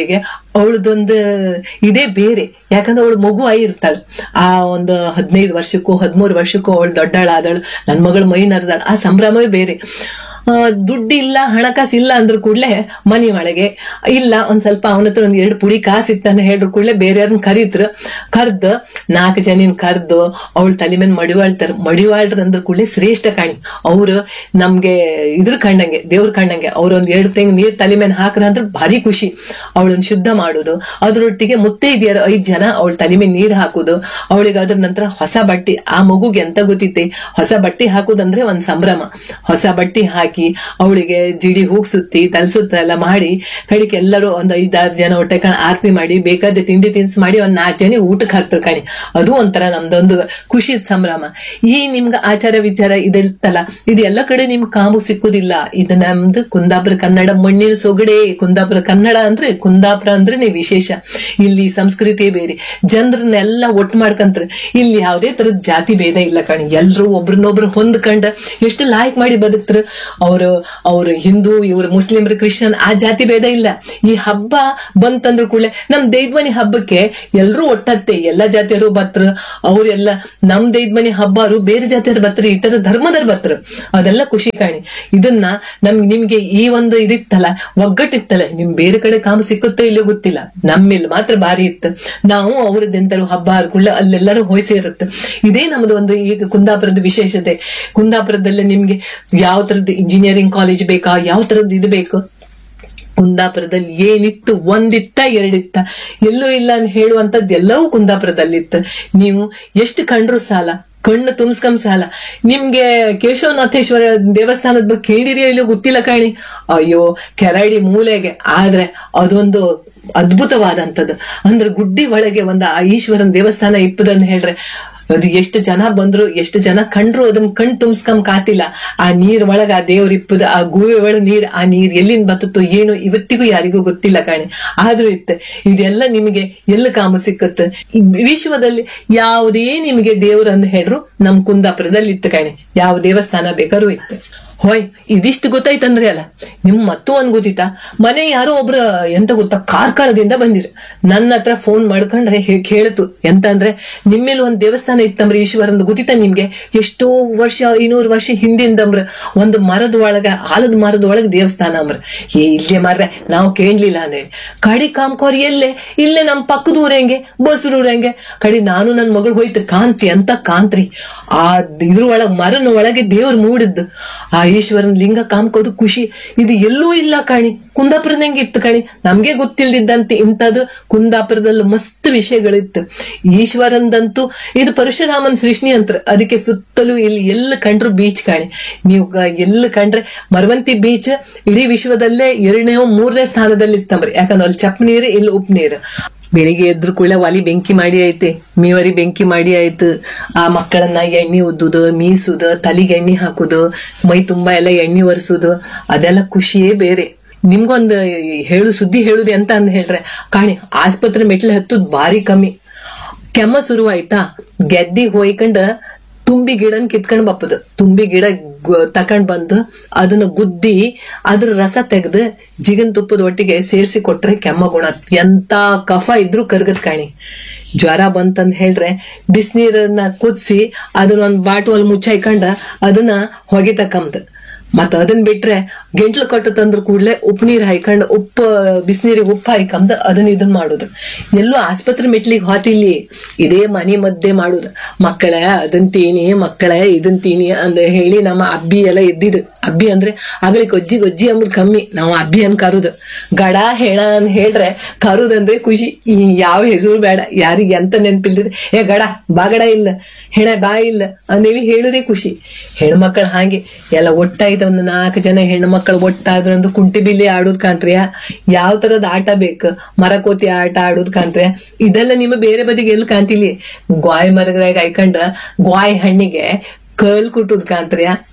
ಅವಳದೊಂದು ಇದೇ ಬೇರೆ ಯಾಕಂದ್ರೆ ಅವಳು ಮಗು ಆಗಿರ್ತಾಳೆ ಆ ಒಂದು ಹದಿನೈದು ವರ್ಷಕ್ಕೂ ಹದಿಮೂರು ವರ್ಷಕ್ಕೂ ಅವಳು ದೊಡ್ಡಾಳಾದಳು ನನ್ನ ಮಗಳು ಮೈ ನರ್ದಾಳ ಆ ಸಂಭ್ರಮವೇ ಬೇರೆ ಆ, ದುಡ್ಡು ಇಲ್ಲ ಹಣಕಾಸು ಇಲ್ಲ ಅಂದ್ರ ಕೂಡ್ಲೆ ಮನಿ ಒಳಗೆ ಇಲ್ಲ ಒಂದ್ ಸ್ವಲ್ಪ ಅವನ ಹತ್ರ ಒಂದ್ ಎರಡು ಪುಡಿ ಕಾಸು ಇತ್ತಂತ ಹೇಳ್ರ ಕೂಡ್ಲೆ ಬೇರೆಯವ್ರನ್ನ ಕರೀತ್ರ ಕರ್ದ ನಾಲ್ಕು ಜನಿನ್ ಕರ್ದು ಅವಳ ತಲೆ ಮೇಲೆ ಮಡಿವಾಳ್ತಾರ ಮಡಿವಾಳ್ರ ಅಂದ್ರ ಕೂಡ್ಲೆ ಶ್ರೇಷ್ಠ ಕಾಣಿ ಅವ್ರು ನಮ್ಗೆ ಇದ್ರ ಕಂಡಂಗೆ ದೇವ್ರ ಕಂಡಂಗೆ ಅವ್ರ ಒಂದ್ ಎರಡು ತೆಂಗ್ ನೀರ್ ತಲೆ ಮೇಲೆ ಹಾಕ್ರ ಅಂದ್ರೆ ಭಾರಿ ಖುಷಿ ಅವಳನ್ನ ಶುದ್ಧ ಮಾಡೋದು ಅದ್ರೊಟ್ಟಿಗೆ ಮುತ್ತೆ ಇದೆಯಾರ ಐದ್ ಜನ ಅವಳ ತಲೆ ಮೇಲೆ ನೀರ್ ಹಾಕುದು ಅವಳಿಗೆ ಅದ್ರ ನಂತರ ಹೊಸ ಬಟ್ಟೆ ಆ ಮಗುಗೆ ಎಂತ ಗೊತ್ತಿತ್ತೆ ಹೊಸ ಬಟ್ಟೆ ಹಾಕುದಂದ್ರೆ ಒಂದ್ ಸಂಭ್ರಮ ಹೊಸ ಬಟ್ಟೆ ಹಾಕಿ ಅವಳಿಗೆ ಜಿಡಿ ಹೂಗ್ ಸುತ್ತಿ ತಲ್ಸುತ್ತ ಎಲ್ಲ ಮಾಡಿ ಕಡಿಕೆ ಎಲ್ಲರೂ ಒಂದ್ ಐದಾರು ಜನ ಹೊಟ್ಟೆ ಕಾಣ ಆರತಿ ಮಾಡಿ ಬೇಕಾದ ತಿಂಡಿ ತಿನ್ಸ್ ಮಾಡಿ ಒಂದ್ ನಾಲ್ಕು ಜನ ಊಟಕ್ಕೆ ಹಾಕ್ತಾರೆ ಕಣಿ ಅದು ಒಂಥರ ನಮ್ದೊಂದು ಖುಷಿ ಸಂಭ್ರಮ ಈ ನಿಮ್ಗ ಆಚಾರ ವಿಚಾರ ಇದಿರ್ತಲ್ಲ ಇದು ಎಲ್ಲ ಕಡೆ ನಿಮ್ ಕಾಮು ಸಿಕ್ಕುದಿಲ್ಲ ಇದು ನಮ್ದು ಕುಂದಾಪುರ ಕನ್ನಡ ಮಣ್ಣಿನ ಸೊಗಡೆ ಕುಂದಾಪುರ ಕನ್ನಡ ಅಂದ್ರೆ ಕುಂದಾಪುರ ಅಂದ್ರೆ ವಿಶೇಷ ಇಲ್ಲಿ ಸಂಸ್ಕೃತಿಯೇ ಬೇರೆ ಜನರನ್ನೆಲ್ಲ ಒಟ್ಟು ಮಾಡ್ಕಂತಾರೆ ಇಲ್ಲಿ ಯಾವುದೇ ತರದ ಜಾತಿ ಭೇದ ಇಲ್ಲ ಕಣಿ ಎಲ್ರು ಒಬ್ರನ್ನೊಬ್ರು ಹೊಂದ್ಕಂಡ ಎಷ್ಟು ಲಾಯ್ಕ್ ಮಾಡಿ ಬದುಕ್ತಾರ ಅವರು ಅವ್ರು ಹಿಂದೂ ಇವ್ರು ಮುಸ್ಲಿಮ್ರು ಕ್ರಿಶ್ಚಿಯನ್ ಆ ಜಾತಿ ಭೇದ ಇಲ್ಲ ಈ ಹಬ್ಬ ಬಂತಂದ್ರು ಕೂಡಲೇ ನಮ್ ದೈದ್ಮನಿ ಹಬ್ಬಕ್ಕೆ ಎಲ್ರೂ ಒಟ್ಟತ್ತೆ ಎಲ್ಲಾ ಜಾತಿಯರು ಬತ್ರ ಅವ್ರೆಲ್ಲ ನಮ್ ದೈದ್ಮನಿ ಹಬ್ಬರು ಬೇರೆ ಜಾತಿಯರು ಬತ್ರ ಇತರ ಧರ್ಮದವ್ರು ಬತ್ರ ಅದೆಲ್ಲ ಖುಷಿ ಕಾಣಿ ಇದನ್ನ ನಮ್ ನಿಮ್ಗೆ ಈ ಒಂದು ಇದಿತ್ತಲ್ಲ ಒಗ್ಗಟ್ಟಿತ್ತಲ್ಲ ನಿಮ್ ಬೇರೆ ಕಡೆ ಕಾಮ ಸಿಕ್ಕುತ್ತೋ ಇಲ್ಲೋ ಗೊತ್ತಿಲ್ಲ ನಮ್ಮಿಲ್ ಮಾತ್ರ ಭಾರಿ ಇತ್ತು ನಾವು ಅವ್ರದ್ದೆಂತರು ಹಬ್ಬ ಹರ್ಕೊಳ್ಳ ಅಲ್ಲೆಲ್ಲರೂ ಹೋಯ್ ಸೇರುತ್ತೆ ಇದೇ ನಮ್ದು ಒಂದು ಈಗ ಕುಂದಾಪುರದ ವಿಶೇಷತೆ ಕುಂದಾಪುರದಲ್ಲಿ ನಿಮ್ಗೆ ಯಾವ ತರದ್ದು ಇಂಜಿನಿಯರಿಂಗ್ ಕಾಲೇಜ್ ಬೇಕಾ ಯಾವ ತರದ್ದು ಇದು ಬೇಕು ಕುಂದಾಪುರದಲ್ಲಿ ಏನಿತ್ತು ಒಂದಿತ್ತ ಎರಡಿತ್ತ ಎಲ್ಲೂ ಇಲ್ಲ ಅಂತ ಹೇಳುವಂತದ್ದು ಎಲ್ಲವೂ ಕುಂದಾಪುರದಲ್ಲಿತ್ತು ನೀವು ಎಷ್ಟು ಕಂಡ್ರು ಸಾಲ ಕಣ್ಣು ತುಂಬಿಸ್ಕೊಂಡ್ ಸಾಲ ನಿಮ್ಗೆ ಕೇಶವನಾಥೇಶ್ವರ ದೇವಸ್ಥಾನದ ಬಗ್ಗೆ ಕೇಳಿರಿಯೋ ಇಲ್ಲೋ ಗೊತ್ತಿಲ್ಲ ಕಾಣಿ ಅಯ್ಯೋ ಕೆರಡಿ ಮೂಲೆಗೆ ಆದ್ರೆ ಅದೊಂದು ಅದ್ಭುತವಾದಂಥದ್ದು ಅಂದ್ರೆ ಗುಡ್ಡಿ ಒಳಗೆ ಒಂದು ಆ ಈಶ್ವರನ ದೇವಸ್ಥಾನ ಇಪ್ಪದಂತ ಹೇಳ್ರೆ ಅದು ಎಷ್ಟು ಜನ ಬಂದ್ರು ಎಷ್ಟು ಜನ ಕಂಡ್ರು ಅದನ್ನ ಕಣ್ ತುಂಬಿಸ್ಕೊಂಡ್ ಕಾತಿಲ್ಲ ಆ ನೀರ್ ಒಳಗ ಆ ದೇವ್ರ ಇಪ್ಪದ ಆ ಗೂವೆ ಒಳ ನೀರ್ ಆ ನೀರ್ ಎಲ್ಲಿಂದ ಬತ್ತತ್ತೋ ಏನು ಇವತ್ತಿಗೂ ಯಾರಿಗೂ ಗೊತ್ತಿಲ್ಲ ಕಾಣಿ ಆದ್ರೂ ಇತ್ತು ಇದೆಲ್ಲ ನಿಮಗೆ ಎಲ್ಲಿ ಕಾಮ ಸಿಕ್ಕುತ್ತೆ ಈ ವಿಶ್ವದಲ್ಲಿ ಯಾವುದೇ ನಿಮಗೆ ದೇವ್ರು ಅಂತ ಹೇಳ್ರು ನಮ್ ಕುಂದಾಪುರದಲ್ಲಿ ಇತ್ತು ಕಾಣಿ ಯಾವ ದೇವಸ್ಥಾನ ಬೇಕಾದ್ರೂ ಇತ್ತು ಹೋಯ್ ಇದಿಷ್ಟು ಗೊತ್ತಾಯ್ತಂದ್ರೆ ಅಲ್ಲ ನಿಮ್ ಮತ್ತೂ ಒಂದ್ ಗೊತ್ತಿತ್ತಾ ಮನೆ ಯಾರೋ ಒಬ್ರ ಎಂತ ಗೊತ್ತಾ ಕಾರ್ಕಳದಿಂದ ಬಂದಿರು ನನ್ನ ಹತ್ರ ಫೋನ್ ಮಾಡ್ಕೊಂಡ್ರೆ ಹೇ- ಕೇಳ್ತು ಎಂತ ಅಂದ್ರೆ ನಿಮ್ಮೇಲೆ ಒಂದ್ ದೇವಸ್ಥಾನ ಇತ್ತಂಬ್ರ ಈಶ್ವರಂದು ಗೊತ್ತಿತ್ತ ನಿಮ್ಗೆ ಎಷ್ಟೋ ವರ್ಷ ಐನೂರು ವರ್ಷ ಹಿಂದಿಂದಂಬ್ರ ಒಂದು ಮರದ ಒಳಗ ಆಲದ ಮರದ ಒಳಗ ದೇವಸ್ಥಾನ ಅಂಬ್ರ ಏ ಇಲ್ಲೇ ಮಾರ್ರೆ ನಾವು ಕೇಳ್ಲಿಲ್ಲ ಅಂದ್ರೆ ಕಡಿ ಕಾಮ್ಕೋರ್ ಎಲ್ಲೇ ಇಲ್ಲೇ ನಮ್ ಪಕ್ಕದ ಊರಂಗೆ ಬಸ್ರೂರಂಗೆ ಕಡಿ ನಾನು ನನ್ ಮಗಳು ಹೋಯ್ತು ಕಾಂತಿ ಅಂತ ಕಾಂತ್ರಿ ಆ ಇದ್ರ ಒಳಗ್ ಮರನ ಒಳಗೆ ದೇವ್ರು ಮೂಡಿದ್ದು ಆ ಈಶ್ವರನ್ ಲಿಂಗ ಕಾಮ್ಕೋದು ಖುಷಿ ಇದು ಎಲ್ಲೂ ಇಲ್ಲ ಕಾಣಿ ಕುಂದಾಪುರದಂಗೆ ಇತ್ತು ಕಾಣಿ ನಮ್ಗೆ ಗೊತ್ತಿಲ್ದಿದ್ದಂತೆ ಇಂಥದ್ದು ಕುಂದಾಪುರದಲ್ಲಿ ಮಸ್ತ್ ವಿಷಯಗಳಿತ್ತು ಈಶ್ವರಂದಂತೂ ಇದು ಪರಶುರಾಮನ್ ಸೃಷ್ಟಿ ಅಂತ ಅದಕ್ಕೆ ಸುತ್ತಲೂ ಇಲ್ಲಿ ಎಲ್ಲ ಕಂಡ್ರು ಬೀಚ್ ಕಾಣಿ ನೀವು ಗ- ಎಲ್ಲಿ ಕಂಡ್ರೆ ಮರವಂತಿ ಬೀಚ್ ಇಡೀ ವಿಶ್ವದಲ್ಲೇ ಎರಡನೇ ಮೂರನೇ ಸ್ಥಾನದಲ್ಲಿ ಇತ್ತಂಬ್ರಿ ಯಾಕಂದ್ರೆ ಅಲ್ಲಿ ಚಪ್ ನೀರು ಇಲ್ಲಿ ಉಪ್ಪು ನೀರು ಬೆಳಿಗ್ಗೆ ಎದ್ರು ಕೂಡ ಒಲಿ ಬೆಂಕಿ ಮಾಡಿ ಐತೆ ಮೀವರಿ ಬೆಂಕಿ ಮಾಡಿ ಆಯ್ತು ಆ ಮಕ್ಕಳನ್ನ ಎಣ್ಣೆ ಉದ್ದುದು ಮೀಸುದು ತಲೆಗೆ ಎಣ್ಣೆ ಹಾಕುದು ಮೈ ತುಂಬಾ ಎಲ್ಲ ಎಣ್ಣೆ ಒರೆಸುದು ಅದೆಲ್ಲ ಖುಷಿಯೇ ಬೇರೆ ನಿಮ್ಗೊಂದು ಹೇಳು ಸುದ್ದಿ ಹೇಳುದು ಎಂತ ಅಂದ್ ಹೇಳ್ರೆ ಕಾಣಿ ಆಸ್ಪತ್ರೆ ಮೆಟ್ಲು ಹತ್ತುದ್ ಭಾರಿ ಕಮ್ಮಿ ಕೆಮ್ಮ ಶುರು ಆಯ್ತಾ ಗೆದ್ದಿ ಹೋಯ್ಕೊಂಡ ತುಂಬಿ ಗಿಡನ್ ಕಿತ್ಕೊಂಡ್ ಬಪ್ಪದು ತುಂಬಿ ಗಿಡ ಗು- ತಕೊಂಡ್ ಬಂದು ಅದನ್ನ ಗುದ್ದಿ ಅದ್ರ ರಸ ತೆಗ್ದು ಜಿಗನ್ ತುಪ್ಪದ ಒಟ್ಟಿಗೆ ಸೇರಿಸಿ ಕೊಟ್ರೆ ಕೆಮ್ಮ ಗುಣ ಎಂತ ಕಫ ಇದ್ರೂ ಕರ್ಗತ್ ಕಾಣಿ ಜ್ವರ ಬಂತಂದ್ ಹೇಳ್ರೆ ಬಿಸಿನೀರನ್ನ ಕುದಿಸಿ ಅದನ್ನ ಒಂದ್ ಬಾಟುವಲ್ಲಿ ಮುಚ್ಚಾಯ್ಕೊಂಡ ಅದನ್ನ ಹೊಗೆ ತಕ್ಕಂದ್ ಮತ್ತ ಅದನ್ ಬಿಟ್ರೆ ಗೆಂಟ್ಲು ಕಟ್ಟು ತಂದ್ರ ಕೂಡ್ಲೆ ಉಪ್ಪು ನೀರ್ ಹಾಯ್ಕೊಂಡ್ ಉಪ್ಪು ಬಿಸಿನೀರಿಗೆ ಉಪ್ಪು ಹಾಯ್ಕೊಂಡ್ ಅದನ್ನ ಇದನ್ ಮಾಡುದು ಎಲ್ಲೂ ಆಸ್ಪತ್ರೆ ಮೆಟ್ಲಿಗೆ ಹೋತಿಲ್ಲಿ ಇದೇ ಮನೆ ಮದ್ದೆ ಮಾಡುದು ಮಕ್ಕಳ ಅದನ್ ತೀನಿ ಮಕ್ಕಳ ಇದನ್ ತೀನಿ ಅಂತ ಹೇಳಿ ನಮ್ಮ ಅಬ್ಬಿ ಎಲ್ಲ ಇದ್ದಿದ್ದು ಅಬ್ಬಿ ಅಂದ್ರೆ ಆಗ್ಲಿಕ್ಕೆ ಒಜ್ಜಿ ಒಜ್ಜಿ ಅಂಬುದು ಕಮ್ಮಿ ನಾವು ಅಬ್ಬಿ ಅನ್ ಕರುದು ಗಡ ಹೆಣ ಅಂತ ಹೇಳ್ರೆ ಕರುದಂದ್ರೆ ಖುಷಿ ಈ ಯಾವ ಹೆಸರು ಬೇಡ ಯಾರಿಗೆ ಎಂತ ನೆನ್ಪಿಲ್ದಿದ್ರೆ ಏ ಗಡ ಬಾಗಡ ಇಲ್ಲ ಹೆಣ ಬಾ ಇಲ್ಲ ಅಂದೇಳಿ ಹೇಳುದೇ ಖುಷಿ ಹೆಣ್ಮಕ್ಳು ಹಾಗೆ ಎಲ್ಲ ಒಟ್ಟಾಯ್ತು ಒಂದು ನಾಲ್ಕು ಜನ ಹೆಣ್ಣು ಮಕ್ಕಳು ಒಟ್ಟಾದ್ರು ಒಂದು ಕುಂಟಿ ಬಿಲ್ಲಿ ಆಡೋದ್ ಕಾಂತ್ರಿಯ ಯಾವ ತರದ ಆಟ ಬೇಕು ಮರಕೋತಿ ಆಟ ಆಡೋದ್ ಕಾಂತ್ರಿಯ ಇದೆಲ್ಲ ನಿಮ್ಮ ಬೇರೆ ಬದಿಗೆ ಎಲ್ಲಿ ಕಾಂತಿಲಿ ಗ್ವಾಯ್ ಮರದಾಗ ಹಾಯ್ಕೊಂಡ ಗ್ವಾಯ್ ಹಣ್ಣಿಗೆ ಕಲ್ ಕುಟ್ಟುದ್ ಕಾಂತ್ರಿಯ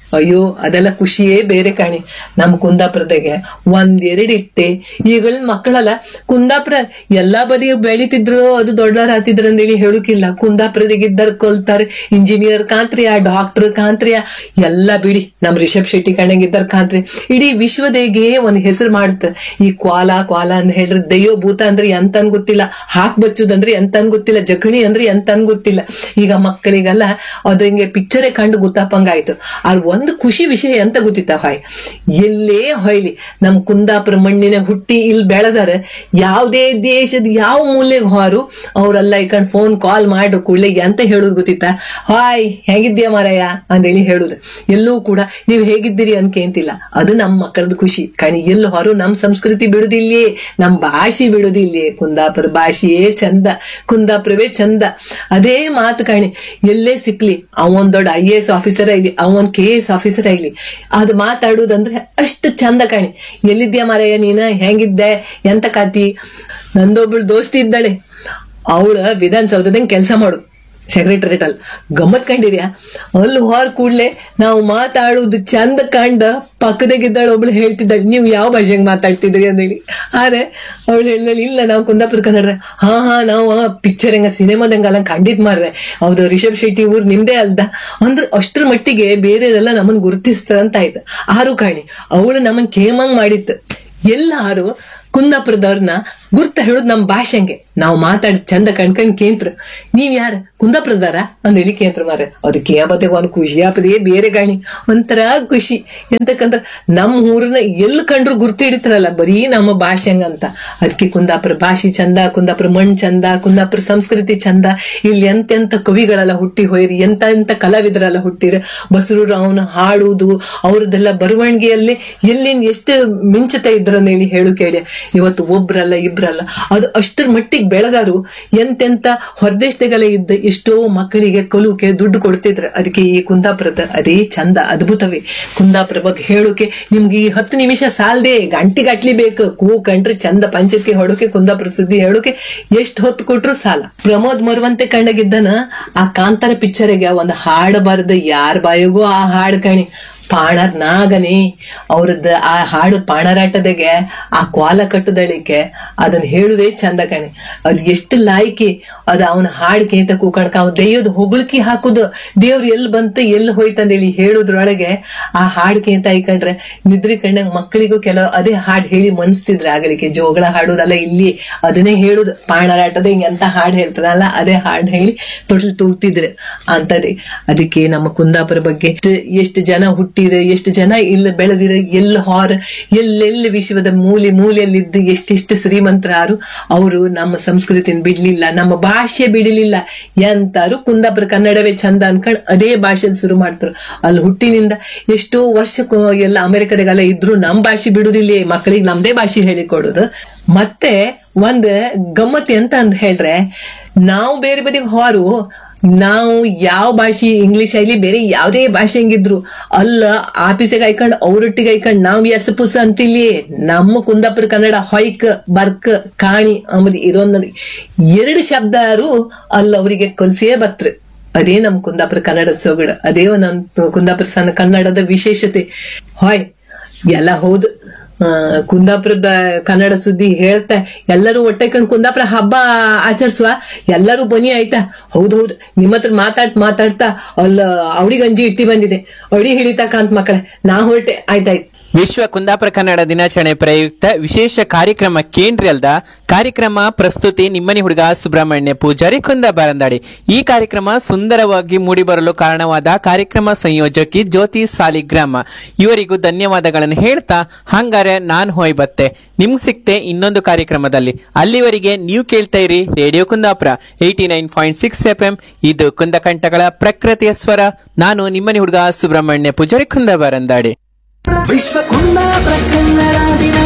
ಅಯ್ಯೋ ಅದೆಲ್ಲ ಖುಷಿಯೇ ಬೇರೆ ಕಾಣಿ ನಮ್ ಕುಂದಾಪುರದಾಗೆ ಒಂದ್ ಎರಡ್ ಇತ್ತೆ ಈಗಳಿನ ಮಕ್ಕಳಲ್ಲ ಕುಂದಾಪುರ ಎಲ್ಲಾ ಬದಿಗೆ ಬೆಳಿತಿದ್ರು ಅದು ದೊಡ್ಡವ್ರ ಆತಿದ್ರ ಅಂತೇಳಿ ಹೇಳುಕಿಲ್ಲ ಕುಂದಾಪುರದಾಗ ಇದ್ದಾರ ಕಲ್ತಾರ ಇಂಜಿನಿಯರ್ ಕಾಂತ್ರಿಯ ಡಾಕ್ಟರ್ ಕಾಂತ್ರಿಯ ಎಲ್ಲಾ ಬಿಡಿ ನಮ್ ರಿಷಬ್ ಶೆಟ್ಟಿ ಕಣಗಿದ್ದಾರ ಕಾಂತ್ರಿ ಇಡೀ ವಿಶ್ವದಾಗೆ ಒಂದ್ ಹೆಸರು ಮಾಡುತ್ತ ಈ ಕ್ವಾಲ ಕ್ವಾಲ ಅಂತ ಹೇಳ್ರಿ ದೈವ ಭೂತ ಅಂದ್ರೆ ಎಂತನ್ ಗೊತ್ತಿಲ್ಲ ಹಾಕ್ ಬಚ್ಚುದಂದ್ರೆ ಎಂತನ್ ಗೊತ್ತಿಲ್ಲ ಜಗಣಿ ಅಂದ್ರೆ ಎಂತನ್ ಗೊತ್ತಿಲ್ಲ ಈಗ ಮಕ್ಕಳಿಗೆಲ್ಲ ಅದು ಹಿಂಗೆ ಪಿಕ್ಚರೇ ಕಂಡು ಗೊತ್ತಾಪಂಗಾಯ್ತು ಆರ್ ಒಂದು ಖುಷಿ ವಿಷಯ ಎಂತ ಗೊತ್ತಿತ್ತ ಹಾಯ್ ಎಲ್ಲೇ ಹೊಯ್ಲಿ ನಮ್ ಕುಂದಾಪುರ ಮಣ್ಣಿನ ಹುಟ್ಟಿ ಇಲ್ಲಿ ಬೆಳೆದಾರ ಯಾವ್ದೇ ದೇಶದ ಯಾವ ಮೂಲೆಗೆ ಹೋರು ಅವ್ರೆಲ್ಲ ಇಕಂಡ್ ಫೋನ್ ಕಾಲ್ ಮಾಡ್ರು ಕೂಡಲೇ ಎಂತ ಹೇಳುದು ಗೊತ್ತಿತ್ತ ಹಾಯ್ ಹೇಗಿದ್ಯಾ ಮಾರಾಯ ಅಂತೇಳಿ ಹೇಳುದು ಎಲ್ಲೂ ಕೂಡ ನೀವು ಹೇಗಿದ್ದೀರಿ ಅನ್ಕೇಂತಿಲ್ಲ ಅದು ನಮ್ಮ ಮಕ್ಕಳದ ಖುಷಿ ಕಣಿ ಎಲ್ಲಿ ಹೊರು ನಮ್ ಸಂಸ್ಕೃತಿ ಬಿಡುದಿಲ್ಲೇ ನಮ್ ಭಾಷೆ ಬಿಡುದಿಲ್ಲೇ ಕುಂದಾಪುರ ಭಾಷೆಯೇ ಚಂದ ಕುಂದಾಪುರವೇ ಚಂದ ಅದೇ ಮಾತು ಕಾಣಿ ಎಲ್ಲೇ ಸಿಕ್ಲಿ ಅವನ್ ದೊಡ್ಡ ಐ ಎ ಎಸ್ ಆಫೀಸರ್ ಆಗ್ಲಿ ಅವನ್ ಕೆ ಎಸ್ ಆಫೀಸರ್ ಆಗ್ಲಿ ಅದು ಮಾತಾಡುದಂದ್ರೆ ಅಷ್ಟು ಚಂದ ಕಾಣಿ ಎಲ್ಲಿದ್ಯಾ ಮಾರಯ್ಯ ನೀನ ಹೆಂಗಿದ್ದೆ ಎಂತ ಕಾತಿ ನಂದೊಬ್ಬಳು ದೋಸ್ತಿ ಇದ್ದಾಳೆ ಅವಳ ವಿಧಾನಸೌಧದಂಗ್ ಕೆಲಸ ಮಾಡು ಸೆಕ್ರೆಟರಿಯೇಟ್ ಅಲ್ಲಿ ಗಮ್ಮತ್ ಕಂಡಿದ್ಯಾ ಅಲ್ಲಿ ಹೊರ ಕೂಡ್ಲೆ ನಾವು ಮಾತಾಡುದು ಚಂದ ಕಂಡ ಪಕ್ಕದಾಗಿದ್ದಾಳೆ ಒಬ್ಳು ಹೇಳ್ತಿದ್ದಾಳೆ ನೀವು ಯಾವ ಭಾಷೆಗೆ ಮಾತಾಡ್ತಿದ್ರಿ ಅಂದೇಳಿ ಆದ್ರೆ ಅವಳು ಹೇಳಿದಳು ಇಲ್ಲ ನಾವು ಕುಂದಾಪುರ ಕನ್ನಡ ಹಾ ಹಾ ನಾವು ಪಿಕ್ಚರ್ ಹೆಂಗ ಸಿನಿಮಾದಂಗೆಲ್ಲ ಕಂಡಿದ್ ಮಾರ್ರೆ ಹೌದು ರಿಷಬ್ ಶೆಟ್ಟಿ ಊರ್ ನಿಮ್ದೇ ಅಲ್ದ ಅಂದ್ರೆ ಅಷ್ಟ್ರ ಮಟ್ಟಿಗೆ ಬೇರೆಯವರೆಲ್ಲ ನಮ್ಮನ್ ಗುರುತಿಸ್ತಾರ ಅಂತ ಆಯ್ತು ಆರು ಕಾಣಿ ಅವಳು ನಮ್ಮನ್ ಕೇಮಂಗ್ ಮಾಡಿತ್ತು ಎಲ್ಲಾರು ಕುಂದಾಪುರದವ್ರನ್ನ ಗುರ್ತ ಹೇಳೋದು ನಮ್ಮ ಭಾಷೆಂಗೆ ನಾವು ಮಾತಾಡಿ ಚಂದ ಕಣ್ಕಂಡ್ ಕೇಂದ್ರ ನೀವ್ ಯಾರ ಕುಂದಾಪುರದಾರ ಅಂದೇಳಿ ಕೇಂದ್ರ ಮಾರ ಅದು ಕೇಂಬತ್ತೆ ಒಂದ್ ಖುಷಿ ಆಪದೇ ಬೇರೆ ಗಾಣಿ ಒಂಥರ ಖುಷಿ ಎಂತಕ್ಕಂದ್ರ ನಮ್ ಊರನ್ನ ಎಲ್ಲಿ ಕಂಡ್ರು ಗುರ್ತು ಹಿಡಿತಾರಲ್ಲ ಬರೀ ನಮ್ಮ ಭಾಷೆಂಗ ಅಂತ ಅದಕ್ಕೆ ಕುಂದಾಪುರ ಭಾಷೆ ಚಂದ ಕುಂದಾಪುರ ಮಣ್ ಚಂದ ಕುಂದಾಪುರ ಸಂಸ್ಕೃತಿ ಚಂದ ಇಲ್ಲಿ ಎಂತೆಂತ ಕವಿಗಳೆಲ್ಲ ಹುಟ್ಟಿ ಹೋಯ್ರಿ ಎಂತ ಎಂತ ಕಲಾವಿದರೆಲ್ಲ ಹುಟ್ಟಿರ ಬಸರೂರು ಅವನ ಹಾಡುವುದು ಅವ್ರದ್ದೆಲ್ಲ ಬರವಣಿಗೆಯಲ್ಲಿ ಎಲ್ಲಿಂದ ಎಷ್ಟು ಮಿಂಚುತ್ತಾ ಇದ್ರನ್ನ ಹೇಳಿ ಹೇಳು ಕೇಳಿ ಇವತ್ತು ಒಬ್ರಲ್ಲ ಇಬ್ರಲ್ಲ ಅದು ಅಷ್ಟರ ಮಟ್ಟಿಗೆ ಬೆಳೆದಾರು ಎಂತೆಂತ ಹೊರದೇಶದಾಗೆಲ್ಲ ಇದ್ದ ಎಷ್ಟೋ ಮಕ್ಕಳಿಗೆ ಕಲುಕೆ ದುಡ್ಡು ಕೊಡ್ತಿದ್ರು ಅದಕ್ಕೆ ಈ ಕುಂದಾಪುರದ ಅದೇ ಚಂದ ಅದ್ಭುತವೇ ಕುಂದಾಪುರ ಬಗ್ಗೆ ಹೇಳೋಕೆ ನಿಮ್ಗೆ ಈ ಹತ್ತು ನಿಮಿಷ ಸಾಲ್ದೆ ಗಂಟೆ ಗಟ್ಲಿ ಬೇಕು ಕೂ ಕಂಡ್ರೆ ಚಂದ ಪಂಚಕ್ಕೆ ಹೊಡೋಕೆ ಕುಂದಾಪುರ ಸುದ್ದಿ ಹೇಳೋಕೆ ಎಷ್ಟು ಹೊತ್ತು ಕೊಟ್ರು ಸಾಲ ಪ್ರಮೋದ್ ಮರುವಂತೆ ಕಂಡಗಿದ್ದನ ಆ ಕಾಂತಾರ ಪಿಕ್ಚರ್ಗೆ ಒಂದು ಹಾಡು ಬರೆದ ಯಾರ ಬಾಯಿಗೂ ಆ ಹಾಡು ಕಣಿ ಪಾಣರ್ ನಾಗನಿ ಅವ್ರದ್ದು ಆ ಹಾಡು ಪಾಣರಾಟದಾಗೆ ಆ ಕ್ವಾಲ ಕಟ್ಟದಳಿಕೆ ಅದನ್ನ ಹೇಳುದೇ ಚಂದ ಕಣಿ ಅದ್ ಎಷ್ಟು ಲಾಯ್ಕಿ ಅದ ಅವನ ಹಾಡ್ಕೆ ಅಂತ ಕೂಕಣ್ಕ ಅವ್ನ ದೆಯ್ಯದ ಹೊಗಳಿಕೆ ಹಾಕುದು ದೇವ್ರು ಎಲ್ಲಿ ಬಂತು ಎಲ್ಲಿ ಹೋಯ್ತಂದೇಳಿ ಹೇಳುದ್ರೊಳಗೆ ಆ ಹಾಡ್ಕೆ ಅಂತ ಐಕಂಡ್ರೆ ನಿದ್ರಿ ಕಣ್ಣಂಗ್ ಮಕ್ಕಳಿಗೂ ಕೆಲವು ಅದೇ ಹಾಡ್ ಹೇಳಿ ಮನ್ಸ್ತಿದ್ರೆ ಆಗಲಿಕ್ಕೆ ಜೋಗಳ ಹಾಡೋದಲ್ಲ ಇಲ್ಲಿ ಅದನ್ನೇ ಹೇಳುದು ಪಾಣರಾಟದ ಎಂತ ಹಾಡ್ ಹೇಳ್ತಾರಲ್ಲ ಅದೇ ಹಾಡ್ ಹೇಳಿ ತೊಟ್ಲು ತೂಗ್ತಿದ್ರೆ ಅಂತದೇ ಅದಕ್ಕೆ ನಮ್ಮ ಕುಂದಾಪುರ ಬಗ್ಗೆ ಎಷ್ಟು- ಎಷ್ಟು ಜನ ಹುಟ್ಟಿರ ಎಷ್ಟು ಜನ ಇಲ್ಲಿ ಬೆಳೆದಿರ ಎಲ್ಲಿ ಹಾರ ಎಲ್ಲೆಲ್ಲಿ ವಿಶ್ವದ ಮೂಲೆ ಮೂಲೆಯಲ್ಲಿದ್ದು ಎಷ್ಟೆಷ್ಟು ಶ್ರೀಮಂತರಾರು ಅವರು ನಮ್ಮ ಸಂಸ್ಕೃತಿನ ಬಿಡ್ಲಿಲ್ಲ ನಮ್ಮ ಭಾಷೆ ಬಿಡಲಿಲ್ಲ ಎಂತಾರು ಕುಂದಾಪುರ ಕನ್ನಡವೇ ಚಂದ ಅನ್ಕೊಂಡ್ ಅದೇ ಭಾಷೆಯಲ್ಲಿ ಶುರು ಮಾಡ್ತಾರೆ ಅಲ್ಲಿ ಹುಟ್ಟಿನಿಂದ ಎಷ್ಟೋ ವರ್ಷಕ್ಕೂ ಎಲ್ಲ ಅಮೆರಿಕದಾಗೆಲ್ಲ ಇದ್ರು ನಮ್ ಭಾಷೆ ಬಿಡುದಿಲ್ಲ ಮಕ್ಕಳಿಗೆ ನಮ್ದೇ ಭಾಷೆ ಹೇಳಿಕೊಡೋದು ಮತ್ತೆ ಒಂದ್ ಗಮ್ಮತ್ ಎಂತ ಅಂತ ಹೇಳ್ರೆ ನಾವು ಬೇರೆ ಬದಿಗೆ ಹೊರು ನಾವು ಯಾವ ಭಾಷೆ ಇಂಗ್ಲಿಷ್ ಆಗ್ಲಿ ಬೇರೆ ಯಾವುದೇ ಭಾಷೆ ಹೆಂಗಿದ್ರು ಅಲ್ಲ ಆಫೀಸಿಗೆ ಐಕೊಂಡ್ ಅವ್ರೊಟ್ಟಿಗೆ ಐಕೊಂಡ್ ನಾವ್ ಎಸ್ ಪುಸ್ ಅಂತಿಲ್ಲಿ ನಮ್ಮ ಕುಂದಾಪುರ ಕನ್ನಡ ಹೊಯ್ಕ್ ಬರ್ಕ್ ಕಾಣಿ ಆಮೇಲೆ ಇದೊಂದು ಎರಡು ಶಬ್ದಾರು ಅಲ್ಲ ಅವರಿಗೆ ಕಲ್ಸಿಯೇ ಬತ್ರು ಅದೇ ನಮ್ ಕುಂದಾಪುರ ಕನ್ನಡ ಸೊಗಡು ಅದೇ ನಮ್ ಕುಂದಾಪುರ ಸಣ್ಣ ಕನ್ನಡದ ವಿಶೇಷತೆ ಹೊಯ್ ಎಲ್ಲ ಹೌದು ಆ, ಕುಂದಾಪುರದ ಕನ್ನಡ ಸುದ್ದಿ ಹೇಳ್ತಾ ಎಲ್ಲರೂ ಹೊಟ್ಟೆ ಕಂಡು ಕುಂದಾಪುರ ಹಬ್ಬ ಆಚರಿಸುವ ಎಲ್ಲರೂ ಬನ್ನಿ ಆಯ್ತಾ ಹೌದೌದು ನಿಮ್ಮ ಹತ್ರ ಮಾತಾಡ್ ಮಾತಾಡ್ತಾ ಅಲ್ಲ ಅವಳಿ ಗಂಜಿ ಇಟ್ಟಿ ಬಂದಿದೆ ಅಡಿ ಹಿಡಿತಕ್ಕಂತ ಮಕ್ಕಳೇ ನಾ ಹೊರಟೆ ಆಯ್ತಾಯ್ತು ವಿಶ್ವ ಕುಂದಾಪುರ ಕನ್ನಡ ದಿನಾಚರಣೆ ಪ್ರಯುಕ್ತ ವಿಶೇಷ ಕಾರ್ಯಕ್ರಮ ಕೇಂದ್ರಿ ಅಲ್ದ ಕಾರ್ಯಕ್ರಮ ಪ್ರಸ್ತುತಿ ನಿಮ್ಮನಿ ಹುಡುಗ ಸುಬ್ರಹ್ಮಣ್ಯ ಪೂಜಾರಿ ಕುಂದ ಬಾರಂದಾಡಿ ಈ ಕಾರ್ಯಕ್ರಮ ಸುಂದರವಾಗಿ ಮೂಡಿಬರಲು ಕಾರಣವಾದ ಕಾರ್ಯಕ್ರಮ ಸಂಯೋಜಕಿ ಜ್ಯೋತಿ ಸಾಲಿಗ್ರಾಮ ಇವರಿಗೂ ಧನ್ಯವಾದಗಳನ್ನು ಹೇಳ್ತಾ ಹಂಗಾರೆ ನಾನ್ ಹೋಯ್ ಬತ್ತೆ ನಿಮ್ಗ್ ಸಿಕ್ತೆ ಇನ್ನೊಂದು ಕಾರ್ಯಕ್ರಮದಲ್ಲಿ ಅಲ್ಲಿವರೆಗೆ ನೀವು ಕೇಳ್ತಾ ಇರಿ radio Kundapura eighty nine point six F M ಇದು ಕುಂದಕಂಠಗಳ ಪ್ರಕೃತಿಯ ಸ್ವರ ನಾನು ನಿಮ್ಮನಿ ಹುಡುಗ ಸುಬ್ರಹ್ಮಣ್ಯ ಪೂಜಾರಿ ಕುಂದ ಬಾರಂದಾಡಿ ವಿಶ್ವ ಕುಂದಾಪುರ ಕನ್ನಡ ದಿನ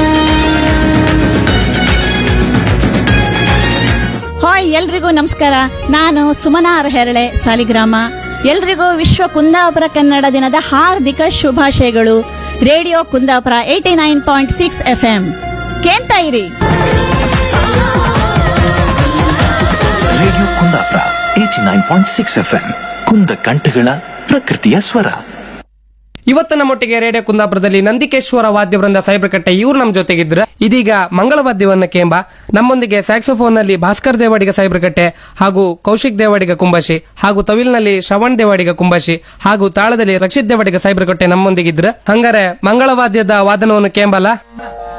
ಹಾಯ್ ಎಲ್ರಿಗೂ ನಮಸ್ಕಾರ ನಾನು ಸುಮನಾ ಹೆರಳೆ ಸಾಲಿಗ್ರಾಮ ಎಲ್ರಿಗೂ ವಿಶ್ವ ಕುಂದಾಪುರ ಕನ್ನಡ ದಿನದ ಹಾರ್ದಿಕ ಶುಭಾಶಯಗಳು radio Kundapura eighty nine point six F M ಕೇಳ್ತಾ ಇರಿ radio Kundapura eighty nine point six F M ಕುಂದ ಕಂಠಗಳ ಪ್ರಕೃತಿಯ ಸ್ವರ ಇವತ್ತು ನಮ್ಮೊಟ್ಟಿಗೆ ರೇಡಿಯೋ ಕುಂದಾಪುರದಲ್ಲಿ ನಂದಿಕೇಶ್ವರ ವಾದ್ಯವೃಂದ ಸೈಬ್ರಕಟ್ಟೆ ಇವ್ರು ನಮ್ಮ ಜೊತೆಗಿದ್ರ ಇದೀಗ ಮಂಗಳವಾದ್ಯವನ್ನ ಕೇಂಬ ನಮ್ಮೊಂದಿಗೆ ಸ್ಯಾಕ್ಸೋಫೋನ್ ನಲ್ಲಿ ಭಾಸ್ಕರ್ ದೇವಾಡಿಗ ಸೈಬ್ರಕಟ್ಟೆ ಹಾಗೂ ಕೌಶಿಕ್ ದೇವಾಡಿಗ ಕುಂಬಾಶಿ ಹಾಗೂ ತವಿಲ್ನಲ್ಲಿ ಶ್ರವಣ್ ದೇವಾಡಿಗ ಕುಂಬಾಶಿ ಹಾಗೂ ತಾಳದಲ್ಲಿ ರಕ್ಷಿತ್ ದೇವಾಡಿಗ ಸೈಬ್ರಕಟ್ಟೆ ನಮ್ಮೊಂದಿಗಿದ್ರ ಹಂಗಾರೆ ಮಂಗಳವಾದ್ಯದ ವಾದನವನ್ನು ಕೇಂಬಲ್ಲ